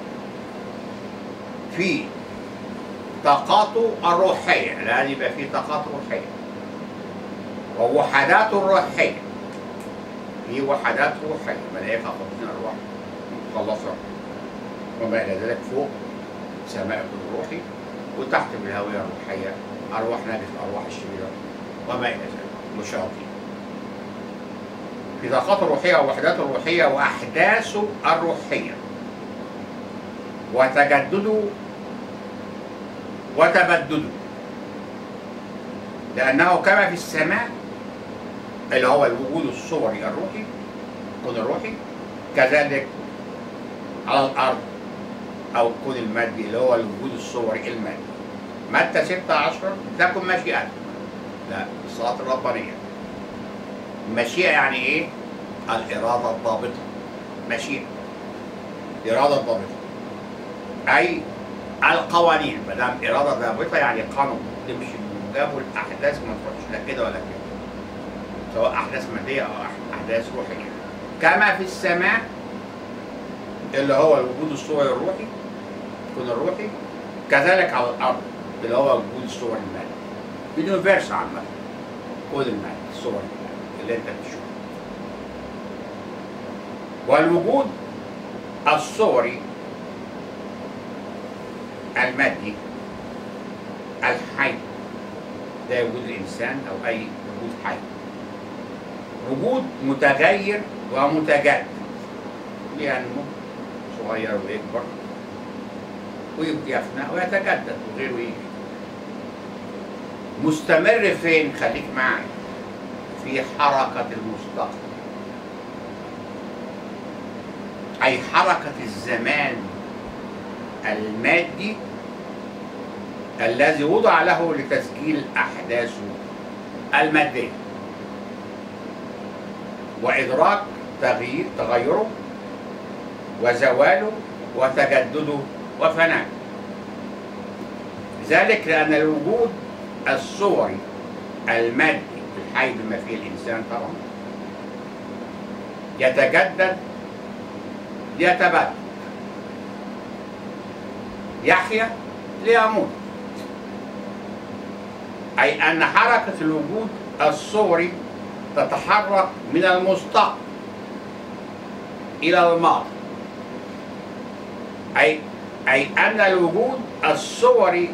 في طاقاته الروحية لازم يبقى في طاقات روحية ووحداته الروحية في وحدات روحية ملائكة قابضين أرواح مخلصة وما إلى ذلك فوق سماء كل روحي وتحت بالهوية الروحية أرواح نجس أرواح الشريرة وما إلى ذلك والشياطين في طاقات الروحية ووحدات الروحية وأحداث الروحية وتجدد وتبدد لأنه كما في السماء اللي هو الوجود الصوري الروحي الكون الروحي كذلك على الأرض أو الكون المادي اللي هو الوجود الصوري المادي متى 16 تكن مشيئة لا الصلاة الربانية المشيئة يعني إيه؟ الإرادة الضابطة مشيئة إرادة ضابطة أي القوانين ما دام إرادة ضابطة يعني قانون تمشي بموجبه الأحداث ما تروحش لا كده ولا كده سواء أحداث مادية أو أح- أحداث روحية كما في السماء اللي هو الوجود الصوري الروحي الكون الروحي كذلك على الأرض اللي هو الوجود الصوري المادي اليونيفرس عامة الكون المادي الصوري المادي اللي أنت بتشوفه والوجود الصوري المادي الحي ده وجود الإنسان أو أي وجود حي وجود متغير ومتجدد لأنه صغير ويكبر ويفنى ويتجدد وغيره يجي مستمر فين خليك معي في حركة المستقبل أي حركة الزمان المادي الذي وضع له لتسجيل أحداثه المادية وإدراك تغيير تغيره وزواله وتجدده وفنائه ذلك لأن الوجود الصوري المادي الحي بما فيه الإنسان طبعا يتجدد ليتبدل يحيا ليموت أي أن حركة الوجود الصوري تتحرك من المستقبل إلى الماضي أي أي أن الوجود الصوري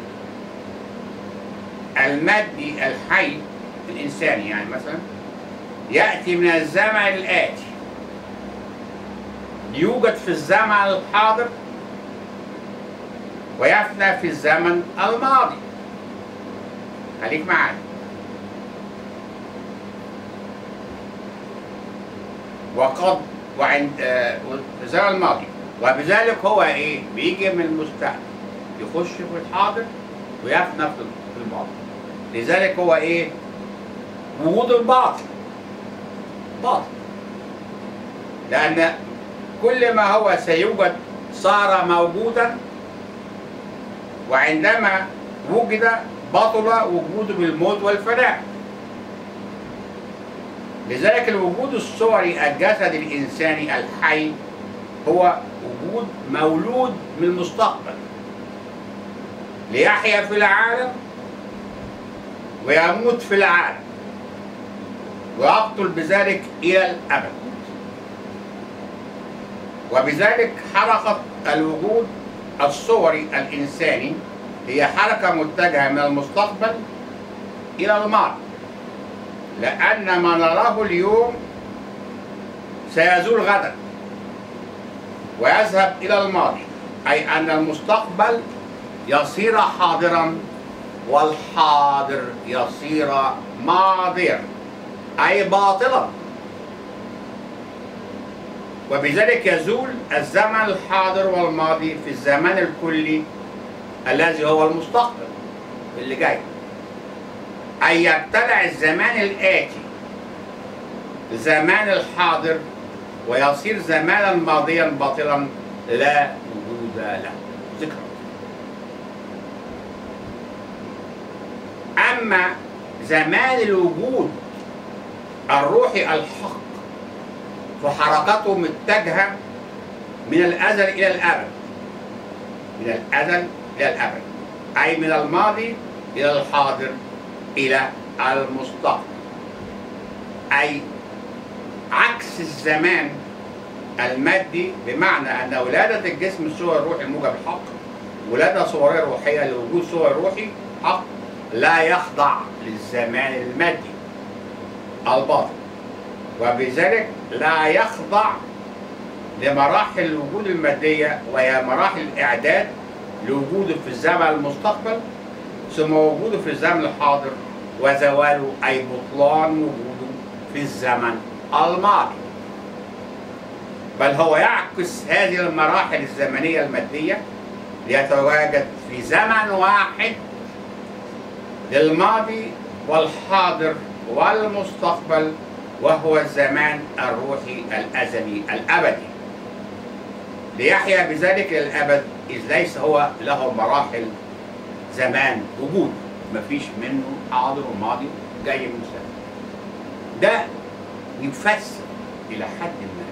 المادي الحي الإنساني يعني مثلا يأتي من الزمن الآتي يوجد في الزمن الحاضر ويفنى في الزمن الماضي خليك معايا وقد وعند آه، في الزمن الماضي وبذلك هو ايه بيجي من المستقبل يخش في الحاضر ويفنى في في الماضي لذلك هو ايه وجود الباطل باطل لأن كل ما هو سيوجد صار موجودا وعندما وجد بطل وجوده بالموت والفناء لذلك الوجود الصوري الجسد الإنساني الحي هو وجود مولود من المستقبل ليحيا في العالم ويموت في العالم ويقتل بذلك إلى الأبد وبذلك حركة الوجود الصوري الإنساني هي حركة متجهة من المستقبل إلى الماضي لأن ما نراه اليوم سيزول غدا ويذهب إلى الماضي أي أن المستقبل يصير حاضرا والحاضر يصير ماضيا أي باطلا وبذلك يزول الزمن الحاضر والماضي في الزمن الكلي الذي هو المستقبل اللي جاي أي يبتلع الزمان الآتي زمان الحاضر ويصير زمانا ماضيا باطلا لا وجود له ذكر أما زمان الوجود الروحي الحق فحركته متجهة من الأزل إلى الأبد من الأزل إلى الأبد أي من الماضي إلى الحاضر إلى المستقبل أي عكس الزمان المادي بمعنى ان ولاده الجسم الصور الروحي الموجب الحق ولاده صوريه روحيه لوجود صور روحي حق لا يخضع للزمان المادي الباطل وبذلك لا يخضع لمراحل الوجود المادية وهي مراحل الإعداد لوجوده في الزمن المستقبل ثم وجوده في الزمن الحاضر وزواله أي بطلان وجوده في الزمن الماضي بل هو يعكس هذه المراحل الزمنية المادية ليتواجد في زمن واحد للماضي والحاضر والمستقبل وهو الزمان الروحي الأزلي الأبدي ليحيا بذلك الأبد إذ ليس هو له مراحل زمان وجود مفيش منه حاضر وماضي جاي من زمان ده يفسر إلى حد ما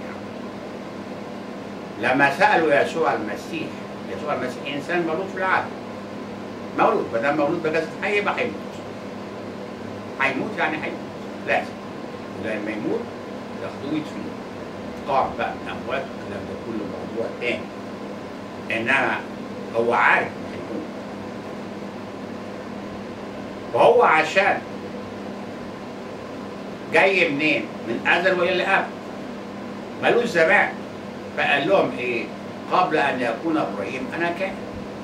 يعني. لما سألوا يسوع المسيح يسوع المسيح إنسان مولود في العالم مولود ما دام مولود بجسد حي يبقى هيموت هيموت يعني هيموت لازم ولما يموت ياخدوه يدفنوه قام بقى من اموات الكلام ده كله موضوع تاني انما هو عارف هيموت وهو عشان جاي منين؟ من ازل والى ابد ملوش زمان فقال لهم ايه؟ قبل ان يكون ابراهيم انا كان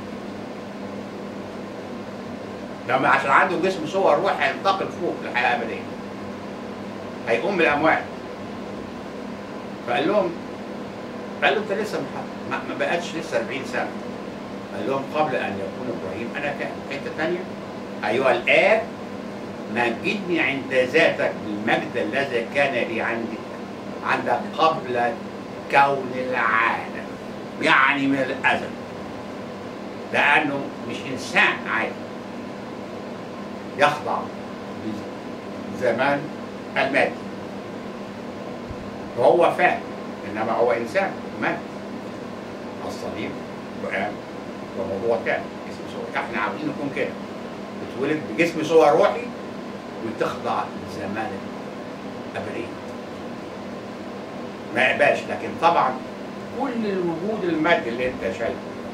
لما عشان عنده جسم صور روح هينتقل فوق للحياه الابديه هيقوم من الاموات فقال لهم قال له انت لسه محط- ما, ما بقتش لسه 40 سنه قال لهم قبل ان يكون ابراهيم انا كان حته ثانيه ايها الاب مجدني عند ذاتك بالمجد الذي كان لي عندك عندك قبل كون العالم يعني من الازل لانه مش انسان عادي يخضع لزمان المادي وهو فاهم انما هو انسان مات الصليب وقام وموضوع تاني جسم صور احنا عاوزين نكون كده بتولد بجسم صور روحي وتخضع لزمان الابديه ما يقبلش لكن طبعا كل الوجود المادي اللي انت شايفه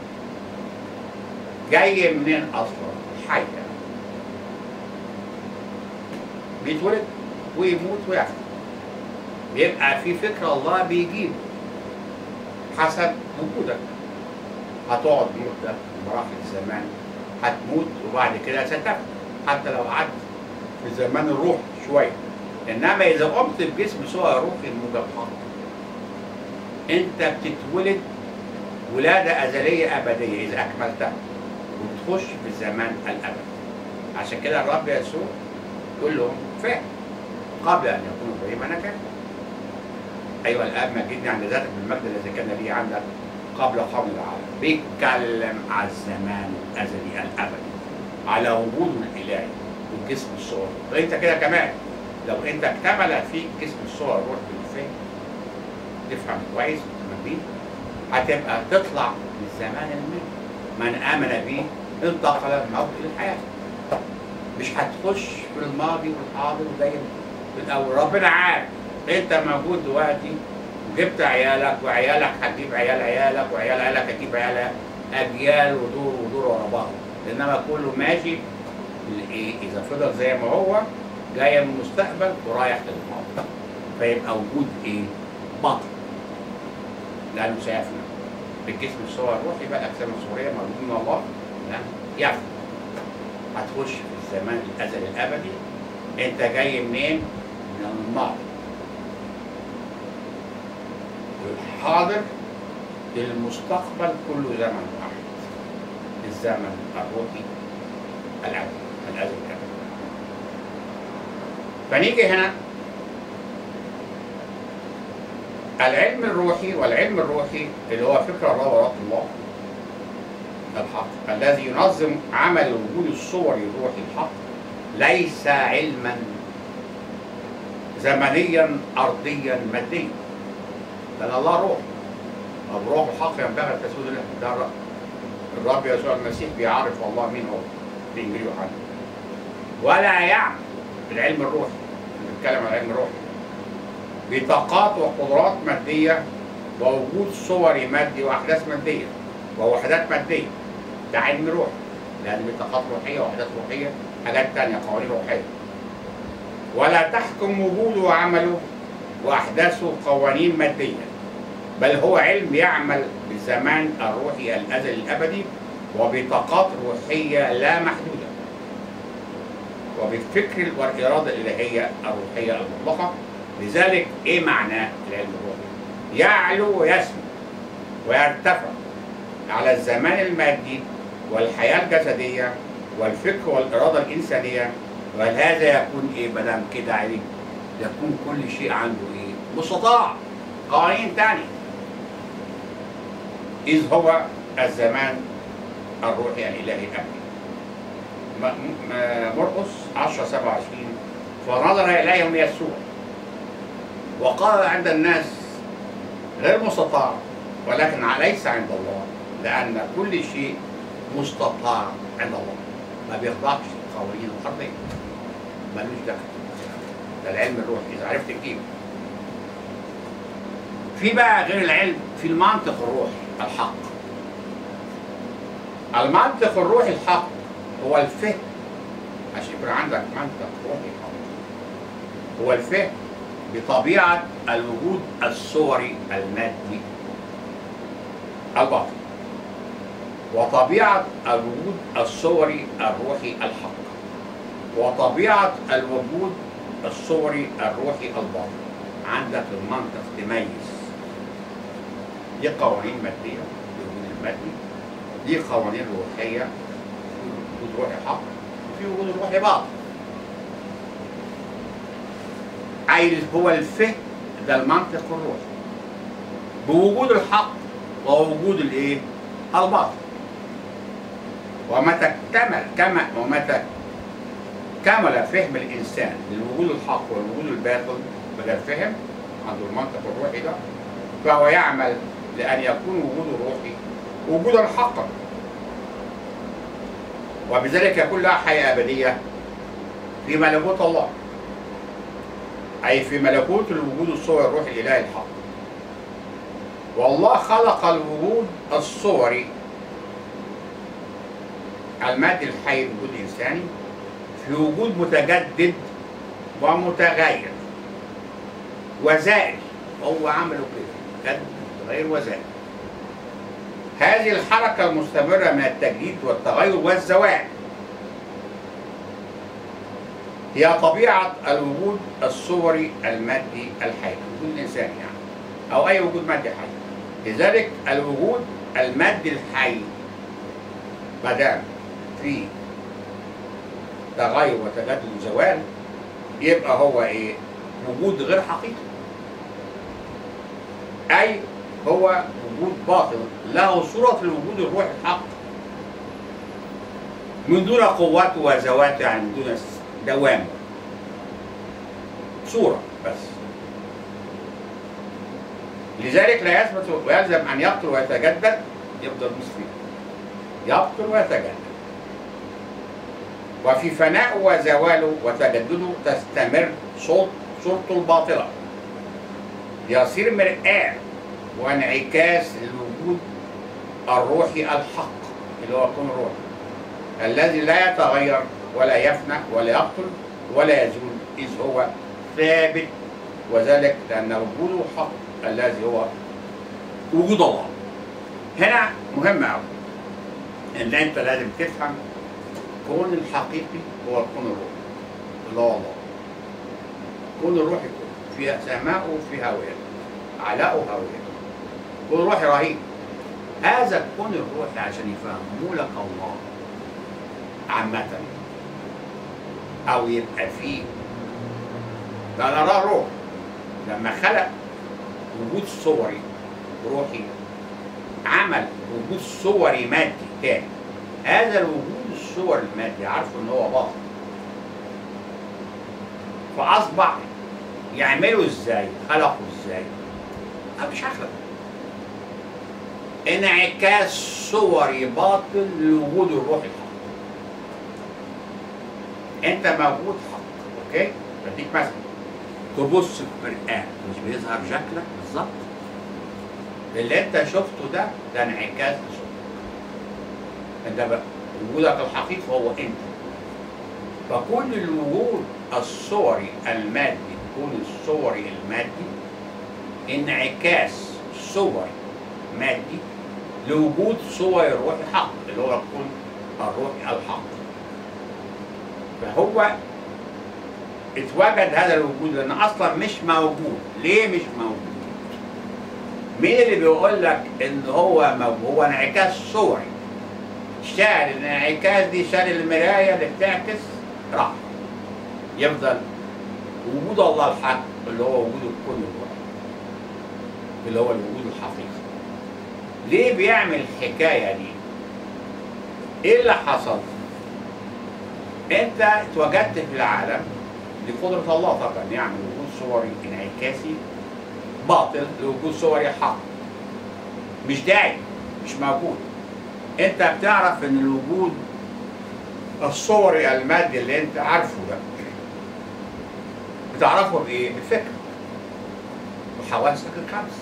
جاي منين اصلا؟ حي بيتولد ويموت ويعفى بيبقى في فكر الله بيجيب حسب وجودك هتقعد مدة من مراحل الزمان هتموت وبعد كده ستفنى حتى لو قعدت في زمان الروح شوية إنما إذا قمت بجسم سوى روحي الموجب حق أنت بتتولد ولادة أزلية أبدية إذا أكملتها وبتخش في الزمان الأبدي عشان كده الرب يسوع يقول لهم فاهم قبل ان يكون ابراهيم انا كان ايها الاب مجدني عند ذاتك بالمجد الذي كان لي عندك قبل قوم العالم بيتكلم على الزمان الازلي الابدي على وجوده الالهي والجسم الصور انت كده كمان لو انت اكتمل فيك جسم الصور روح بالفهم تفهم كويس وتفهم بيه هتبقى تطلع من الزمان المادي من امن به انتقل من الموت الى الحياه مش هتخش في الماضي والحاضر وجاي من الاول ربنا عارف انت موجود دلوقتي وجبت عيالك وعيالك هتجيب عيال عيالك وعيال عيالك هتجيب عيال اجيال ودور ودور ورا بعض انما كله ماشي الايه اذا فضل زي ما هو جاي من المستقبل ورايح للماضي فيبقى وجود ايه؟ باطل لانه سيفنى بالجسم الصور الروحي بقى الاجسام الصوريه موجود من الله لا يفنى هتخش في الزمان الازلي الابدي انت جاي منين؟ من الماضي الحاضر المستقبل كله زمن واحد الزمن الروحي الابدي الازلي الابدي فنيجي هنا العلم الروحي والعلم الروحي اللي هو فكر الله وراء الله الحق الذي ينظم عمل الوجود الصوري الروحي الحق ليس علما زمنيا ارضيا ماديا بل الله روح طب روح الحق ينبغي التسويد له ده الرب الرب يسوع المسيح بيعرف الله مين هو في انجيل يوحنا ولا يعمل بالعلم الروحي بنتكلم عن العلم الروحي بطاقات وقدرات مادية ووجود صوري مادي وأحداث مادية ووحدات مادية ده علم روح لأن بطاقات روحية ووحدات روحية حاجات تانية قوانين روحية ولا تحكم وجوده وعمله وأحداثه قوانين مادية بل هو علم يعمل بالزمان الروحي الأزلي الأبدي وبطاقات روحية لا محدودة وبالفكر والإرادة الإلهية الروحية المطلقة لذلك إيه معناه العلم الروحي؟ يعلو ويسمو ويرتفع على الزمان المادي والحياة الجسدية والفكر والإرادة الإنسانية وهذا يكون إيه مدام كده علم يكون كل شيء عنده إيه؟ مستطاع قوانين تانية إذ هو الزمان الروحي الإلهي الأبدي م- م- مرقس 10 27 فنظر إليهم يسوع وقال عند الناس غير مستطاع ولكن ليس عند الله لأن كل شيء مستطاع عند الله ما بيخضعش قوانين الأرضية ملوش دخل ده العلم الروحي إذا عرفت تجيبه في بقى غير العلم في المنطق الروحي الحق المنطق الروحي الحق هو الفهم عشان يكون عندك منطق روحي حق هو الفهم بطبيعة الوجود الصوري المادي الباطن وطبيعة الوجود الصوري الروحي الحق وطبيعة الوجود الصوري الروحي الباطن عندك المنطق تميز دي قوانين مادية الوجود المادي دي قوانين روحية في وجود روحي حق وفي وجود روحي باطن أي هو الفهم ده المنطق الروحي بوجود الحق ووجود الايه؟ الباطل ومتى اكتمل كما ومتى كمل فهم الانسان للوجود الحق والوجود الباطل بدل فهم عنده المنطق الروحي ده فهو يعمل لان يكون وجوده الروحي وجودا حقا وبذلك يكون لها حياه ابديه في ملكوت الله اي في ملكوت الوجود الصوري الروحي الالهي الحق والله خلق الوجود الصوري المادي الحي الوجود الانساني في وجود متجدد ومتغير وزائل هو عمله كده جد غير وزائل هذه الحركة المستمرة من التجديد والتغير والزوال هي طبيعة الوجود الصوري المادي الحي الوجود الإنساني يعني أو أي وجود مادي حي لذلك الوجود المادي الحي ما دام فيه تغير وتجدد وزوال يبقى هو ايه؟ وجود غير حقيقي. اي هو وجود باطل له صورة الوجود الروحي الحق من دون قوته وذواته يعني من دون دوام صورة بس لذلك لا يثبت ويلزم ان يقتل ويتجدد يفضل مسلم يقتل ويتجدد وفي فناء وزواله وتجدده تستمر صوت صورته الباطلة يصير مرآة وانعكاس للوجود الروحي الحق اللي هو الكون الروحي الذي لا يتغير ولا يفنى ولا يقتل ولا يزول إذ هو ثابت وذلك لأن وجوده حق الذي هو وجود الله هنا مهم قوي ان انت لازم تفهم الكون الحقيقي هو الكون الروحي اللي هو الله الكون الروحي كله فيها سماء وفي هواء علاء وهواء كون روحي رهيب هذا الكون الروحي عشان يفهموا لك الله عامة أو يبقى فيه ده نراه روح لما خلق وجود صوري روحي عمل وجود صوري مادي تاني هذا الوجود الصوري المادي عارفه ان هو باطل فاصبح يعمله ازاي خلقه ازاي أنا مش هخلقه انعكاس صوري باطل لوجود الروح الحق انت موجود حق اوكي بديك مثل تبص في مرآة مش بيظهر شكلك بالظبط اللي انت شفته ده ده انعكاس لصوتك انت بقى وجودك الحقيقي هو انت فكل الوجود الصوري المادي كل الصوري المادي انعكاس صوري مادي لوجود صور الروح حق اللي هو الكون الروحي الحق فهو اتوجد هذا الوجود لان اصلا مش موجود ليه مش موجود مين اللي بيقول لك ان هو موجود هو انعكاس صوري شال الانعكاس دي شال المرايه اللي بتعكس راح يفضل وجود الله الحق اللي هو وجود الكون الروحي اللي هو الوجود الحقيقي ليه بيعمل الحكايه دي ايه اللي حصل انت اتوجدت في العالم لقدرة الله طبعا يعمل وجود صوري انعكاسي باطل لوجود صوري حق مش داعي مش موجود انت بتعرف ان الوجود الصوري المادي اللي انت عارفه ده بتعرفه بايه؟ بفكر وحواسك الخمس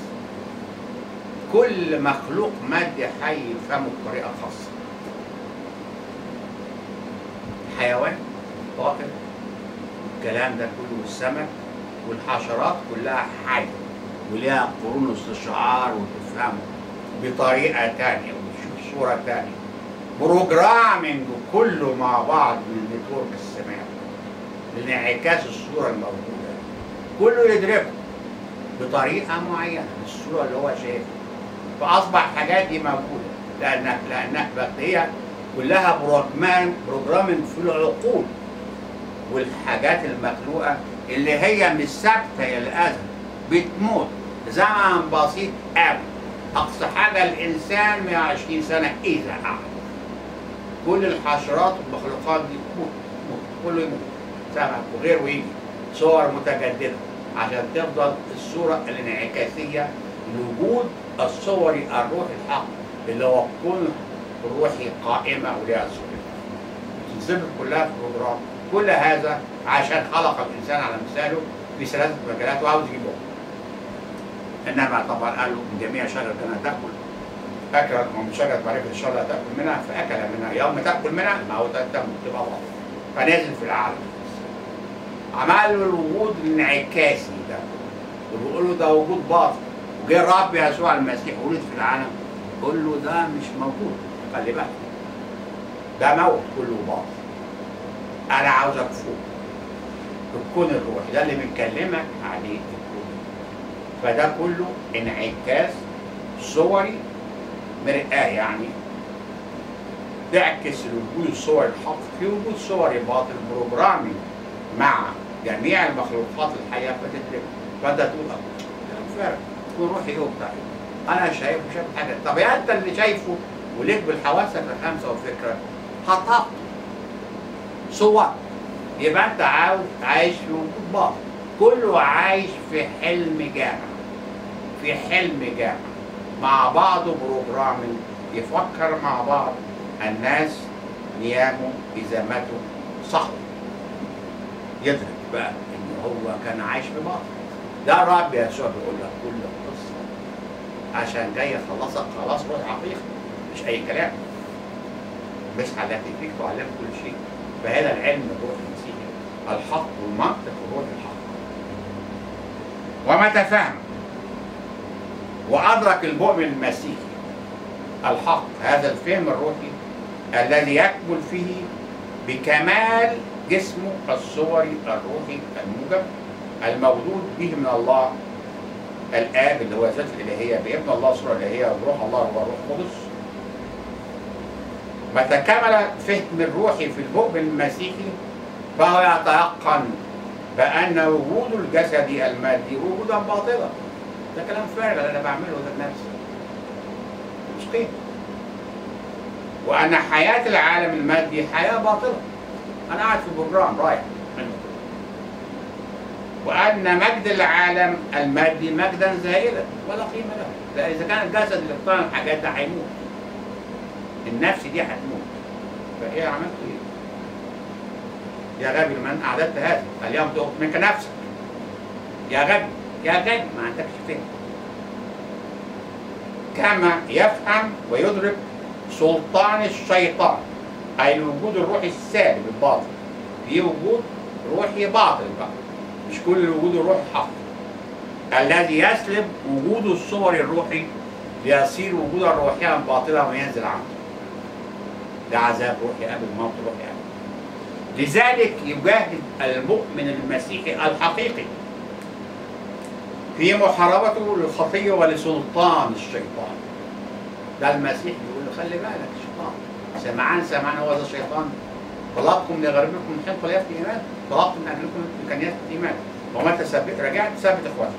كل مخلوق مادي حي يفهمه بطريقه خاصه حيوان طائر الكلام ده كله والسمك والحشرات كلها حي وليها قرون استشعار وتفهمه بطريقه تانية وتشوف صوره تانية بروجرامنج كله مع بعض من النتورك السماوي لانعكاس الصوره الموجوده كله يدركه بطريقه معينه الصوره اللي هو شايفها فاصبح الحاجات دي موجوده لانك لانك بقت هي كلها بروجرام بروجرامنج في العقول والحاجات المخلوقه اللي هي مش ثابته الى الازل بتموت زمن بسيط قوي اقصى حاجه الانسان 120 سنه اذا اعلى كل الحشرات والمخلوقات دي تموت تموت كله يموت سمك وغيره يجي صور متجدده عشان تفضل الصوره الانعكاسيه لوجود الصوري الروحي الحق اللي هو الكون الروحي قائمه وليها صوره تنظبط كلها في بروجرام كل هذا عشان خلق الانسان على مثاله في ثلاثه مجالات وعاوز يجيبهم انما طبعا قال له من جميع شجر كانت تاكل اكلت من شجره معرفه الشر لا تاكل منها فاكل منها يوم تاكل منها ما هو تتم تبقى واضح فنزل في العالم عمل له الوجود الانعكاسي ده وبيقول له ده وجود باطل وجه الرب يسوع المسيح ولد في العالم قول له ده مش موجود خلي بالك ده موت كله باطل انا عاوزك فوق الكون الروحي ده اللي بنكلمك عليه الكون فده كله انعكاس صوري مرآة يعني تعكس الوجود الصوري الحق في وجود صوري باطل بروجرامي مع جميع المخلوقات الحية فتدرك فانت تقول اه كلام فارغ تكون روحي ايه وبتاع إيه؟ انا شايف شايف حاجه طب يا انت اللي شايفه وليك بالحواسك الخمسه وفكره خطأت صور يبقى انت عاوز عايش في وجود باطل كله عايش في حلم جامع في حلم جامع مع بعضه بروجرامنج يفكر مع بعض الناس نياموا اذا ماتوا صحوا يدرك بقى ان هو كان عايش في باطل ده الرب يسوع بيقول لك كل القصه عشان جاي يخلصك خلاص روح حقيقي مش اي كلام مش علمت فيك وعلمت كل شيء فهذا العلم الروح المسيحي الحق والمنطق الروح الحق ومتى فهم وأدرك المؤمن المسيحي الحق هذا الفهم الروحي الذي يكمل فيه بكمال جسمه الصوري الروحي الموجب المولود به من الله الآب اللي هو ذات الإلهية بابن الله صورة الإلهية وروح الله هو الروح القدس متى كمل فهم الروحي في المؤمن المسيحي فهو يتيقن بأن وجود الجسد المادي وجودا باطلا ده كلام فارغ اللي انا بعمله ده لنفسي مش قيمة وأن حياة العالم المادي حياة باطلة أنا قاعد في بروجرام رايح منه وأن مجد العالم المادي مجدا زائلا ولا قيمة له لا إذا كان الجسد اللي اقتنع الحاجات ده هيموت النفس دي هتموت فإيه عملت إيه؟ يا غبي من أعددت هذا اليوم تؤخذ منك نفسك يا غبي يا غبي ما عندكش فهم كما يفهم ويدرك سلطان الشيطان أي الوجود الروحي السالب الباطل في وجود روحي باطل بقى مش كل الوجود الروحي حق الذي يسلب وجود الصور الروحي ليصير وجودا روحيا باطلا وينزل عنه ده عذاب روحي قبل موت روحي قبل لذلك يجاهد المؤمن المسيحي الحقيقي في محاربته للخطية ولسلطان الشيطان ده المسيح بيقول له خلي بالك الشيطان سمعان سمعان هو ذا الشيطان طلبكم ليغربكم من حين طلبت ايمان طلبتم من اجلكم امكانيات الايمان ومتى ثبت رجعت ثبت اخواتك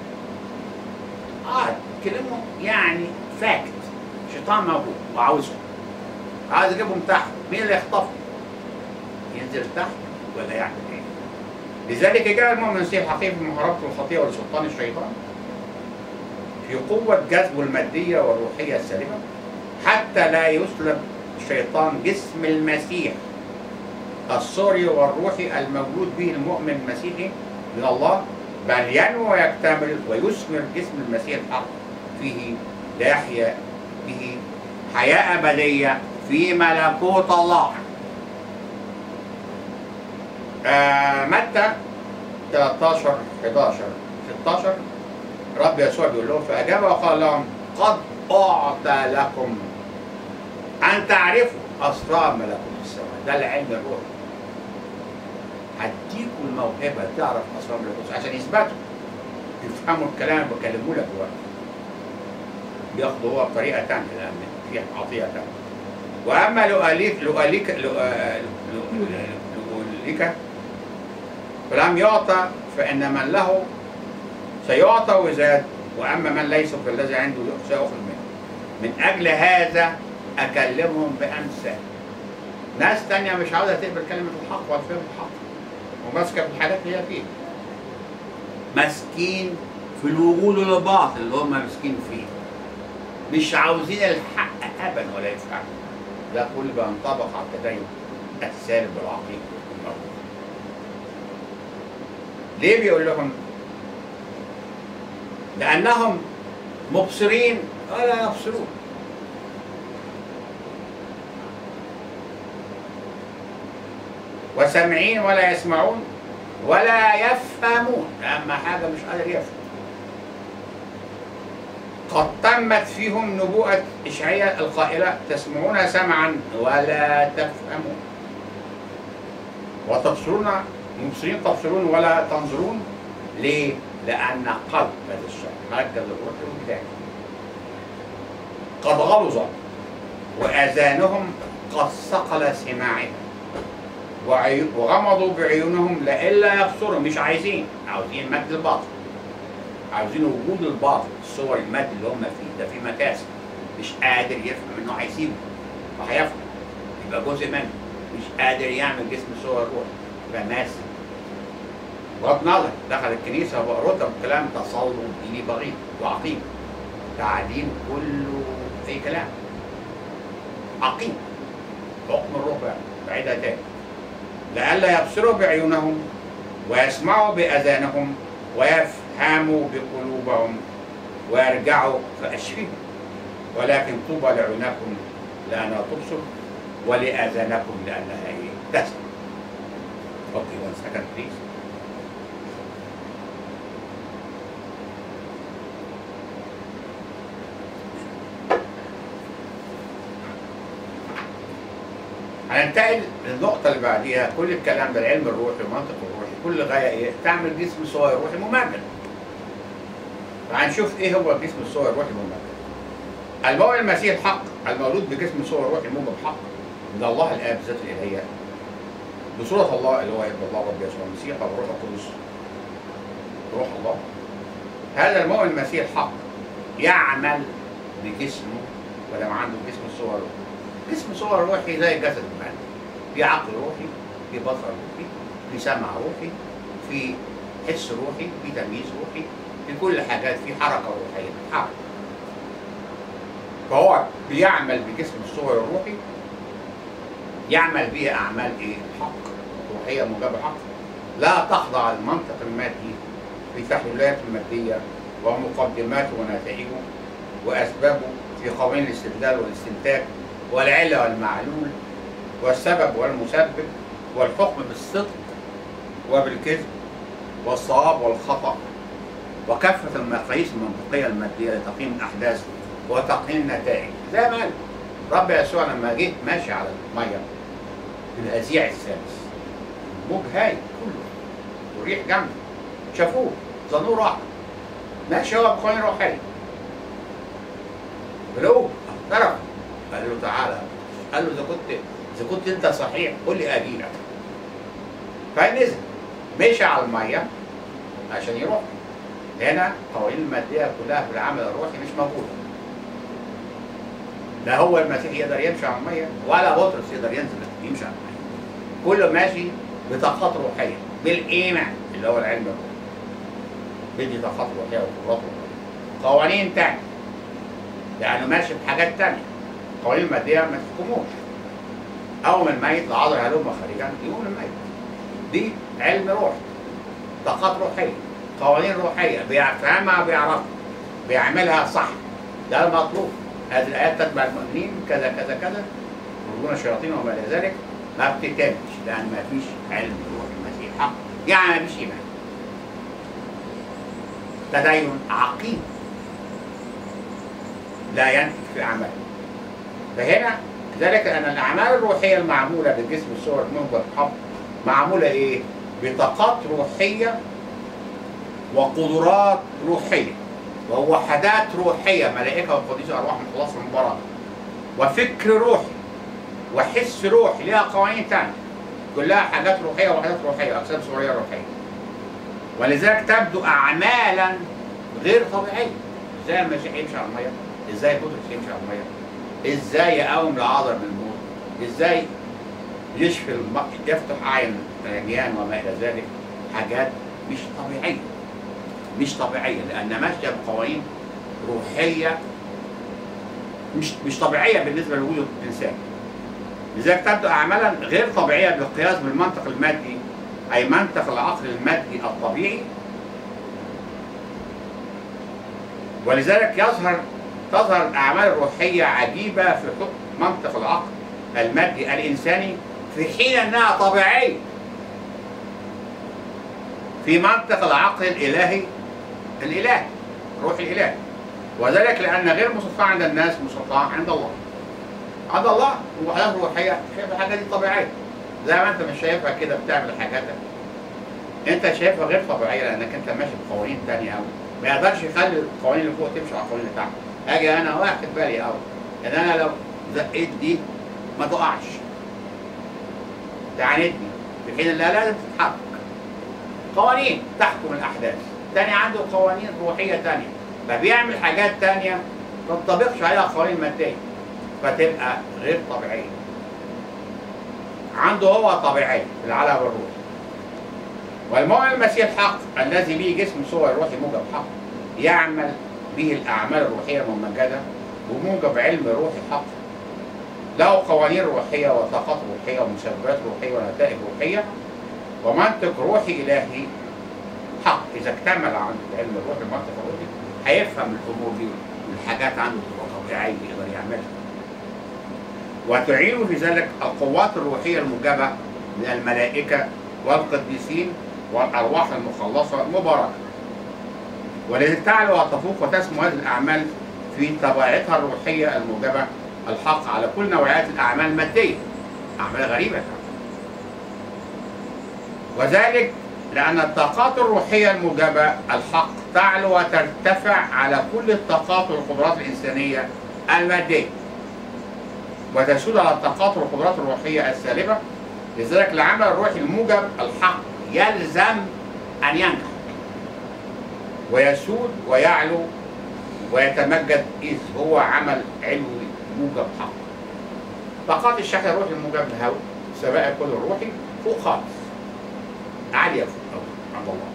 اه كلمه يعني فاكت شيطان موجود وعاوزهم عايز يجيبهم تحت مين اللي يخطفهم ينزل تحت ولا يعمل ايه لذلك جاء المؤمن المسيح الحقيقي في محاربه الخطيه ولسلطان الشيطان في قوه جذبه الماديه والروحيه السالبه حتى لا يسلب الشيطان جسم المسيح الصوري والروحي الموجود به المؤمن المسيحي من الله بل ينمو ويكتمل ويثمر جسم المسيح الحق فيه ليحيا به حياة أبدية في ملكوت الله آه متى 13 11 16 رب يسوع بيقول لهم فأجاب وقال لهم قد أعطى لكم أن تعرفوا أسرار ملكوت السماء ده العلم الروحي هديكوا الموهبة تعرف أسرار ملكوت السماء عشان يثبتوا يفهموا الكلام اللي بكلمه لك دلوقتي بياخدوا هو بطريقة تانية لأن في عطية تانية وأما لؤليك لؤليك لؤليك فلم يعطى فإن من له سيعطى وزاد وأما من ليس فالذي عنده سيأخذ منه من أجل هذا أكلمهم بأمثال ناس تانية مش عاوزة تقبل كلمة الحق ولا فهم الحق وماسكة في الحاجات اللي هي فيها ماسكين في الوجود الباطل اللي هم ماسكين فيه مش عاوزين الحق ابدا ولا يفهموا ده كل بينطبق على التدين السالب العقيم الموجود ليه بيقول لهم لانهم مبصرين ولا يبصرون وسامعين ولا يسمعون ولا يفهمون اهم حاجه مش قادر يفهم قد تمت فيهم نبوءة إشعياء القائلة تسمعون سمعا ولا تفهمون وتبصرون مبصرين تبصرون ولا تنظرون ليه؟ لأن قلب هذا الشر ركز الروح الإلهي قد غلظ وآذانهم قد ثقل سماعهم وعي- وغمضوا بعيونهم لئلا يبصروا مش عايزين عاوزين مجد الباطل عاوزين وجود الباطل الصور المادي اللي هم فيه ده في مكاسب مش قادر يفهم انه هيسيبه وهيفهم يبقى جزء منه مش قادر يعمل جسم صور الروح يبقى ناس بغض نظر دخل الكنيسه وقرتها بكلام تصلب ديني بغيض وعقيم تعليم كله اي كلام عقيم حكم الروح بقى بعيدها تاني لئلا يبصروا بعيونهم ويسمعوا باذانهم ويفهموا بقلوبهم ويرجعوا فاشفيهم ولكن طوبى لعيونكم لانها تبصر ولاذانكم لانها ايه تسمع اوكي one second please هننتقل للنقطة اللي بعديها كل الكلام ده العلم الروحي والمنطق الروحي كل غاية ايه؟ تعمل جسم صغير روحي ممجد. فهنشوف ايه هو الجسم الصغير الروحي الممجد. المولى المسيح الحق المولود بجسم صغير روحي موجب حق من الله الآب ذات الإلهية بصورة الله اللي هو ابن الله رب يسوع المسيح والروح القدس روح الله هذا المؤمن المسيح الحق يعمل بجسمه ولا ما عنده جسم الصور روحي جسم صور روحي زي الجسد المادي في عقل روحي في بصر روحي في سمع روحي في حس روحي في تمييز روحي في كل حاجات في حركة روحية حركة فهو بيعمل بجسم الصور الروحي يعمل به أعمال إيه؟ حق روحية موجبة حق لا تخضع المنطق المادي في تحليلاته المادية ومقدماته ونتائجه وأسبابه في قوانين الاستبدال والاستنتاج والعلة والمعلول والسبب والمسبب والحكم بالصدق وبالكذب والصواب والخطأ وكافة المقاييس المنطقية المادية لتقييم الأحداث وتقييم النتائج زي ما قال رب يسوع لما جه ماشي على المية في الهزيع السادس موج هايل كله وريح جامدة شافوه ظنوه راح ماشي هو بقوانين روحية بلوه اعترف قال له تعالى قال له اذا كنت اذا كنت انت صحيح قول لي اجيلك فنزل مشي على الميه عشان يروح هنا قوانين الماديه كلها في العمل الروحي مش موجوده لا هو المسيح يقدر يمشي على الميه ولا بطرس يقدر ينزل يمشي على الميه كله ماشي بطاقات روحيه بالايمان اللي هو العلم الروحي بدي طاقات روحيه وقدرات روحيه قوانين تانية لانه ماشي بحاجات تانية قوانين الماديه ما تحكموش اول ما الميت العذر هلم خارجا يقوم الميت دي علم روحي طاقات روحيه قوانين روحيه بيفهمها بيعرفها بيعملها صح ده المطلوب هذه الايات تتبع المؤمنين كذا كذا كذا يخرجون الشياطين وما الى ذلك ما بتتمش لان ما فيش علم روح المسيح حق يعني ما فيش ايمان تدين عقيم لا ينتج في اعماله فهنا ذلك ان الاعمال الروحيه المعموله بالجسم الصور المنبر الحب معموله ايه؟ بطاقات روحيه وقدرات روحيه ووحدات روحيه ملائكه وقديسه ارواح مخلصه مباركه وفكر روحي وحس روحي ليها قوانين تانية كلها حاجات روحيه وحدات روحيه اجسام صوريه روحيه ولذلك تبدو اعمالا غير طبيعيه ازاي المسيح يمشي على الميه ازاي بطرس يمشي على الميه ازاي يقاوم العذر من الموت ازاي يشفي الم... يفتح اعين العميان وما الى ذلك حاجات مش طبيعيه مش طبيعيه لان ماشيه بقوانين روحيه مش مش طبيعيه بالنسبه لوجود الانسان لذلك تبدو اعمالا غير طبيعيه بالقياس بالمنطق المادي اي منطق العقل المادي الطبيعي ولذلك يظهر تظهر الاعمال الروحيه عجيبه في حكم منطق العقل المادي الانساني في حين انها طبيعيه في منطق العقل الالهي الالهي روح الالهي وذلك لان غير مستطاع عند الناس مستطاع عند الله عند الله وحدات روحيه شايف الحاجه دي طبيعيه زي ما انت مش شايفها كده بتعمل حاجاتك انت شايفها غير طبيعيه لانك انت ماشي بقوانين تانية قوي ما يقدرش يخلي القوانين اللي فوق تمشي على القوانين اللي تحت اجي انا واخد بالي قوي ان انا لو زقيت دي ما تقعش تعاندني في حين انها لازم تتحرك قوانين تحكم الاحداث تاني عنده قوانين روحيه تانية فبيعمل حاجات تانية ما تنطبقش عليها قوانين ماديه فتبقى غير طبيعيه عنده هو طبيعي في العالم الروحي والمؤمن المسيح الحق الذي به جسم صور روحي موجب حق يعمل به الاعمال الروحيه الممجده بموجب علم روحي حق له قوانين روحيه وطاقات روحيه ومسببات روحيه ونتائج روحيه ومنطق روحي الهي حق اذا اكتمل عنده علم الروح المنطق الروحي هيفهم الامور دي والحاجات عنده تبقى طبيعيه يقدر يعملها وتعين في ذلك القوات الروحيه الموجبه من الملائكه والقديسين والارواح المخلصه المباركه ولذلك تعلو وتفوق وتسمو هذه الاعمال في طبيعتها الروحيه الموجبه الحق على كل نوعيات الاعمال الماديه اعمال غريبه وذلك لأن الطاقات الروحية الموجبة الحق تعلو وترتفع على كل الطاقات والقدرات الإنسانية المادية وتسود على الطاقات والقدرات الروحية السالبة لذلك العمل الروحي الموجب الحق يلزم أن ينجح ويسود ويعلو ويتمجد إذ هو عمل علوي موجب حق طاقات الشحن الروحي الموجب الهوي سواء كل الروحي فوق خالص عالية فوق أوي عند الله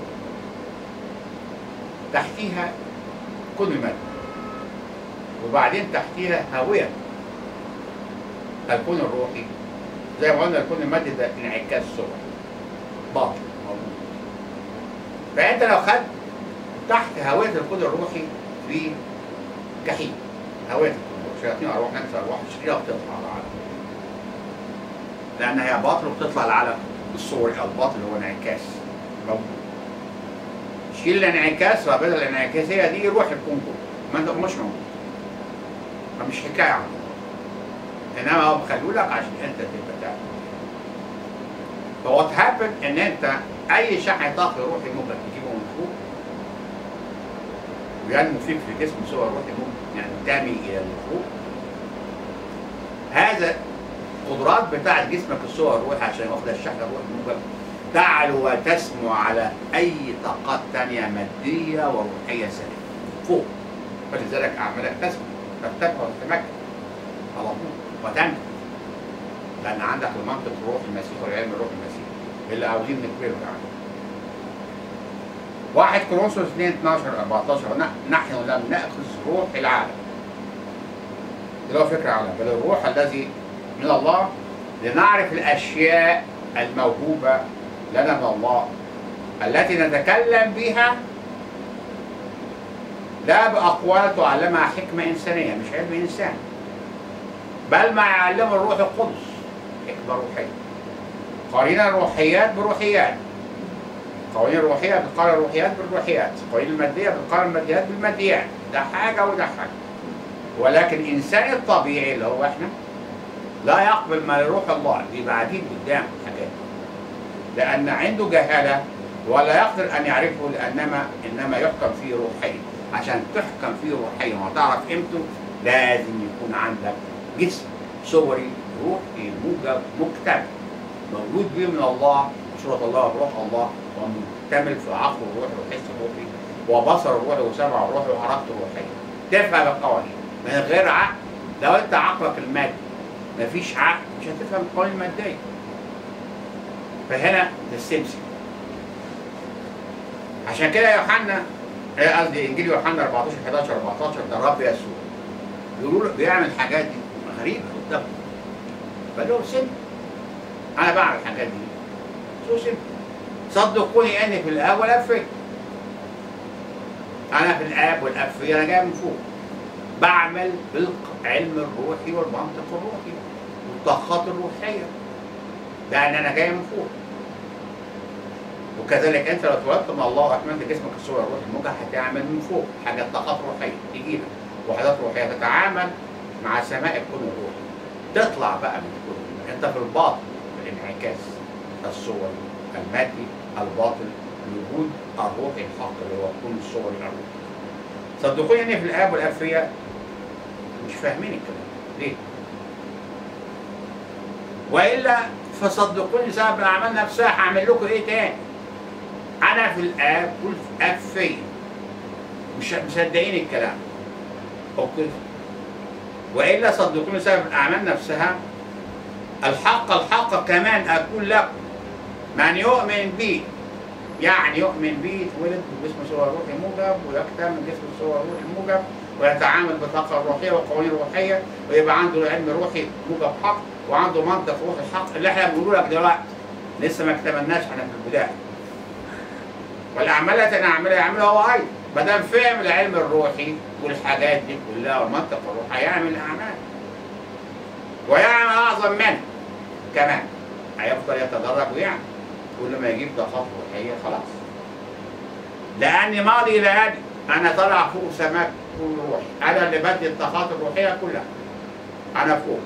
تحتيها كل مادة وبعدين تحتيها هاوية الكون الروحي زي ما قلنا الكون المادي ده انعكاس صور باطل موجود فانت لو خدت تحت هويه الكود الروحي في جحيم هويه الكود الروحي شياطين ارواح نفس ارواح شريره بتطلع على العالم لان هي باطل وبتطلع العالم الصوري او الباطل هو انعكاس موجود شيل الانعكاس رابطه الانعكاسيه دي روح الكون كله ما انت مش موجود فمش حكايه عن الله انما هو بخلوا لك عشان انت تبقى تعرف فوات هابن ان انت اي شحن طاقه روحي ممكن تجيبه من فوق وينمو فيك في الجسم صور روحي ممكن ينتمي الى اللي فوق هذا القدرات بتاعت جسمك الصور الروحي عشان واخد الشحن الروحي الموجب تعلو وتسمو على اي طاقات تانية مادية وروحية سليمة فوق فلذلك اعمالك تسمو ترتفع وتتمكن على طول وتنجح لان عندك المنطق الروح المسيح والعلم الروح المسيح اللي عاوزين نكبره يعني واحد كورنثوس 2 12 14 ن- نحن لم ناخذ روح العالم اللي هو فكر العالم بل الروح الذي من الله لنعرف الاشياء الموهوبه لنا من الله التي نتكلم بها لا باقوال تعلمها حكمه انسانيه مش علم انسان بل ما يعلمه الروح القدس حكمه روحيه قارنا الروحيات بروحيات قوانين الروحية بتقارن الروحيات بالروحيات قوانين المادية بتقارن الماديات بالماديات ده حاجة وده حاجة ولكن الإنسان الطبيعي اللي هو إحنا لا يقبل ما يروح الله بيبقى قاعدين قدام حاجات لأن عنده جهالة ولا يقدر أن يعرفه لأنما إنما يحكم فيه روحيا عشان تحكم فيه روحيا وتعرف قيمته لازم يكون عندك جسم صوري روحي موجب مكتمل موجود به من الله صورة الله وروح الله ومكتمل في عقله الروحي وحس الروحي وبصر الروحي وسمع الروحي وحركته الروحية تفهم القوانين من غير عقل لو انت عقلك المادي مفيش عقل مش هتفهم القوانين المادية فهنا تستمسك عشان كده يوحنا آه، قصدي انجيل يوحنا 14 11 14 ده الرب يسوع بيقولوا له بيعمل حاجات دي غريبه قدامهم فقال لهم سن انا بعمل الحاجات دي شو سن صدقوني اني في الاب والاب فيا انا في الاب والاب فيا انا جاي من فوق بعمل بالعلم الروحي والمنطق الروحي والطاقات الروحيه لان انا جاي من فوق وكذلك انت لو اتولدت من الله واكملت جسمك الصوره الروحي الموجه هتعمل من فوق حاجات طاقات روحيه تجي لك وحدات روحيه تتعامل مع سماء الكون الروحي تطلع بقى من الكون انت في الباطن في الانعكاس الصور المادي الباطل الوجود الروحي الحق اللي هو كل الصور الروحي صدقوني اني في الاب والاب فيا مش فاهمين الكلام ليه؟ والا فصدقوني سبب الاعمال نفسها هعمل لكم ايه تاني؟ انا في الاب والاب فيا مش مصدقين الكلام اوكي والا صدقوني سبب الاعمال نفسها الحق الحق كمان اكون لكم من يؤمن بي يعني يؤمن بي يتولد بجسم صور روحي موجب ويكتمل جسم صور روحي موجب ويتعامل بالطاقه الروحيه والقوانين الروحيه ويبقى عنده علم روحي موجب حق وعنده منطق روحي حق اللي احنا بنقوله لك دلوقتي لسه ما اكتملناش احنا في البدايه والاعمال التي نعملها يعملها هو ايضا ما دام فهم العلم الروحي والحاجات دي كلها والمنطق الروحي هيعمل الاعمال ويعمل اعظم منه كمان هيفضل يتدرج ويعمل كل ما يجيب طاقات روحيه خلاص لاني ماضي الى ابي انا طالع فوق سماك كل روحي انا اللي بدي الطاقات الروحيه كلها انا فوق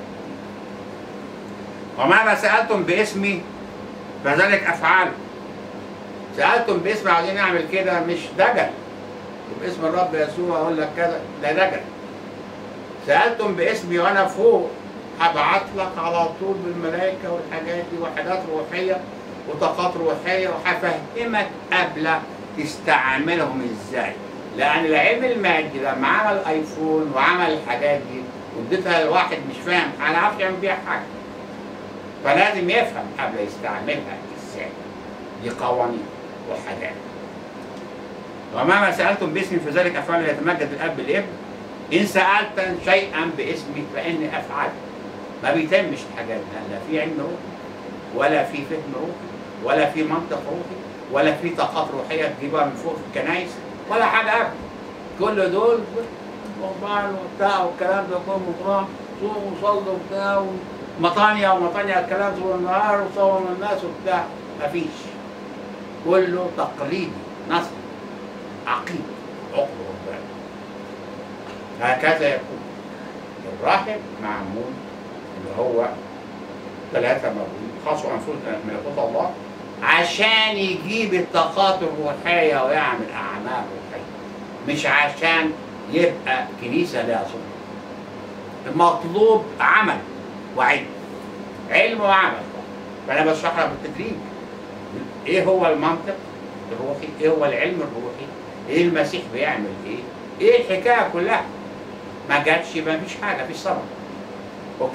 ومهما سالتم باسمي فذلك افعله سالتم باسمي عاوزين نعمل كده مش دجل وباسم الرب يسوع اقول لك كذا ده دجل سالتم باسمي وانا فوق هبعت لك على طول بالملائكه والحاجات دي وحاجات روحيه وطاقات روحيه وهفهمك قبل تستعملهم ازاي لان العلم المادي لما عمل ايفون وعمل الحاجات دي واديتها لواحد مش فاهم ما يعرفش يعمل بيها حاجه فلازم يفهم قبل يستعملها ازاي دي قوانين وحاجات ومهما سالتم باسمي فذلك افعل يتمجد الاب بالابن ان سالت شيئا باسمي فاني افعله ما بيتمش الحاجات دي لا في علم روحي ولا في فهم روحي ولا في منطق روحي ولا في طاقات روحيه تجيبها من فوق في الكنايس ولا حاجه ابدا كل دول رهبان وبتاع والكلام ده كله مطران صوم وصلوا وبتاع مطانيا ومطانيا الكلام طول النهار وصوم الناس وبتاع مفيش كله تقليدي نصب عقيد عقد رباني هكذا يكون الراهب معمول اللي هو ثلاثة مولود خاصوا أنفسهم ملكوت الله عشان يجيب الطاقات الروحية ويعمل أعمال روحية مش عشان يبقى كنيسة لها سلطة المطلوب عمل وعلم علم وعمل فأنا بشرح لك بالتدريج إيه هو المنطق الروحي إيه هو العلم الروحي إيه المسيح بيعمل إيه إيه الحكاية كلها ما جاتش ما فيش حاجة في صبر أوكي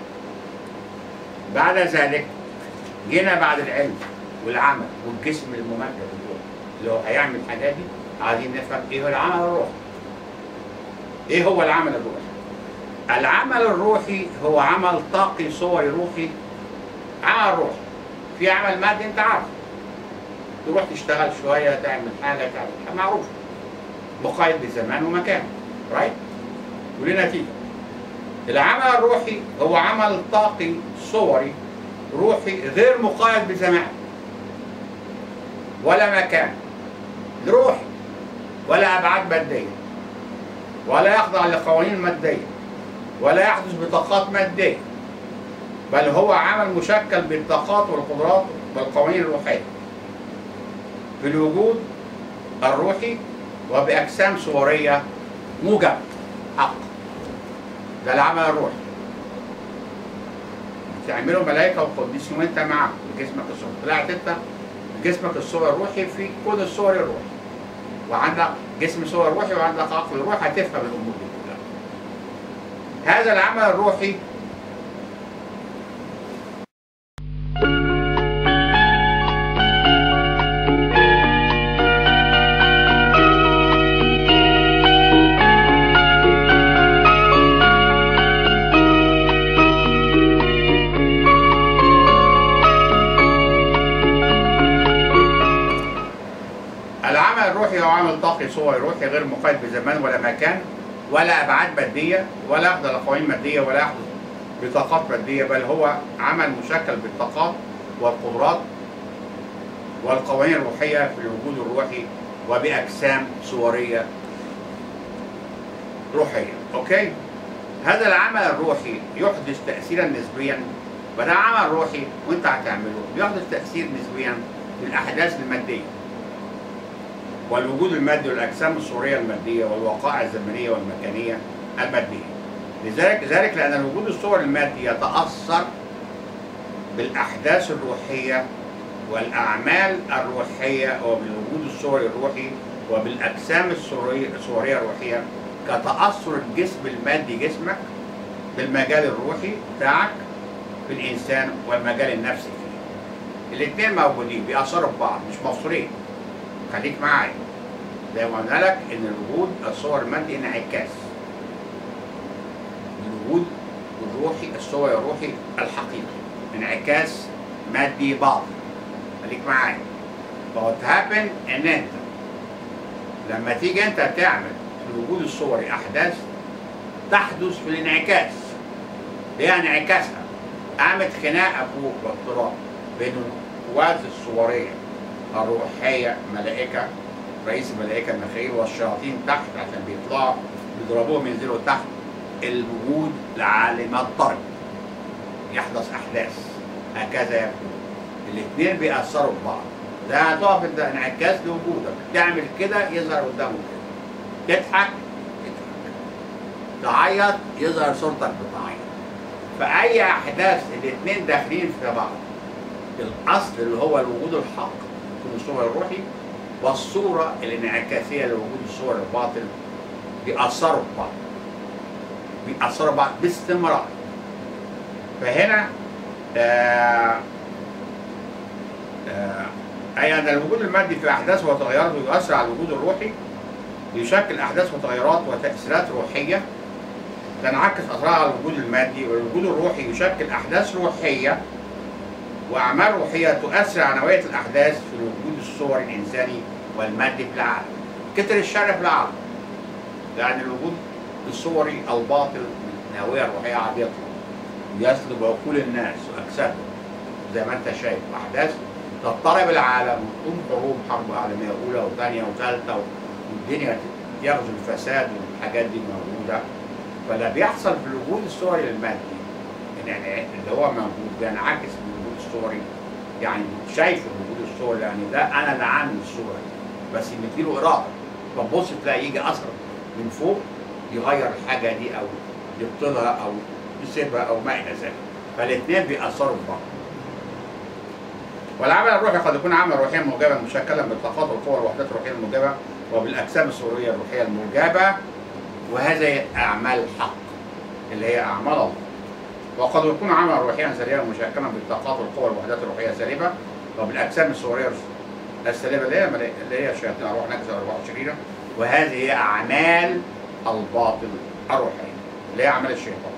بعد ذلك جينا بعد العلم والعمل والجسم الممجد الروحي اللي هو هيعمل الحاجات دي عايزين نفهم ايه هو العمل الروحي ايه هو العمل الروحي العمل الروحي هو عمل طاقي صوري روحي عمل روحي في عمل مادي انت عارف تروح تشتغل شويه تعمل حاجه تعمل حاجه معروف مقيد بزمان ومكان رايت وليه نتيجه العمل الروحي هو عمل طاقي صوري روحي غير مقيد بزمان ولا مكان روحي ولا ابعاد ماديه ولا يخضع لقوانين ماديه ولا يحدث بطاقات ماديه بل هو عمل مشكل بالطاقات والقدرات والقوانين الروحيه في الوجود الروحي وباجسام صوريه موجب حق ده العمل الروحي تعمله ملائكه وقديسين وانت معاهم بجسمك الصور طلعت انت جسمك الصور الروحي في كل الصور الروحي وعندك جسم صور روحي وعندك عقل روحي هتفهم الامور دي كلها هذا العمل الروحي العمل الروحي هو عمل طاقي صوري روحي غير مقيد بزمان ولا مكان ولا ابعاد ماديه ولا يحضر لقوانين ماديه ولا يحدث بطاقات ماديه بل هو عمل مشكل بالطاقات والقدرات والقوانين الروحيه في الوجود الروحي وباجسام صوريه روحيه اوكي هذا العمل الروحي يحدث تاثيرا نسبيا فده عمل روحي وانت هتعمله بيحدث تاثير نسبيا للاحداث الماديه والوجود المادي والاجسام الصوريه الماديه والوقائع الزمنيه والمكانيه الماديه. لذلك ذلك لان الوجود الصوري المادي يتاثر بالاحداث الروحيه والاعمال الروحيه وبالوجود الصوري الروحي وبالاجسام الصوريه الصوريه الروحيه كتاثر الجسم المادي جسمك بالمجال الروحي بتاعك في الانسان والمجال النفسي فيه. الاثنين موجودين بيأثروا في بعض مش مفصولين. خليك معايا زي ما قلنا لك ان الوجود الصور المادي انعكاس الوجود الروحي الصور الروحي الحقيقي انعكاس مادي باطن خليك معايا فوت هابن ان انت لما تيجي انت تعمل في الوجود الصوري احداث تحدث في الانعكاس هي انعكاسها قامت خناقه فوق واضطراب بين القوات الصوريه الروحية ملائكة رئيس الملائكة المخيل والشياطين تحت عشان بيطلعوا بيضربوهم ينزلوا تحت الوجود لعالم الطرد يحدث أحداث هكذا يكون الاثنين بيأثروا في بعض ده هتقف انت انعكاس لوجودك تعمل كده يظهر قدامك كده تضحك تضحك تعيط يظهر صورتك بتعيط فأي أحداث الاثنين داخلين في بعض الأصل اللي هو الوجود الحق في الصورة الروحي والصورة الانعكاسية لوجود الصور الباطل بيأثروا في بعض بيأثروا بعض باستمرار فهنا آه آه أي أن الوجود المادي في أحداث وتغيرات يؤثر على الوجود الروحي يشكل أحداث وتغيرات وتأثيرات روحية تنعكس أثرها على الوجود المادي والوجود الروحي يشكل أحداث روحية واعمال روحيه تؤثر على نوعيه الاحداث في الوجود الصوري الانساني والمادي في العالم كتر الشر في العالم لان الوجود الصوري الباطل من النوايا الروحيه عم يطلع ويسلب عقول الناس واجسادهم زي ما انت شايف احداث تضطرب العالم وتقوم حروب حرب عالميه اولى وثانيه وثالثه والدنيا يغزو الفساد والحاجات دي موجوده فاللي بيحصل في الوجود الصوري المادي يعني اللي هو موجود بينعكس في الوجود الصوري يعني شايف الوجود الصوري يعني ده انا اللي عامل الصوره دي بس مديله اراده فتبص تلاقي يجي اثر من فوق يغير الحاجه دي او يبطلها او يسيبها او ما الى ذلك فالاثنين بيأثروا في بعض والعمل الروحي قد يكون عمل روحيا موجبا مشكلا بالطاقات والقوى والوحدات الروحيه الموجبه وبالاجسام السوريه الروحيه الموجبه وهذه اعمال الحق اللي هي اعمال الله وقد يكون عملا روحيا سريعا مشكلا بالطاقات والقوى والوحدات الروحيه السالبه وبالاجسام السوريه السالبه اللي هي اللي هي شياطين ارواح نجسه وارواح شريره وهذه هي اعمال الباطل الروحيه اللي هي اعمال الشيطان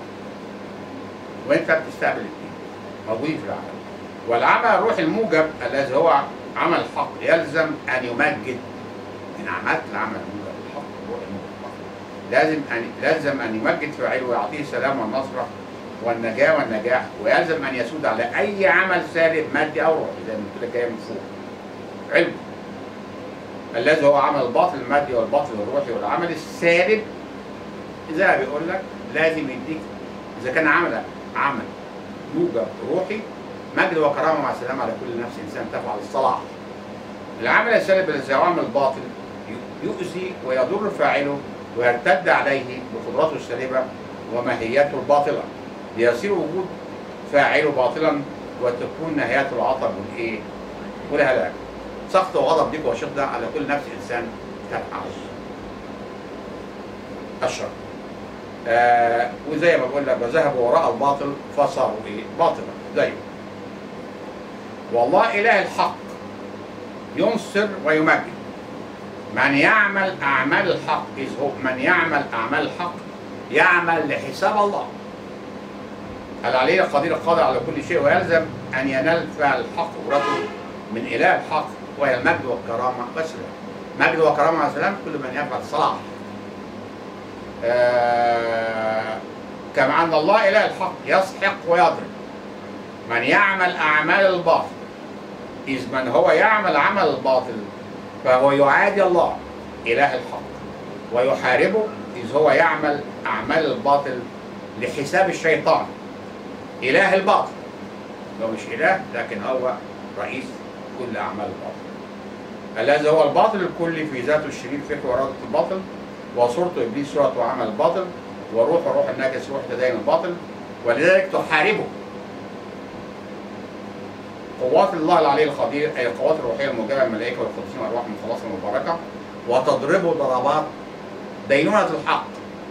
وانت بتستقبل الاثنين موجودين في العالم والعمل الروحي الموجب الذي هو عمل الحق يلزم ان يمجد ان عملت العمل الموجب الحق الروحي الموجب لازم ان لازم ان يمجد فاعله ويعطيه السلام والنصره والنجاه والنجاح ويلزم ان يسود على اي عمل سالب مادي او روحي زي ما قلت لك جاي من فوق علم الذي هو عمل الباطل المادي والباطل الروحي والعمل السالب زي ما بيقول لك لازم يديك اذا كان عمل عمل موجب روحي مجد وكرامه مع السلامه على كل نفس انسان تفعل الصلاح. العمل السالب الذي هو عمل باطل يؤذي ويضر فاعله ويرتد عليه بقدراته السالبه وماهيته الباطله ليصير وجود فاعله باطلا وتكون نهايته العطب والايه؟ والهلاك. سخط وغضب ضيق وشده على كل نفس انسان تفعل الشر. آه وزي ما بقول لك وذهبوا وراء الباطل فصاروا ايه؟ باطلا زيه. والله اله الحق ينصر ويمجد من يعمل اعمال الحق إذ هو من يعمل اعمال الحق يعمل لحساب الله العلي القدير القادر على كل شيء ويلزم ان ينال فعل الحق اجرته من اله الحق وهي المجد والكرامه والسلام مجد وكرامه وسلام كل من يفعل صلاح آه كما ان الله اله الحق يسحق ويضرب من يعمل اعمال الباطل إذ من هو يعمل عمل الباطل فهو يعادي الله إله الحق ويحاربه إذ هو يعمل أعمال الباطل لحساب الشيطان إله الباطل هو مش إله لكن هو رئيس كل أعمال الباطل الذي هو الباطل الكلي في ذاته الشرير فكر وإرادة الباطل وصورته إبليس صورة وعمل الباطل وروح روح النجس روح تدين الباطل ولذلك تحاربه قوات الله العلي القدير اي القوات الروحيه الموجبه الملائكه والقديسين والارواح من خلاص المباركه وتضربه ضربات دينونه الحق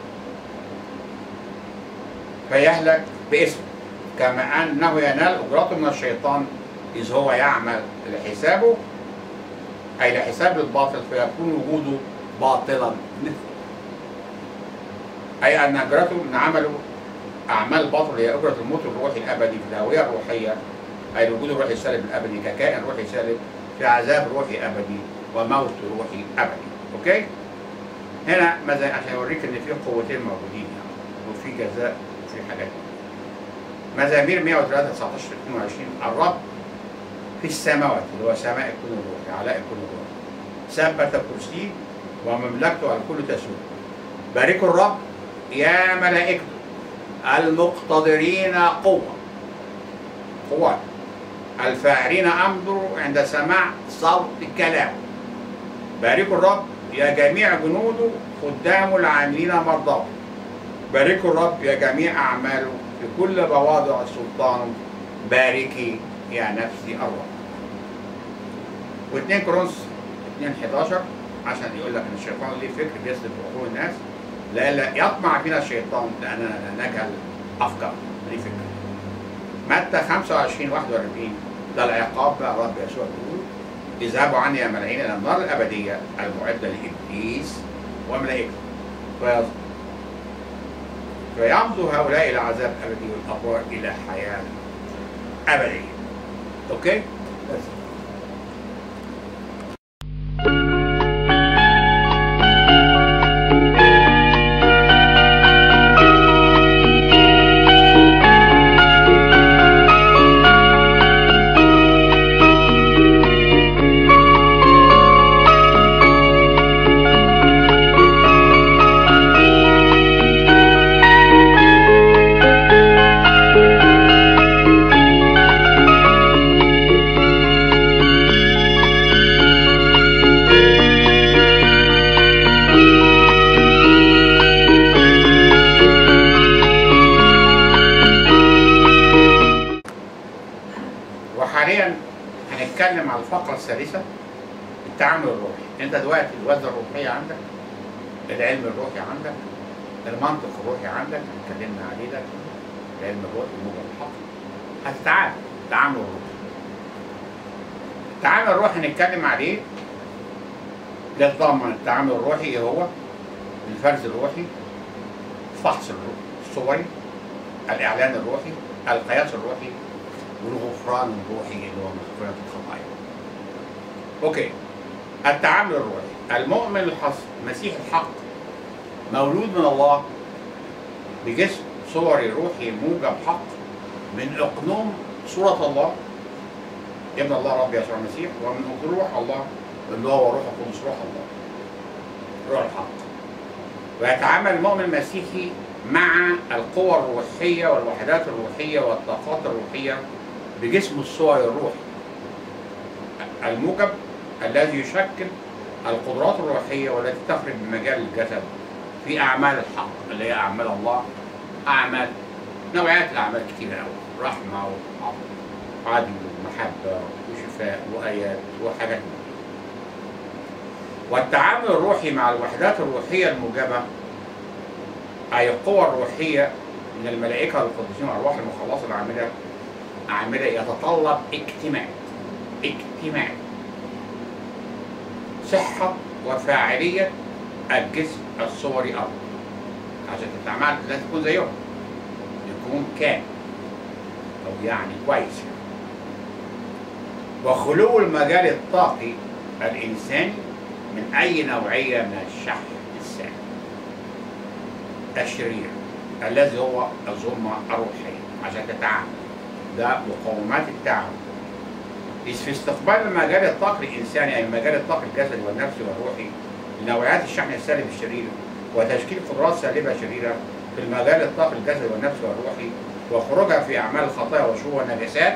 فيهلك باسمه كما انه ينال اجرته من الشيطان اذ هو يعمل لحسابه اي لحساب الباطل فيكون وجوده باطلا مثله اي ان اجرته من عمله اعمال باطل هي اجره الموت الروحي الابدي في الهويه الروحيه أي الوجود الروحي السالب الأبدي ككائن روحي سالب في عذاب روحي أبدي وموت روحي أبدي أوكي؟ هنا مثلا عشان أوريك إن في قوتين موجودين يعني وفي جزاء وفي حاجات مزامير 103 19 22 الرب في السماوات اللي هو سماء الكون الروحي علاء الكون الروحي ثبت كرسيه ومملكته على كل تسود باركوا الرب يا ملائكته المقتدرين قوة قوات الفاعلين أمضوا عند سماع صوت كلامه باركوا الرب يا جميع جنوده خدامه العاملين مرضاه باركوا الرب يا جميع أعماله في كل بواضع سلطانه باركي يا نفسي الرب واثنين كورنثوس 2 11 عشان يقول لك ان الشيطان ليه فكر بيسلب عقول الناس لئلا يطمع فينا الشيطان لاننا لا نجهل افكار ليه فكر متى 25 41 ده العقاب بقى رب يسوع بيقول اذهبوا عني يا ملايين الى النار الابديه المعده لابليس وملائكته فيص- فيمضوا هؤلاء الى عذاب ابدي والابرار الى حياه ابديه اوكي بس وحاليا هنتكلم على الفقره الثالثه التعامل الروحي انت دلوقتي الوزن الروحيه عندك العلم الروحي عندك المنطق الروحي عندك اتكلمنا عليه ده العلم الروحي موجب الحق هتتعامل التعامل الروحي التعامل الروحي هنتكلم عليه يتضمن التعامل الروحي ايه هو الفرز الروحي الفحص الروحي الصوري الاعلان الروحي القياس الروحي والغفران الروحي اللي هو مغفرة الخطايا. اوكي. التعامل الروحي، المؤمن الحص مسيح الحق مولود من الله بجسم صوري روحي موجب حق من اقنوم صورة الله ابن الله رب يسوع المسيح ومن روح الله اللي هو روح القدس روح الله روح الحق ويتعامل المؤمن المسيحي مع القوى الروحية والوحدات الروحية والطاقات الروحية بجسم الصور الروحي الموجب الذي يشكل القدرات الروحية والتي تخرج من مجال الجسد في أعمال الحق اللي هي أعمال الله أعمال نوعيات الأعمال كتيرة أوي رحمة وعدل ومحبة وشفاء وآيات وحاجات من دي. والتعامل الروحي مع الوحدات الروحية الموجبة أي القوى الروحية من الملائكة والقديسين والأرواح المخلصة العاملة عاملة يتطلب اجتماع اجتماع صحة وفاعلية الجسم الصوري أرض عشان تتعامل لازم تكون زيهم يكون كامل أو يعني كويس يعني. وخلو المجال الطاقي الإنساني من أي نوعية من الشحن السام الشرير الذي هو الظلمة الروحية عشان تتعامل ده مقومات التعامل إذ في استقبال المجال الطاقي الإنساني أي المجال الطاقي الجسدي والنفسي والروحي لنوعيات الشحن السالب الشرير وتشكيل قدرات سالبة شريرة في المجال الطاقي الجسدي والنفسي والروحي وخروجها في أعمال الخطايا والشهوة والنجاسات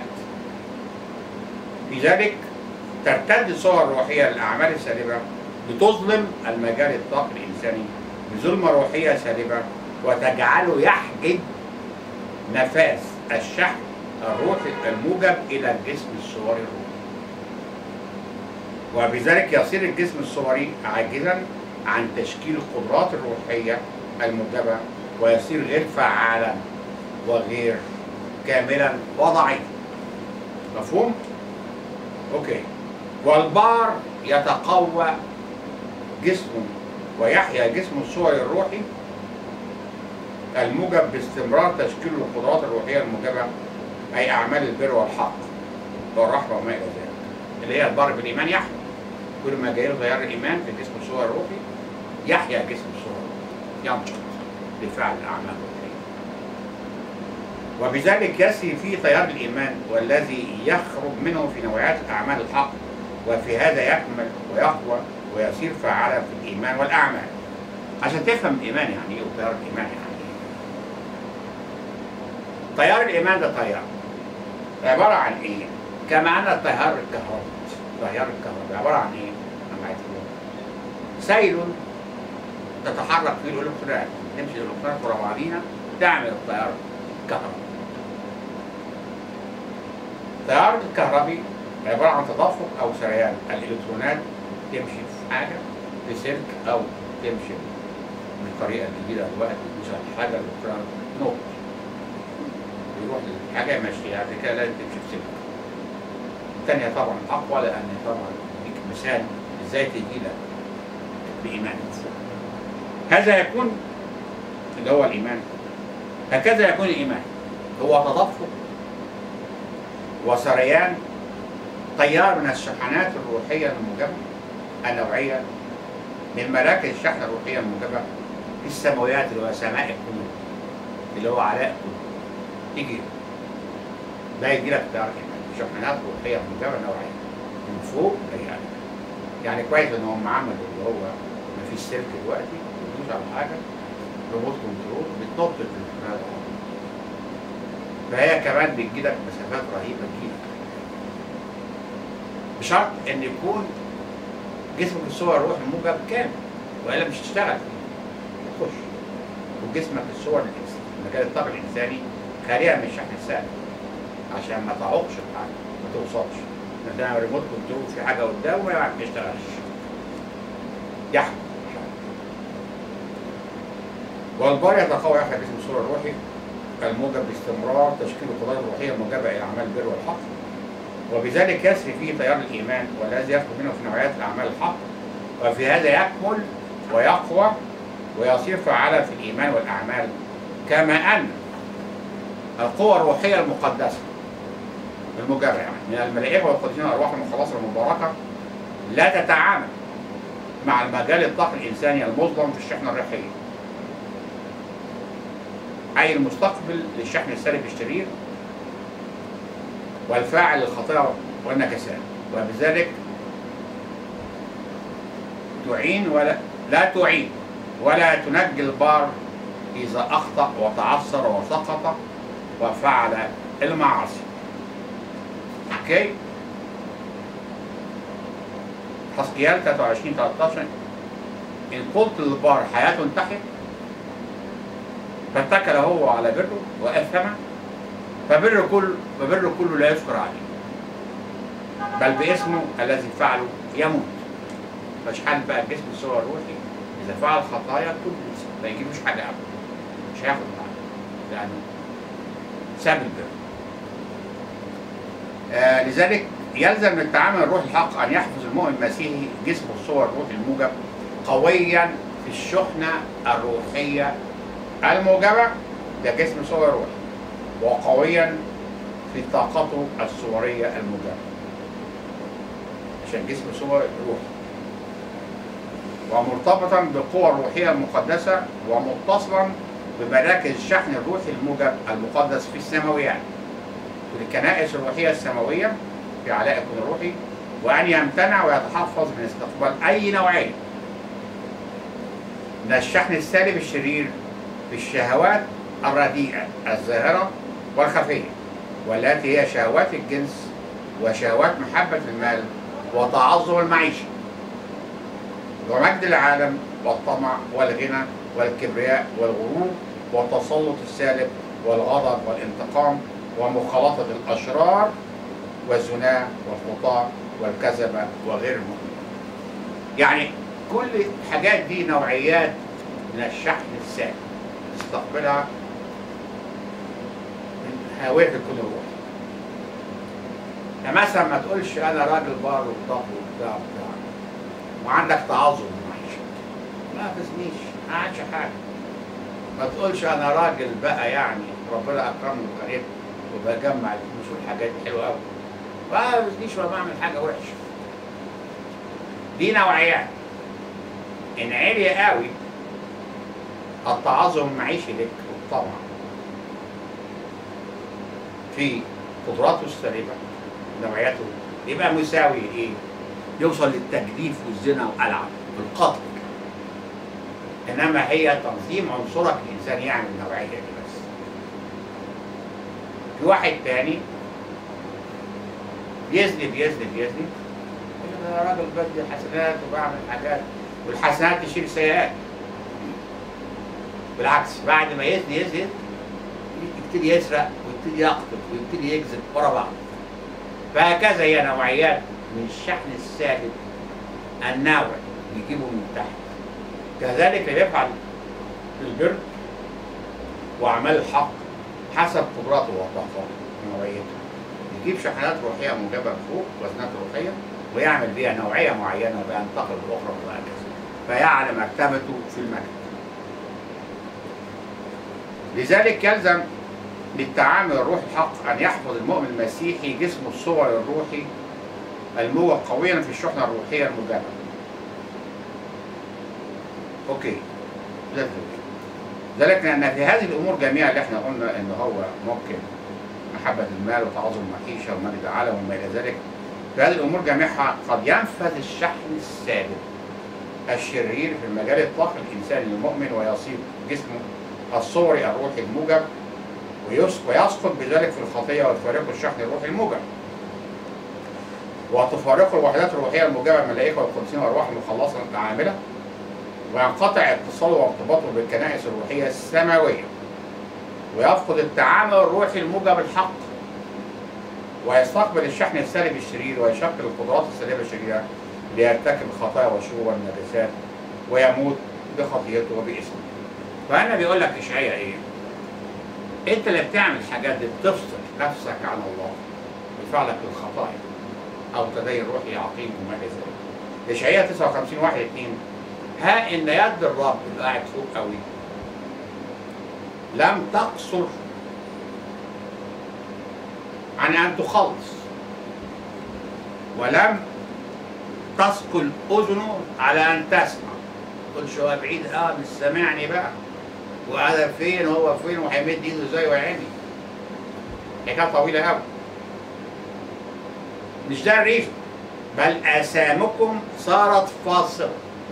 في ذلك ترتد الصور الروحية للأعمال السالبة لتظلم المجال الطاقي الإنساني بظلمة روحية سالبة وتجعله يحجب نفاذ الشحن الروحي الموجب إلى الجسم الصوري الروحي وبذلك يصير الجسم الصوري عاجزا عن تشكيل القدرات الروحية الموجبة ويصير غير فعالا وغير كاملا وضعيفا مفهوم؟ اوكي والبار يتقوى جسمه ويحيا جسمه الصوري الروحي الموجب باستمرار تشكيل القدرات الروحية الموجبة أي أعمال البر والحق والرحمة وما إلى ذلك اللي هي البر بالإيمان يحيا كل ما جاي له تيار الإيمان في جسم الصوري الروحي يحيا جسم الصوري الروحي ينشط لفعل الأعمال الروحية وبذلك يسري فيه تيار الإيمان والذي يخرج منه في نوعيات الأعمال الحق وفي هذا يكمل ويقوى ويصير فعالا في الإيمان والأعمال عشان تفهم الإيمان يعني إيه وتيار الإيمان يعني إيه تيار الإيمان ده تيار عبارة عن إيه؟ كما أن التيار الكهربي تيار الكهرباء عبارة عن إيه؟ أنا عايز أقول سيل تتحرك فيه الإلكترونات تمشي الإلكترونات ورا بعضيها تعمل التيار الكهربي التيار الكهربي عبارة عن تدفق أو سريان الإلكترونات تمشي في حاجة في سلك أو تمشي بالطريقة الجديدة دلوقتي مش حاجة الإلكترون نقط يروح للحاجة يمشيها بعد كده لازم تمشي في سلك الثانية طبعا أقوى لأن طبعا ديك مثال إزاي تجي لك بإيمان هذا يكون اللي هو الإيمان هكذا يكون الإيمان هو تدفق وسريان تيار من الشحنات الروحية الموجبة النوعية من مراكز الشحن الروحية الموجبة في السماويات اللي هو سماء الكنوز اللي هو علاء الكنوز يجي ده يجي لك تيار كده شحنات روحية موجبة نوعية من فوق يعني يعني كويس ان هم عملوا اللي هو ما فيش سلك دلوقتي بتدوس على حاجة ريموت كنترول بتنط في الشحنات فهي كمان بتجيلك مسافات رهيبة تجيلك بشرط ان يكون جسمك الصور الروح الموجب كامل والا مش هتشتغل تخش وجسمك الصور الإنس- مجال الطاقه الانساني خاليه من الشحن السالب عشان ما تعوقش الحاجه ما توصلش ده ريموت كنترول في حاجه قدام وما بيشتغلش يحكم والبار يتقوى يحيى باسم الصوره الروحي الموجب باستمرار تشكيل القدرات الروحيه الموجبه الى اعمال البر والحق وبذلك يسري فيه تيار الايمان والذي يدخل منه في نوعيات الاعمال الحق وفي هذا يكمل ويقوى ويصير فعالا في الايمان والاعمال كما ان القوى الروحيه المقدسه المجرة يعني من الملائكه والقديسين والارواح المخلصه المباركه لا تتعامل مع المجال الطاقي الانساني المظلم في الشحنه الروحيه اي المستقبل للشحن السالب الشرير والفاعل للخطايا والنكسات وبذلك تعين ولا لا تعين ولا تنجي البار إذا أخطأ وتعثر وسقط وفعل المعاصي. أوكي؟ حسقيال 23 13 إن قلت للبار حياة تحت فاتكل هو على بره وأثم فبر كل فبر كله لا يذكر عليه بل باسمه الذي فعله يموت مش حال بقى الجسم الصور الروحي اذا فعل خطايا كل انسان ما يجيبوش حاجه ابدا مش هياخد معاه لانه ساب البر آه لذلك يلزم من تعامل الروح الحق ان يحفظ المؤمن المسيحي جسمه الصور الروحي الموجب قويا في الشحنه الروحيه الموجبه ده جسم صور روحي وقويا في طاقته الصوريه الموجبه عشان جسم صور روحي ومرتبطا بالقوى الروحيه المقدسه ومتصلا بمراكز الشحن الروحي الموجب المقدس في السماويات والكنائس الروحيه السماويه في علاء الكون الروحي وان يمتنع ويتحفظ من استقبال اي نوعيه من الشحن السالب الشرير في الشهوات الرديئه الظاهره والخفيه والتي هي شهوات الجنس وشهوات محبه المال وتعظم المعيشه ومجد العالم والطمع والغنى والكبرياء والغرور والتسلط السالب والغضب والانتقام ومخالطة الأشرار والزنا والخطاة والكذبة وغير المؤمنين. يعني كل الحاجات دي نوعيات من الشحن السالب تستقبلها من هاوية الكون الروحي. يعني مثلا ما تقولش أنا راجل بار وبطاق وبتاع وبتاع وعندك تعظم المعيشة ما تزنيش ما عادش حاجة ما تقولش أنا راجل بقى يعني ربنا أكرمني وكريم وبجمع الفلوس والحاجات دي حلوة أوي ما بزنيش ولا بعمل حاجة وحشة دي نوعيات إن عالية قوي التعظم المعيشي لك والطمع في قدراته السالبة نوعياته يبقى مساوي إيه؟ يوصل للتجديف والزنا والقلع والقتل انما هي تنظيم عنصرك الانسان يعمل النوعيه دي بس في واحد تاني بيزني بيزني بيزني يقول انا راجل بدي حسنات وبعمل حاجات والحسنات تشيل سيئات بالعكس بعد ما يزني يزني يبتدي يسرق ويبتدي يقتل ويبتدي يكذب ورا بعض فهكذا هي نوعيات من الشحن السالب الناوع يجيبه من تحت كذلك اللي يفعل البر واعمال الحق حسب قدراته وطاقته ونوعيته يجيب شحنات روحيه موجبه فوق وزنات روحيه ويعمل بيها نوعيه معينه وينتقل بالاخرى وهكذا فيعلى مرتبته في المجد لذلك يلزم للتعامل الروح الحق ان يحفظ المؤمن المسيحي جسمه الصغر الروحي الموجب قويا في الشحنة الروحية الموجبة أوكي زي الفل. ذلك لأن في هذه الأمور جميعا اللي احنا قلنا إن هو ممكن محبة المال وتعاظم المعيشة ومجد العالم وما إلى ذلك في هذه الأمور جميعها قد ينفذ الشحن السالب الشرير في المجال الطاقي الإنساني المؤمن ويصيب جسمه الصوري الروحي الموجب ويس- ويسقط بذلك في الخطية وتفارقه الشحن الروحي الموجب وتفارقه الوحدات الروحية الموجبة الملائكة والقدسين والأرواح المخلصة العاملة وينقطع اتصاله وارتباطه بالكنائس الروحية السماوية ويفقد التعامل الروحي الموجب الحق ويستقبل الشحن السالب الشرير ويشكل القدرات السالبة الشريرة ليرتكب الخطايا والشرور والنجاسات ويموت بخطيئته وباسمه. فهنا بيقول لك اشعياء ايه؟ انت اللي بتعمل الحاجات دي بتفصل نفسك عن الله بفعلك للخطايا او تدين روحي عقيم وما الى ذلك. اشعياء 59 1 2 ها ان يد الرب اللي قاعد فوق قوي لم تقصر عن ان تخلص ولم تثقل اذنه على ان تسمع تقول شو هو بعيد اه مش سامعني بقى وهذا فين هو فين وهيمد ايده ازاي ويعمي حكايه طويله قوي مش ده الريف بل اسامكم صارت فاصله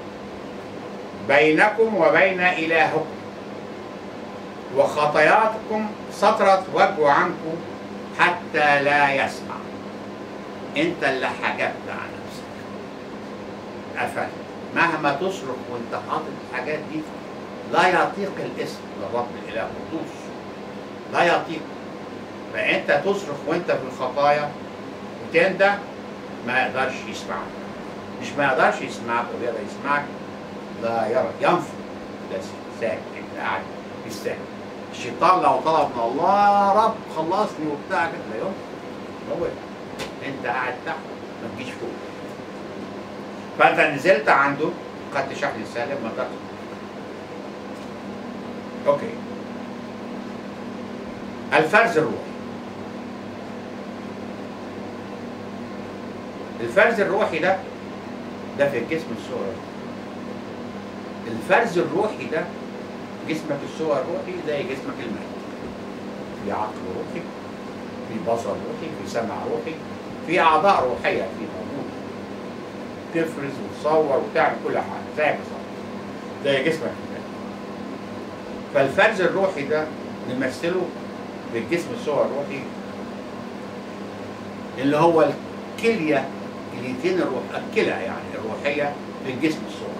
بينكم وبين الهكم وخطاياتكم سطرت وجهه عنكم حتى لا يسمع انت اللي حجبت عن نفسك قفلت مهما تصرخ وانت حاطط الحاجات دي لا يطيق الاسم للرب الاله قدوس لا يطيق فانت تصرخ وانت في الخطايا وتندى ما يقدرش يسمعك مش ما يقدرش يسمعك ويقدر يسمعك لا يرى ينفض ده ساكت انت قاعد مستني الشيطان لو طلب من الله يا رب خلصني وبتاع كده لا يمكن هو انت قاعد تحت ما تجيش فوق فانت نزلت عنده خدت شحن السالب ما تاخد اوكي الفرز الروحي الفرز الروحي ده ده في الجسم الصغرى الفرز الروحي ده جسمك الصغر الروحي زي جسمك الميت في عقل روحي في بصر روحي في سمع روحي في اعضاء روحيه في موجود تفرز وتصور وتعمل كل حاجه زي بالظبط زي جسمك الميت فالفرز الروحي ده نمثله بالجسم الصغر الروحي اللي هو الكليه كليتين الروح الكلى يعني الروحيه في الجسم الصغر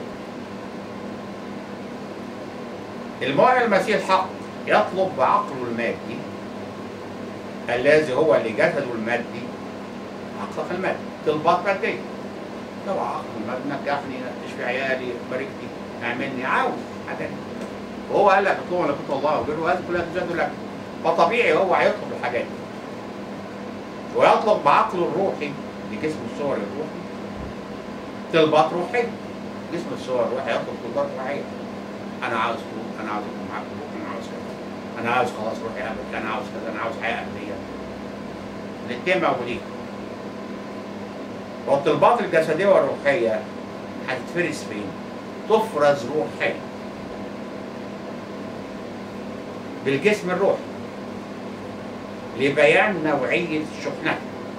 المؤمن المسيح الحق يطلب بعقله المادي الذي هو لجسده المادي عقلك المادي طلبات مادية طبعا عقل المادي نجحني اشفي عيالي باركني اعملني عاوز حاجات وهو قال لك اطلبوا ملكوت الله وبره وهذه كلها تزاد لك فطبيعي هو هيطلب الحاجات دي ويطلب بعقله الروحي لجسم الصور الروحي طلبات روحية جسم الصور الروحي يطلب طلبات روحية انا عاوز فلوس انا عاوز اكون معاك فلوس انا عاوز كذا انا عاوز خلاص روحي ابد انا عاوز كذا انا عاوز حياه ابديه الاثنين موجودين والطلبات الجسديه والروحيه هتتفرز فين؟ تفرز روحيا بالجسم الروحي لبيان نوعيه شحنتها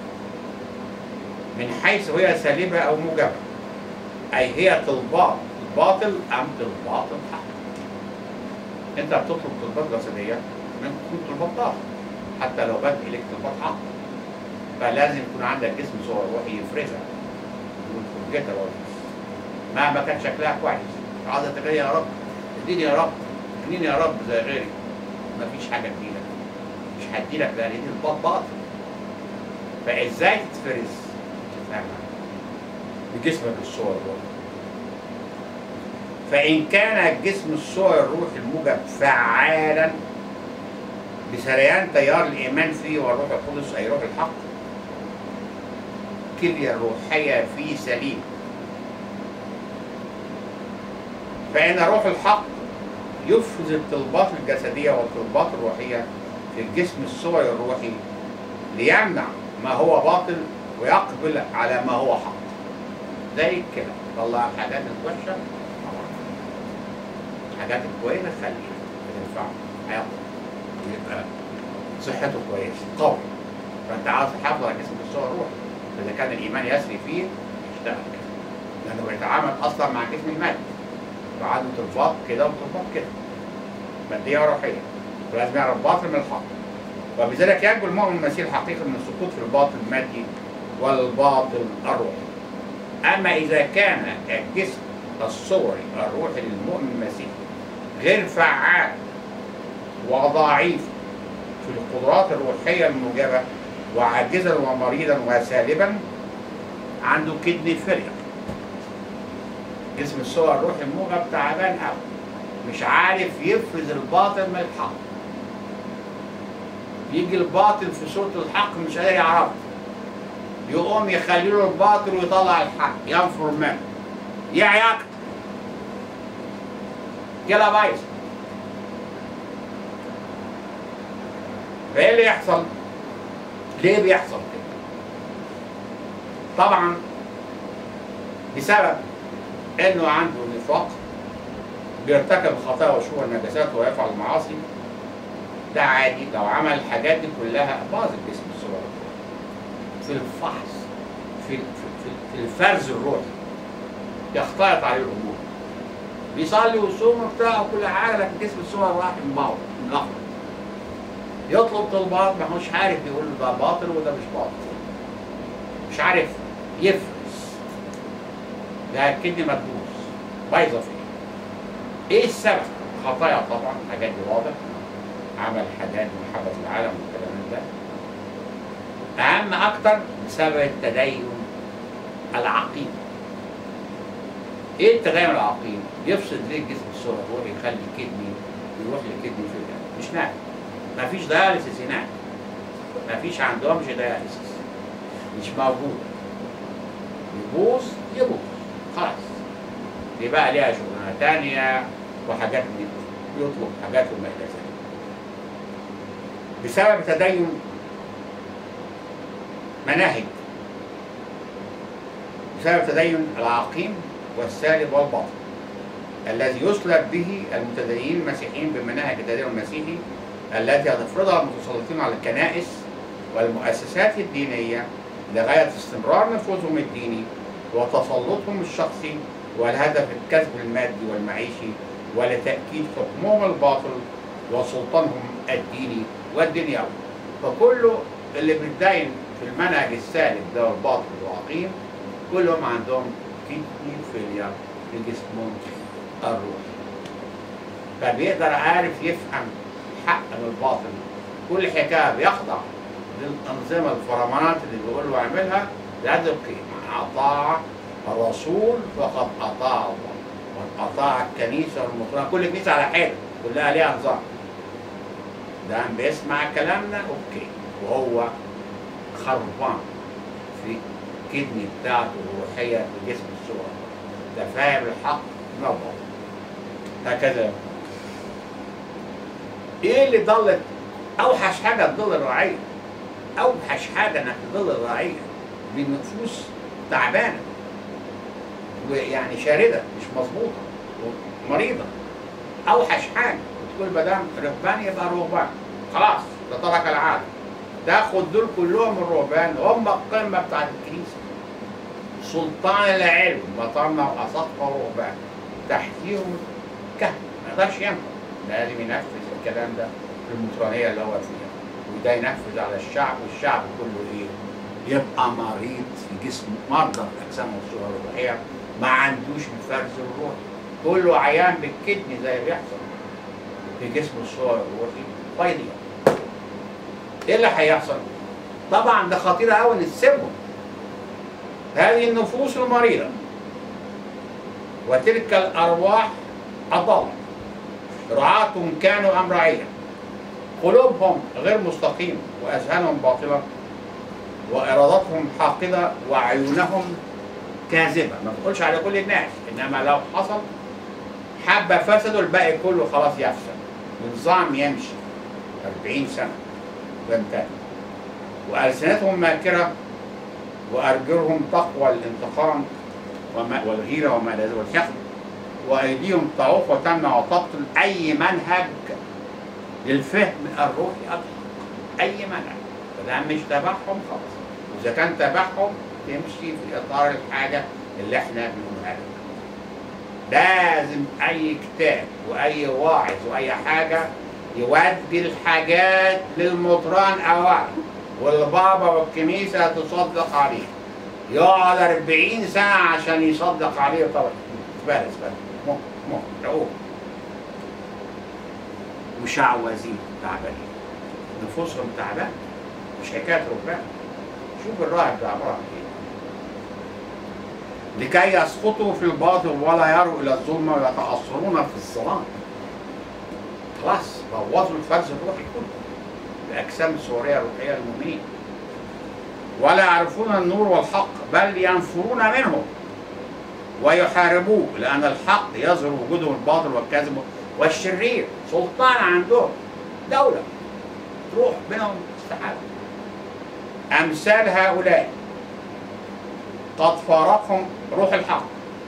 من حيث هي سالبه او موجبه اي هي طلبات باطل ام طلبات الحق انت بتطلب طلبات جسديه ممكن تكون طلبات باطل حتى لو بدأ اليك طلبات حق فلازم يكون عندك جسم صور روحي يفرزها وتفرجتها برضه مهما كان شكلها كويس عاوزه تغني يا رب اديني يا رب اديني يا رب زي غيري مفيش حاجه تجيلك مش هديلك لان دي طلبات باطل فازاي تتفرز؟ تفهمها بجسمك الصور الروحي فإن كان الجسم الصور الروحي الموجب فعالا بسريان تيار الإيمان فيه والروح القدس أي روح الحق كلية الروحية فيه سليم فإن روح الحق يفرز الطلبات الجسدية والطلبات الروحية في الجسم الصوري الروحي ليمنع ما هو باطل ويقبل على ما هو حق زي كده طلع الحاجات الوحشه الحاجات الكويسه خليها بتنفعه هياخد يبقى صحته كويسه قوي فانت عاوز تحافظ على جسمك الصور روح فاذا كان الايمان يسري فيه يشتغل كده لانه بيتعامل اصلا مع الجسم المادي فعنده ارتباط كده وارتباط كده ماديه وروحيه ولازم يعرف باطل من الحق وبذلك ينجو المؤمن المسيح الحقيقي من السقوط في الباطل المادي والباطل الروحي اما اذا كان الجسم الصوري الروحي للمؤمن المسيحي غير فعال وضعيف في القدرات الروحيه الموجبه وعاجزا ومريضا وسالبا عنده كدني فيلير جسم الصور الروحي الموجب تعبان قوي مش عارف يفرز الباطل من الحق يجي الباطل في صورة الحق مش قادر يعرفه يقوم يخلي له الباطل ويطلع الحق ينفر منه يعي اكتر كده بايظ فايه اللي يحصل؟ ليه بيحصل كده؟ طبعا بسبب انه عنده نفاق بيرتكب الخطايا وشهور النجاسات ويفعل المعاصي ده عادي لو عمل الحاجات دي كلها باظ الجسم الصغير في الفحص في في, في, في الفرز الروحي يختلط عليه الامور بيصلي ويصوم وبتاع وكل حاجه لكن الجسم الصغير راح مبوظ ملخبط يطلب طلبات ما هوش عارف يقول ده باطل وده مش باطل مش عارف يفرز ده الكدني مدبوس بايظه فيه ايه السبب؟ خطايا طبعا الحاجات دي واضح عمل حاجات محبة العالم والكلام من ده أهم أكتر بسبب التدين العقيم إيه التدين العقيم؟ يفسد ليه الجسم الصغير يروح يخلي الكدني يروح للكدني في الجسم مش نافع مفيش دياليسيس هناك مفيش عندهمش دياليسيس مش موجود يبوظ يبوظ خلاص يبقى ليها شغلانه تانية وحاجات من دي. يطلب حاجات وما الى ذلك بسبب تدين مناهج بسبب تدين العقيم والسالب والباطل الذي يسلب به المتدينين المسيحيين بمناهج التدين المسيحي التي هتفرضها المتسلطين على الكنائس والمؤسسات الدينية لغاية استمرار نفوذهم الديني وتسلطهم الشخصي والهدف الكسب المادي والمعيشي ولتأكيد حكمهم الباطل وسلطانهم الديني والدنيوي فكله اللي بيتدين في المنهج السالب ده والباطل والعقيم كلهم عندهم كدني فيلير في جسمهم الروحي فبيقدر عارف يفهم الحق من الباطل كل حكايه بيخضع للانظمه الفرمانات اللي بيقول له اعملها لهذه القيمه من اطاع الرسول فقد اطاع الله من اطاع الكنيسه والمطران كل كنيسه على حاله كلها ليها نظام ده عم بيسمع كلامنا اوكي وهو خربان في الكدني بتاعته الروحيه في جسم الصور ده فاهم الحق من الباطل هكذا ايه اللي ضلت اوحش حاجه تضل الرعيه اوحش حاجه انك تضل الرعيه بنفوس تعبانه ويعني شارده مش مظبوطه ومريضه اوحش حاجه وتقول ما دام رهبان يبقى رهبان خلاص ده ترك العاده تاخد دول كلهم الرهبان هم القمه بتاعت الكنيسه سلطان العلم بطلنا واساطفه ورهبان تحتيهم كهنه ما يقدرش ينفذ لازم ينفذ الكلام ده في المطرانيه اللي هو فيها وده ينفذ على الشعب والشعب كله ايه؟ يبقى مريض في جسمه مرضى في اجسامه والصوره الروحيه ما عندوش الفرز الروحي كله عيان بالكدني زي اللي بيحصل في جسم الصور الروحي فايضيه ايه اللي هيحصل؟ طبعا ده خطير قوي نسيبهم هذه النفوس المريضه وتلك الارواح اضل رعاتهم كانوا ام رعيه قلوبهم غير مستقيمه واذهانهم باطله وارادتهم حاقده وعيونهم كاذبه ما بقولش على كل الناس انما لو حصل حبه فسدوا الباقي كله خلاص يفسد النظام يمشي 40 سنه وينتهي والسنتهم ماكره وأرجلهم تقوى الانتقام وما والغيرة وما لا والشخص وأيديهم تعوق وتمنع وتبطل أي منهج للفهم الروحي أطلق أي منهج فده مش تبعهم خلاص وإذا كان تبعهم تمشي في إطار الحاجة اللي إحنا بنقولها لك لازم أي كتاب وأي واعظ وأي حاجة يودي الحاجات للمطران أوائل والبابا والكنيسة تصدق عليه يقعد 40 سنة عشان يصدق عليه طبعا بس بس مو مو رؤوف مشعوذين تعبانين نفوسهم تعبان مش حكاية ركبان شوف الراهب ده عبارة عن ايه لكي يسقطوا في الباطل ولا يروا الى الظلمه ويتاثرون في الظلام خلاص بوظوا الفرز الروحي كله باجسام صوريه روحيه للمؤمنين ولا يعرفون النور والحق بل ينفرون منه ويحاربوه لان الحق يظهر وجوده الباطل والكذب والشرير سلطان عندهم دوله تروح بينهم استحاله امثال هؤلاء قد فارقهم روح الحق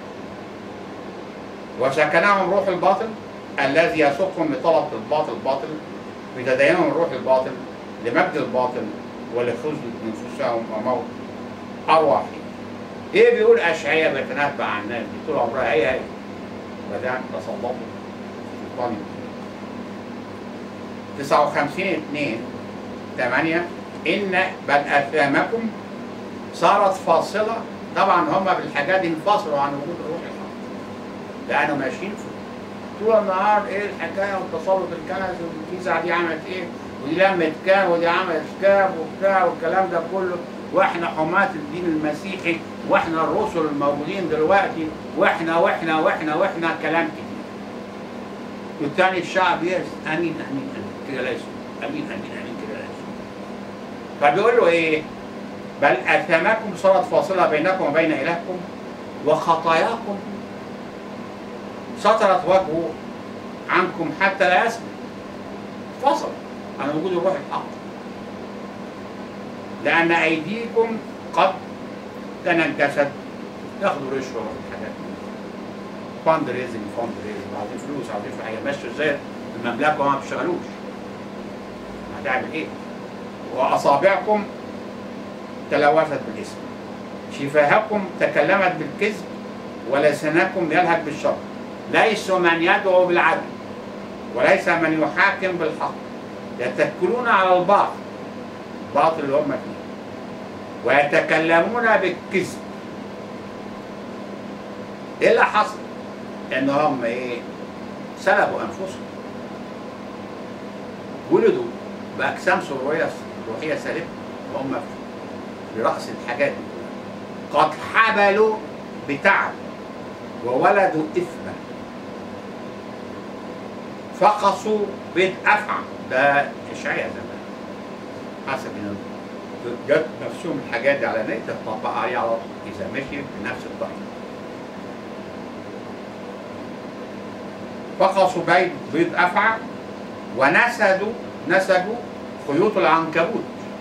وسكنهم روح الباطل الذي يسوقهم لطلب الباطل باطل بتدينهم الروح الباطل لمجد الباطل ولخزي نفوسهم وموت ارواحهم ايه بيقول اشعياء بيتنبأ عن الناس دي طول عمرها هي هي بدأت تسلطوا سلطان 59 2 8 ان بل اثامكم صارت فاصله طبعا هم بالحاجات دي انفصلوا عن وجود الروح الحق لانه ماشيين في طول النهار ايه الحكايه والتسلط الكنسي والكنيسه دي عملت ايه ودي لمت كام ودي عملت كام وبتاع والكلام ده كله واحنا حماة الدين المسيحي واحنا الرسل الموجودين دلوقتي واحنا واحنا واحنا واحنا كلام كتير والتاني الشعب يس امين امين امين كده لا يسوع امين امين امين كده لا يسوع فبيقول له ايه بل اثامكم صارت فاصله بينكم وبين الهكم وخطاياكم سترت وجهه عنكم حتى لا يسمع فصل عن وجود الروح الحق لأن أيديكم قد تنجست ياخدوا رشوة والحاجات دي فاند ريزنج فاند ريزنج عايزين فلوس عايزين في حاجة ماشية ازاي المملكة وما بيشتغلوش هتعمل ايه؟ وأصابعكم تلوثت بالاسم شفاهكم تكلمت بالكذب ولسانكم يلهج بالشر ليس من يدعو بالعدل وليس من يحاكم بالحق يتكلون على الباطل الباطل اللي هم فيه ويتكلمون بالكذب ايه اللي حصل؟ ان هم ايه؟ سلبوا انفسهم ولدوا باجسام سروريه روحيه سالبه وهم في راس الحاجات دي قد حبلوا بتعب وولدوا اثما فقصوا بيت افعى ده اشعياء زمان حسب ان جت نفسهم الحاجات دي على نية تطبق عليه على طول اذا مشي بنفس الطريقه فقصوا بيت بيض افعى ونسدوا نسجوا خيوط العنكبوت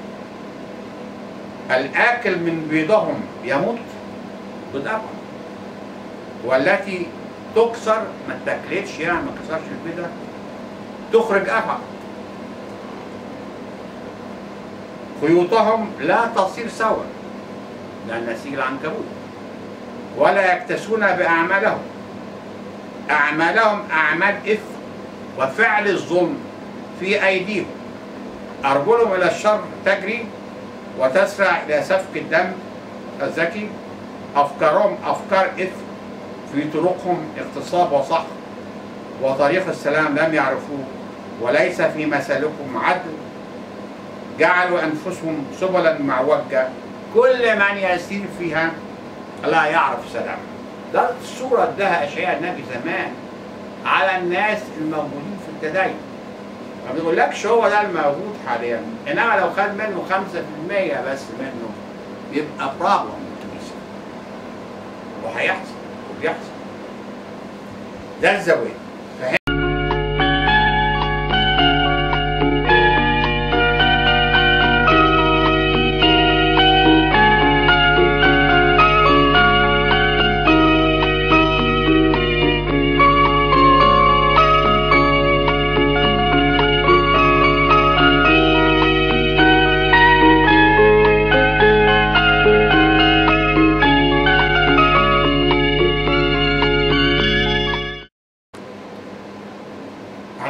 الاكل من بيضهم يموت بيض افعى والتي تكسر ما تاكلتش يعني ما كسرش البيضه تخرج افعى خيوطهم لا تصير سوا لأن نسيج العنكبوت ولا يكتسون بأعمالهم أعمالهم أعمال إثم وفعل الظلم في أيديهم أرجلهم إلى الشر تجري وتسرع إلى سفك الدم الزكي أفكارهم أفكار إثم في طرقهم اغتصاب وسحق وطريق السلام لم يعرفوه وليس في مسالكهم عدل جعلوا انفسهم سبلا معوجه كل من يسير فيها لا يعرف سلام ده الصوره اداها اشعياء النبي زمان على الناس الموجودين في التدين ما بيقولكش هو ده الموجود حاليا انما لو خد منه 5% بس منه يبقى بروبلم الكنيسه وهيحصل وبيحصل ده الزواج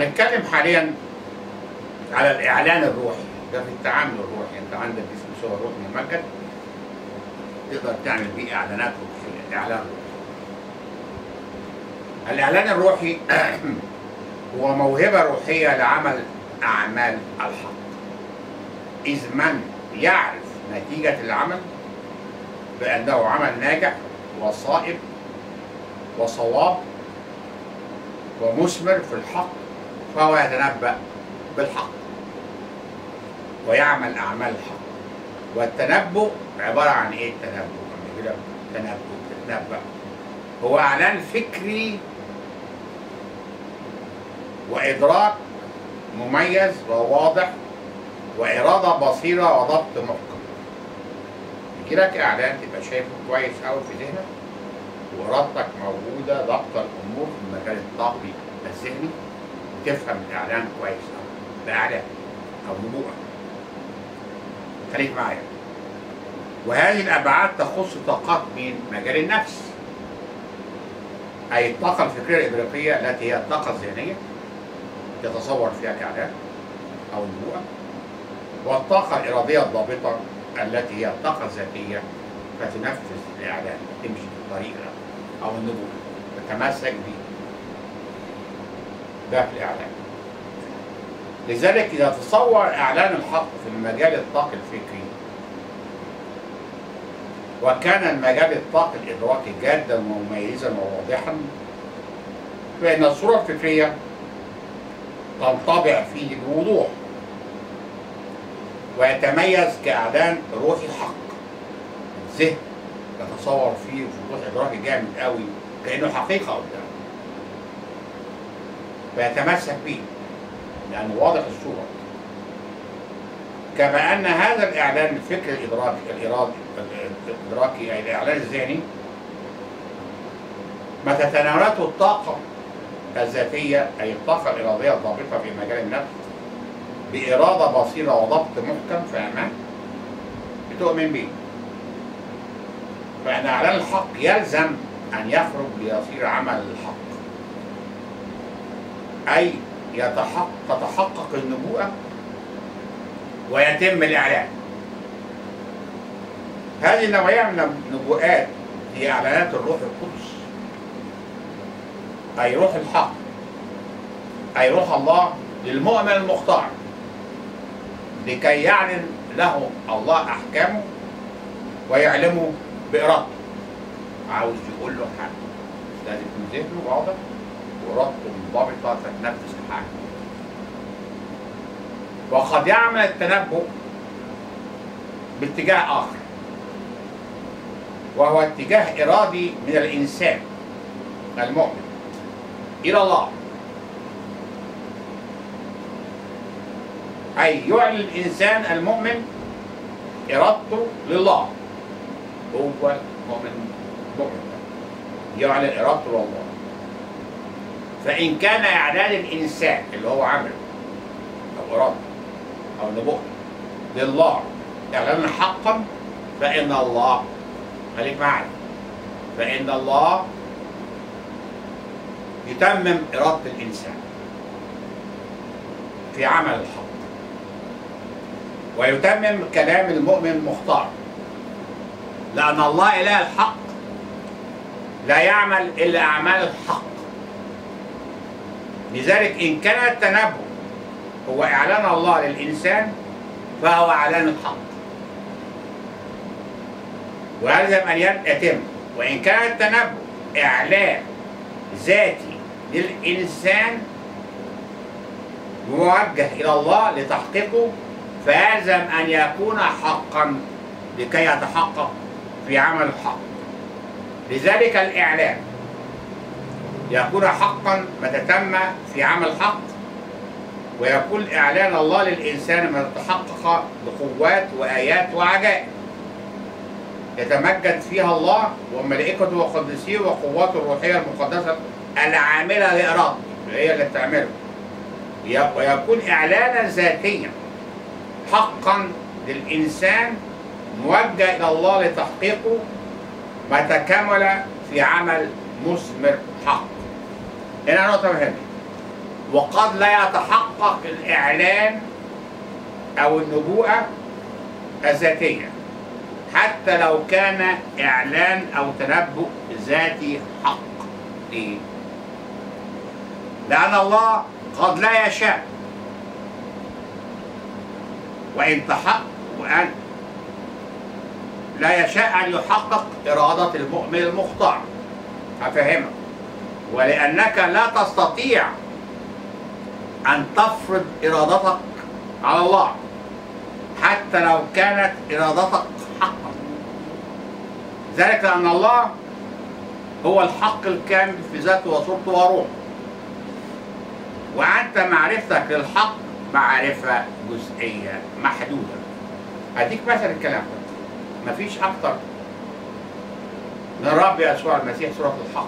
هنتكلم حاليا على الاعلان الروحي ده في التعامل الروحي انت عندك اسم سوى الروح ممجد تقدر تعمل بيه اعلانات روحيه اعلان روحي الاعلان الروحي هو موهبه روحيه لعمل اعمال الحق اذ من يعرف نتيجه العمل بانه عمل ناجح وصائب وصواب ومثمر في الحق فهو يتنبأ بالحق ويعمل أعمال الحق والتنبؤ عبارة عن إيه التنبؤ؟ لما يقول لك تنبؤ تتنبأ هو إعلان فكري وإدراك مميز وواضح وإرادة بصيرة وضبط محكم يجي لك إعلان تبقى شايفه كويس أوي في ذهنك وإرادتك موجودة ضبط الأمور في المجال الطاقي الذهني وتفهم الإعلان كويس أوي ده إعلان أو نبوءة خليك معايا وهذه الأبعاد تخص طاقات من مجال النفس أي الطاقة الفكرية الإدراكية التي هي الطاقة الذهنية تتصور فيها كإعلان أو نبوءة والطاقة الإرادية الضابطة التي هي الطاقة الذاتية فتنفذ الإعلان تمشي في الطريق ده أو النبوءة تتمسك به ده في الإعلان لذلك إذا تصور إعلان الحق في المجال الطاقي الفكري وكان المجال الطاقي الإدراكي جادا ومميزا وواضحا فإن الصورة الفكرية تنطبع فيه بوضوح ويتميز كإعلان روحي حق الذهن يتصور فيه وضوح إدراكي جامد قوي كأنه حقيقة قدامه فيتمسك به لأنه واضح الصورة كما أن هذا الإعلان الفكر الإدراكي الإرادي الإدراكي أي الإعلان الذهني ما تتناولته الطاقة الذاتية أي الطاقة الإرادية الضابطة في مجال النفس بإرادة بصيرة وضبط محكم فاهمان بتؤمن به فإن إعلان الحق يلزم أن يخرج ليصير عمل الحق أي يتحقق تتحقق النبوءة ويتم الإعلان هذه النوعية من النبوءات هي إعلانات الروح القدس أي روح الحق أي روح الله للمؤمن المختار لكي يعلن له الله أحكامه ويعلمه بإرادته عاوز يقول له حاجة لازم يكون ذهنه واضح وإرادته منضبطة تتنفذ الحاجة وقد يعمل التنبؤ باتجاه آخر وهو اتجاه إرادي من الإنسان المؤمن إلى الله أي يعلن الإنسان المؤمن إرادته لله هو مؤمن مؤمن يعلن إرادته لله فإن كان إعلان الإنسان اللي هو عمله أو إرادته أو نبوءته لله إعلانا حقا فإن الله خليك معي فإن الله يتمم إرادة الإنسان في عمل الحق ويتمم كلام المؤمن المختار لأن الله إله الحق لا يعمل إلا أعمال الحق لذلك إن كان التنبؤ هو إعلان الله للإنسان فهو إعلان الحق ويلزم أن يتم وإن كان التنبؤ إعلان ذاتي للإنسان موجه إلى الله لتحقيقه فيلزم أن يكون حقا لكي يتحقق في عمل الحق لذلك الإعلان يكون حقا متى تم في عمل حق ويكون إعلان الله للإنسان متى تحقق بقوات وآيات وعجائب يتمجد فيها الله وملائكته وقدسيه وقواته الروحية المقدسة العاملة لإرادته هي اللي بتعمله ويكون إعلانا ذاتيا حقا للإنسان موجه إلى الله لتحقيقه متى كمل في عمل مثمر حق هنا نقطة مهمة وقد لا يتحقق الإعلان أو النبوءة الذاتية حتى لو كان إعلان أو تنبؤ ذاتي حق ليه؟ لأن الله قد لا يشاء وإن تحقق وأن لا يشاء أن يحقق إرادة المؤمن المختار هفهمك ولأنك لا تستطيع أن تفرض إرادتك على الله حتى لو كانت إرادتك حقا ذلك لأن الله هو الحق الكامل في ذاته وصورته وروحه وأنت معرفتك للحق معرفة جزئية محدودة أديك مثل الكلام ده مفيش أكتر من رب يسوع المسيح سورة الحق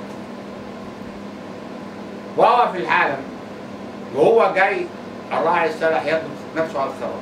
وهو في العالم وهو جاي الراعي الصالح يطلب نفسه على الثروة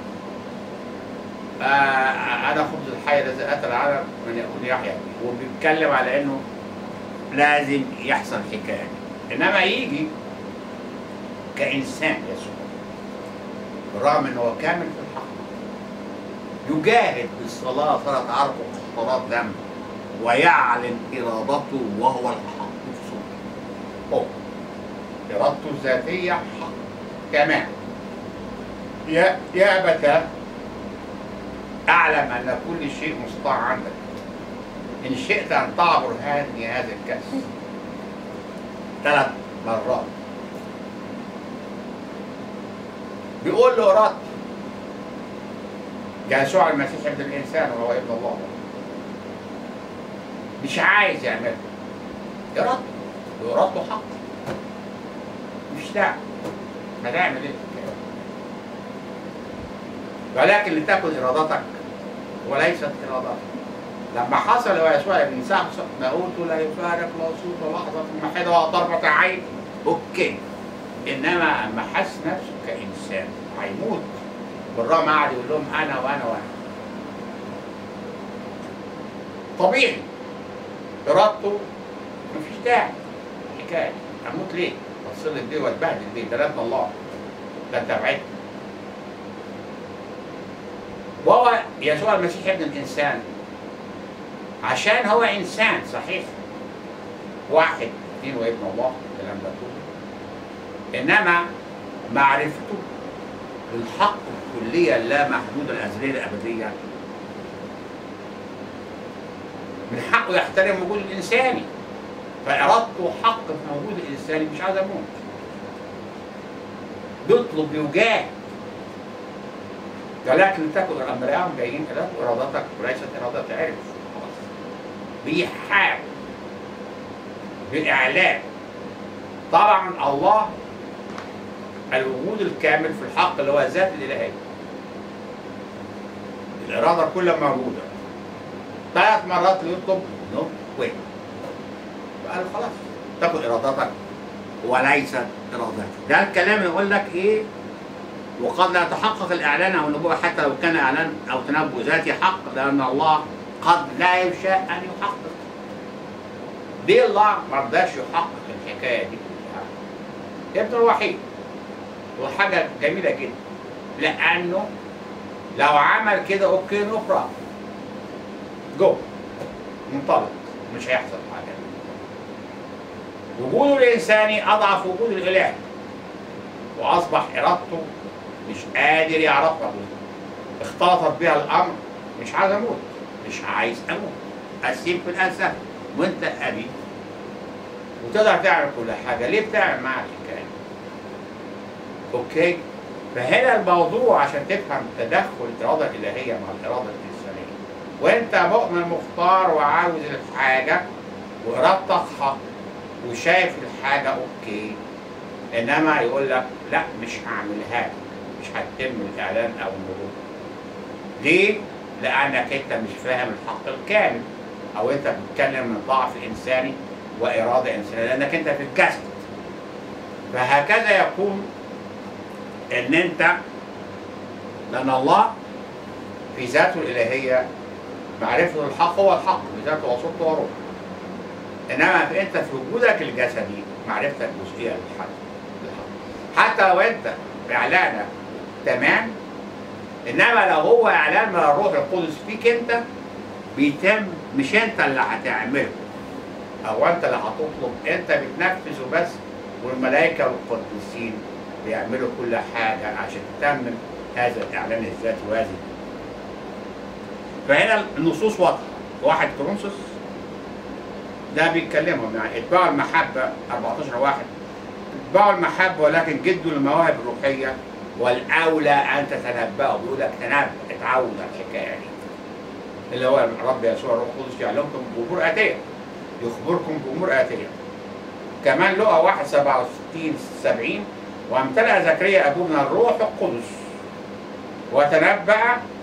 آه أنا خبز الحي الذي أتى العالم من يكون يحيى به. وبيتكلم على إنه لازم يحصل حكاية إنما يجي كإنسان يسوع بالرغم إنه هو كامل في الحق يجاهد بالصلاة ثلاث عرق وقطرات دم ويعلن إرادته وهو الحق في صوته هو إرادته الذاتية حق كمان يا يا أبتا أعلم أن كل شيء مستطاع عندك إن شئت أن تعبر هذه هذا الكأس ثلاث مرات بيقول له إرادتي يسوع المسيح ابن الإنسان وهو ابن الله مش عايز يعملها إرادته وإرادته حق مش داعي هنعمل ايه؟ ولكن لتكن ارادتك وليست ارادتك لما حصل يسوع بن سعد موته لا يفارق موصوف لحظة واحدة ولا طرفة عين اوكي انما اما حس نفسه كانسان هيموت بالرغم قعد يقول لهم انا وانا وانا طبيعي ارادته مفيش داعي حكايه اموت ليه؟ اتصل بيه واتبهدل بيه ده لا ابن الله ده انت بعدت وهو يسوع المسيح ابن الانسان عشان هو انسان صحيح واحد اثنين وابن الله الكلام ده كله انما معرفته للحق الكليه اللا محدوده الازليه الابديه من حقه يحترم وجود الانساني فارادته حق في وجود الانساني مش عايز اموت بيطلب يجاهد ولكن تكن الامريان جايين كده ارادتك وليست اراده عرف خلاص بيحاول بالاعلان طبعا الله الوجود الكامل في الحق اللي هو الذات الالهيه الاراده كلها موجوده ثلاث مرات يطلب نو وين فقال خلاص تكن ارادتك وليست ارادتك ده الكلام يقول لك ايه وقد لا يتحقق الاعلان او النبوه حتى لو كان اعلان او تنبؤ ذاتي حق لان الله قد لا يشاء ان يحقق ليه الله ما رضاش يحقق الحكايه دي كلها ابنه الوحيد وحاجه جميله جدا لانه لو عمل كده اوكي نو بروبلم جو منطلق مش هيحصل حاجه وجوده الانساني اضعف وجود الاله واصبح ارادته مش قادر يعرفها اختلطت بها الامر مش عايز اموت مش عايز اموت اسيب في الانسان وانت ابي وتقدر تعمل كل حاجه ليه بتعمل معاك الحكايه اوكي فهنا الموضوع عشان تفهم تدخل الاراده الالهيه مع الاراده الانسانيه وانت مؤمن مختار وعاوز الحاجه وارادتك حق وشايف الحاجه اوكي انما يقول لك لا مش هعملها لك مش هتتم الاعلان او النبوه ليه؟ لانك انت مش فاهم الحق الكامل او انت بتتكلم من ضعف انساني واراده انسانيه لانك انت في الجسد فهكذا يكون ان انت لان الله في ذاته الالهيه معرفه الحق هو الحق بذاته وصورته وروحه انما في انت في وجودك الجسدي معرفتك جزئيه للحق للحق حتى لو انت اعلانك تمام انما لو هو اعلان من الروح القدس فيك انت بيتم مش انت اللي هتعمله او انت اللي هتطلب انت بتنفذه بس والملائكه والقديسين بيعملوا كل حاجه عشان تتمم هذا الاعلان الذاتي وهذه فهنا النصوص واضحه واحد كورنثوس ده بيتكلمهم يعني اتباعوا المحبه 14 واحد اتباعوا المحبه ولكن جدوا المواهب الروحيه والاولى ان تتنبأوا بيقول لك تنبأ اتعود على الحكايه دي اللي هو الرب يسوع الروح القدس يعلمكم بامور اتيه يخبركم بامور اتيه كمان لقى 1 67 70 وامتلأ زكريا ابوه من الروح القدس وتنبأ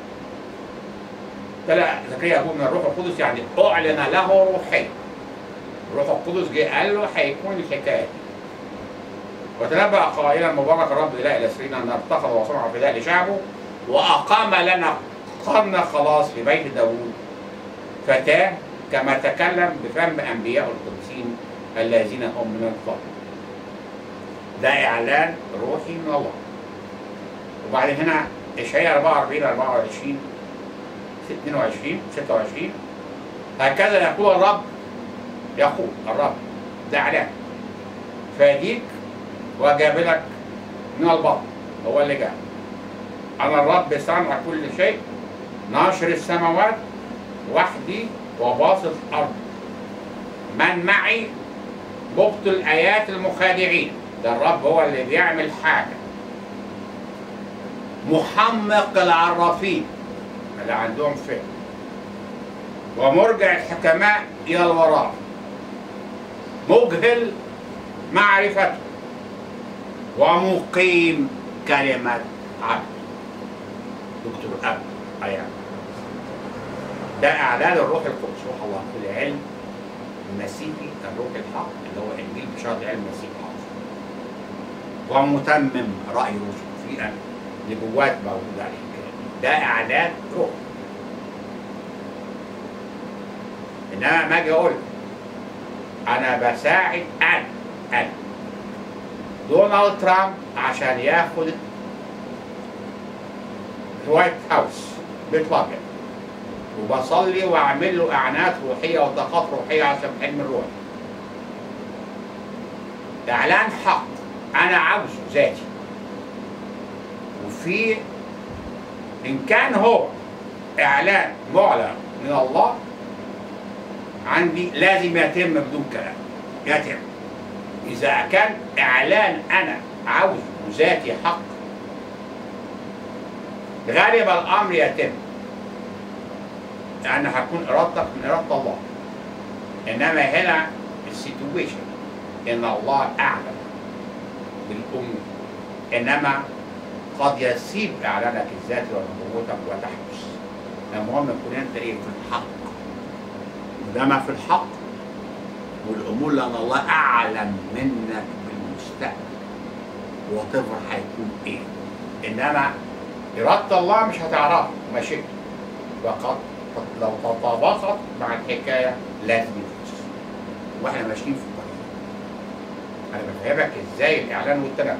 امتلأ زكريا ابوه من الروح القدس يعني اعلن له روحيا الروح القدس جه قال له هيكون الحكايه دي وتنبأ قائلا مبارك الرب اله الاسرين ان اتخذ وصنع فداء لشعبه واقام لنا قرن خلاص في بيت داوود فتاه كما تكلم بفم انبياء القدسين الذين هم من القبر ده اعلان روحي من الله وبعدين هنا اشعياء 44 24 22 26 هكذا يقول الرب يقول الرب ده اعلان فاديك وجابلك من البطن هو اللي جاب انا الرب صانع كل شيء ناشر السماوات وحدي وباسط الارض من معي مبطل ايات المخادعين ده الرب هو اللي بيعمل حاجه محمق العرافين اللي عندهم فهم ومرجع الحكماء الى الوراء مجهل معرفته ومقيم كلمة عبد دكتور أب أيام ده إعلان الروح القدس روح الله في العلم المسيحي الروح الحق اللي هو إنجيل بشرط علم المسيح الحق ومتمم رأي رسل في أن نبوات موجودة عليه ده إعلان روح إنما ما أجي أقول أنا بساعد أنا أنا دونالد ترامب عشان ياخد الوايت هاوس بيت الابيض وبصلي واعمل له اعانات روحيه وطاقات روحيه عشان حلم الروح اعلان حق انا عاوزه ذاتي وفي ان كان هو اعلان معلن من الله عندي لازم يتم بدون كلام يتم إذا كان إعلان أنا عاوز ذاتي حق غالب الأمر يتم لأن هتكون إرادتك من إرادة الله إنما هنا السيتويشن إن الله أعلم بالأمور إنما قد يسيب إعلانك الذاتي ونبوتك وتحدث المهم يكون أنت إيه في الحق إنما في الحق والامور لان الله اعلم منك بالمستقبل وطفر هيكون ايه انما اراده الله مش هتعرفها مشيئته فقط لو تطابقت مع الحكايه لازم يفوز واحنا ماشيين في الطريق انا بفهمك ازاي الاعلان والتنبؤ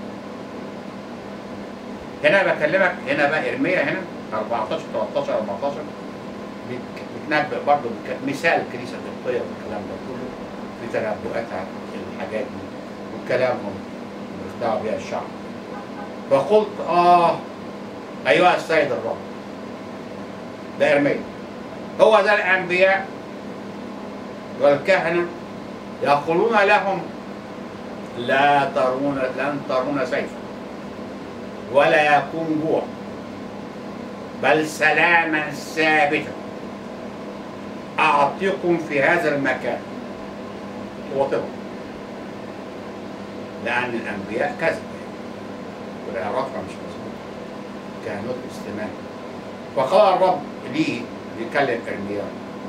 هنا بكلمك هنا بقى ارميا هنا 14 13 14 بت- بتنبئ برضه بك- مثال الكنيسه القبطيه والكلام ده كله في تنبؤاتها الحاجات دي وكلامهم اللي اختاروا بها الشعب فقلت اه ايها السيد الرب ده ارميا هو ده الانبياء والكهنه يقولون لهم لا ترون لن ترون سيفا ولا يكون جوع بل سلاما ثابتا أعطيكم في هذا المكان وطبعا لأن الأنبياء كذب والعراقة مش مظبوط كهنوت استماع فقال الرب لي بيكلم إرميا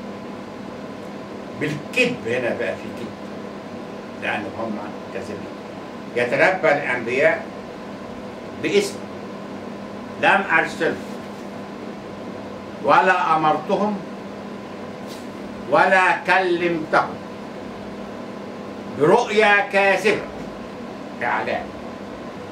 بالكذب هنا بقى في كذب لأن هم كذبين يتنبأ الأنبياء باسم لم أرسلهم ولا أمرتهم ولا كلمتهم برؤيا كاذبة إعلان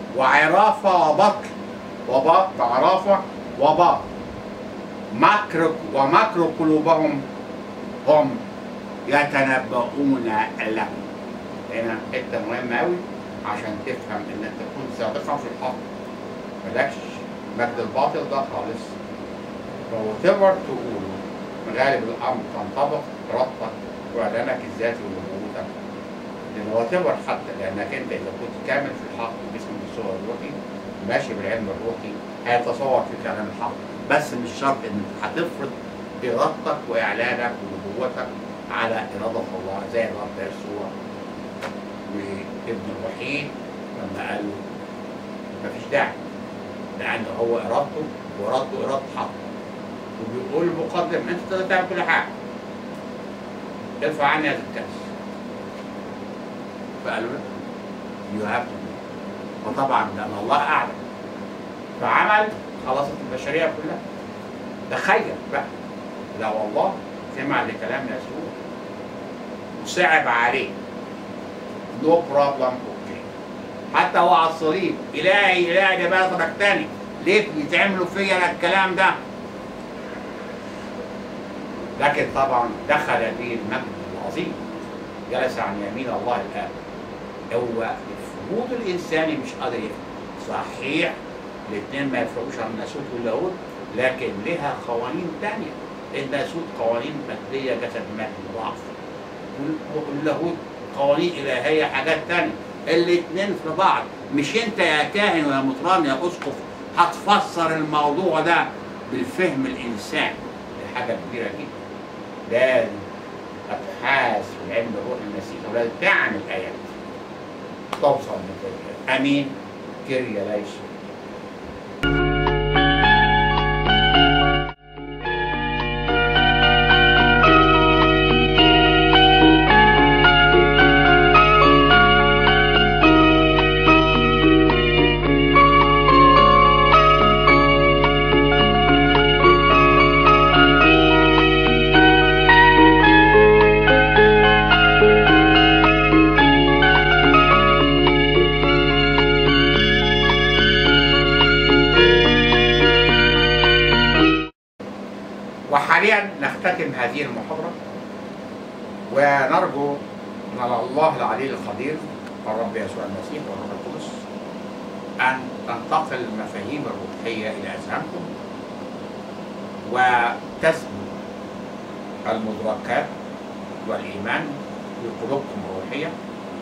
وعرافة وبطل وبط عرافة وبط مكر ومكر قلوبهم هم يتنبؤون لهم هنا حتة مهمة أوي عشان تفهم إن أنت تكون تفهم في الحق مالكش مجد الباطل ده خالص فهو تقدر تقوله من غالب الأمر تنطبق إرادتك وإعلانك الذاتي ونبوتك لأن هو تقدر حتى لأنك أنت إذا كنت كامل في الحق بجسم بالصور الروحي ماشي بالعلم الروحي هيتصور في كلام الحق بس مش شرط إن أنت هتفرض إرادتك وإعلانك ونبوتك على إرادة الله زي الرب يسوع وابن الوحيد لما قال له مفيش داعي لأن هو إرادته وإرادته إرادة حق وبيقول المقدم أنت تقدر تعمل كل حاجة ارفع عني هذا الكأس فقال له يو هاف وطبعا لأن الله أعلم فعمل خلصت البشرية كلها تخيل بقى لو الله سمع لكلام يسوع وصعب عليه نو بروبلم اوكي حتى هو على الصليب الهي الهي ده بقى تركتني ليه بيتعملوا فيا أنا الكلام ده لكن طبعا دخل به المجد العظيم جلس عن يمين الله الآب هو الفروض الإنساني مش قادر يفهم صحيح الاثنين ما يفرقوش عن الناسوت واللاهوت لكن لها قوانين تانية الناسوت قوانين مادية جسد مادي ضعف واللاهوت قوانين إلهية حاجات تانية الاثنين في بعض مش انت يا كاهن ويا مطران يا اسقف هتفسر الموضوع ده بالفهم الانساني دي حاجه كبيره جدا لازم ابحاث في علم الروح المسيح ولازم تعمل ايات توصل لنتيجه امين كيريا ليس وحاليا نختتم هذه المحاضرة ونرجو من الله العلي القدير الرب يسوع المسيح والروح القدس أن تنتقل المفاهيم الروحية إلى أذهانكم وتسمو المدركات والإيمان في قلوبكم الروحية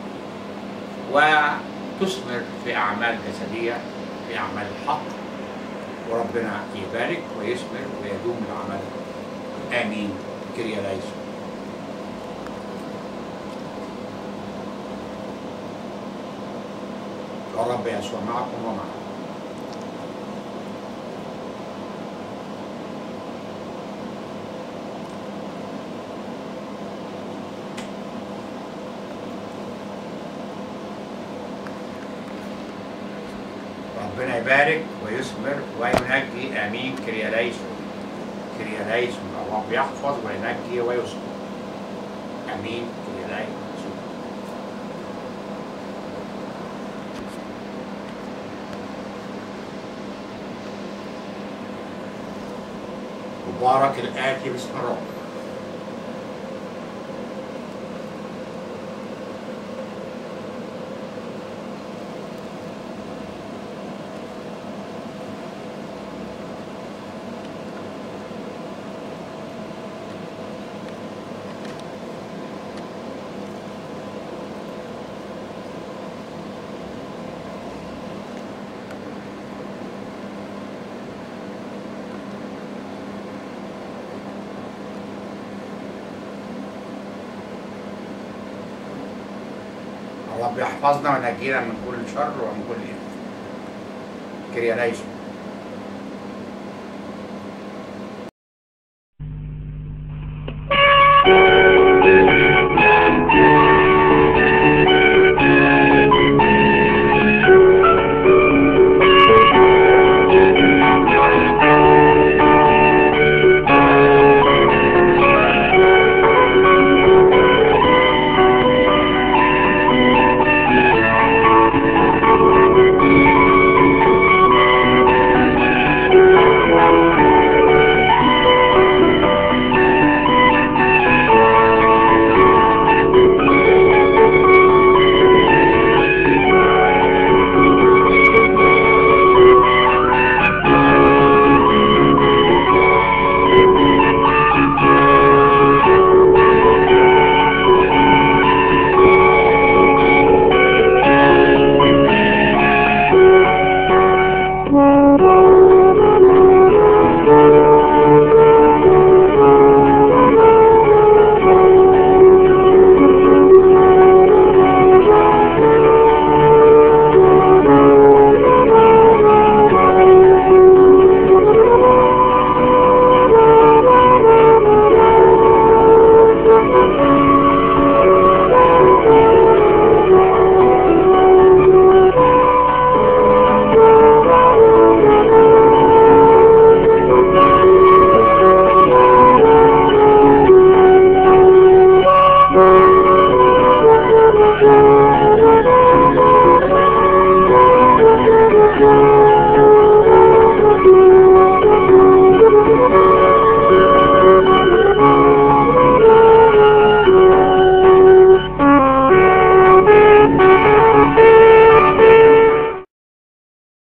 وتثمر في أعمال جسدية في أعمال الحق وربنا يبارك ويثمر ويدوم العمل امين كريا ليس والرب يسوع معكم ومعكم ربنا يبارك ويثمر وينجي امين كرياليسون كرياليسون الرب يحفظ وينجي ويثمر امين كرياليسون مبارك الاتي باسم الرب الرب يحفظنا وينجينا من كل شر ومن كل اثم كرياليسون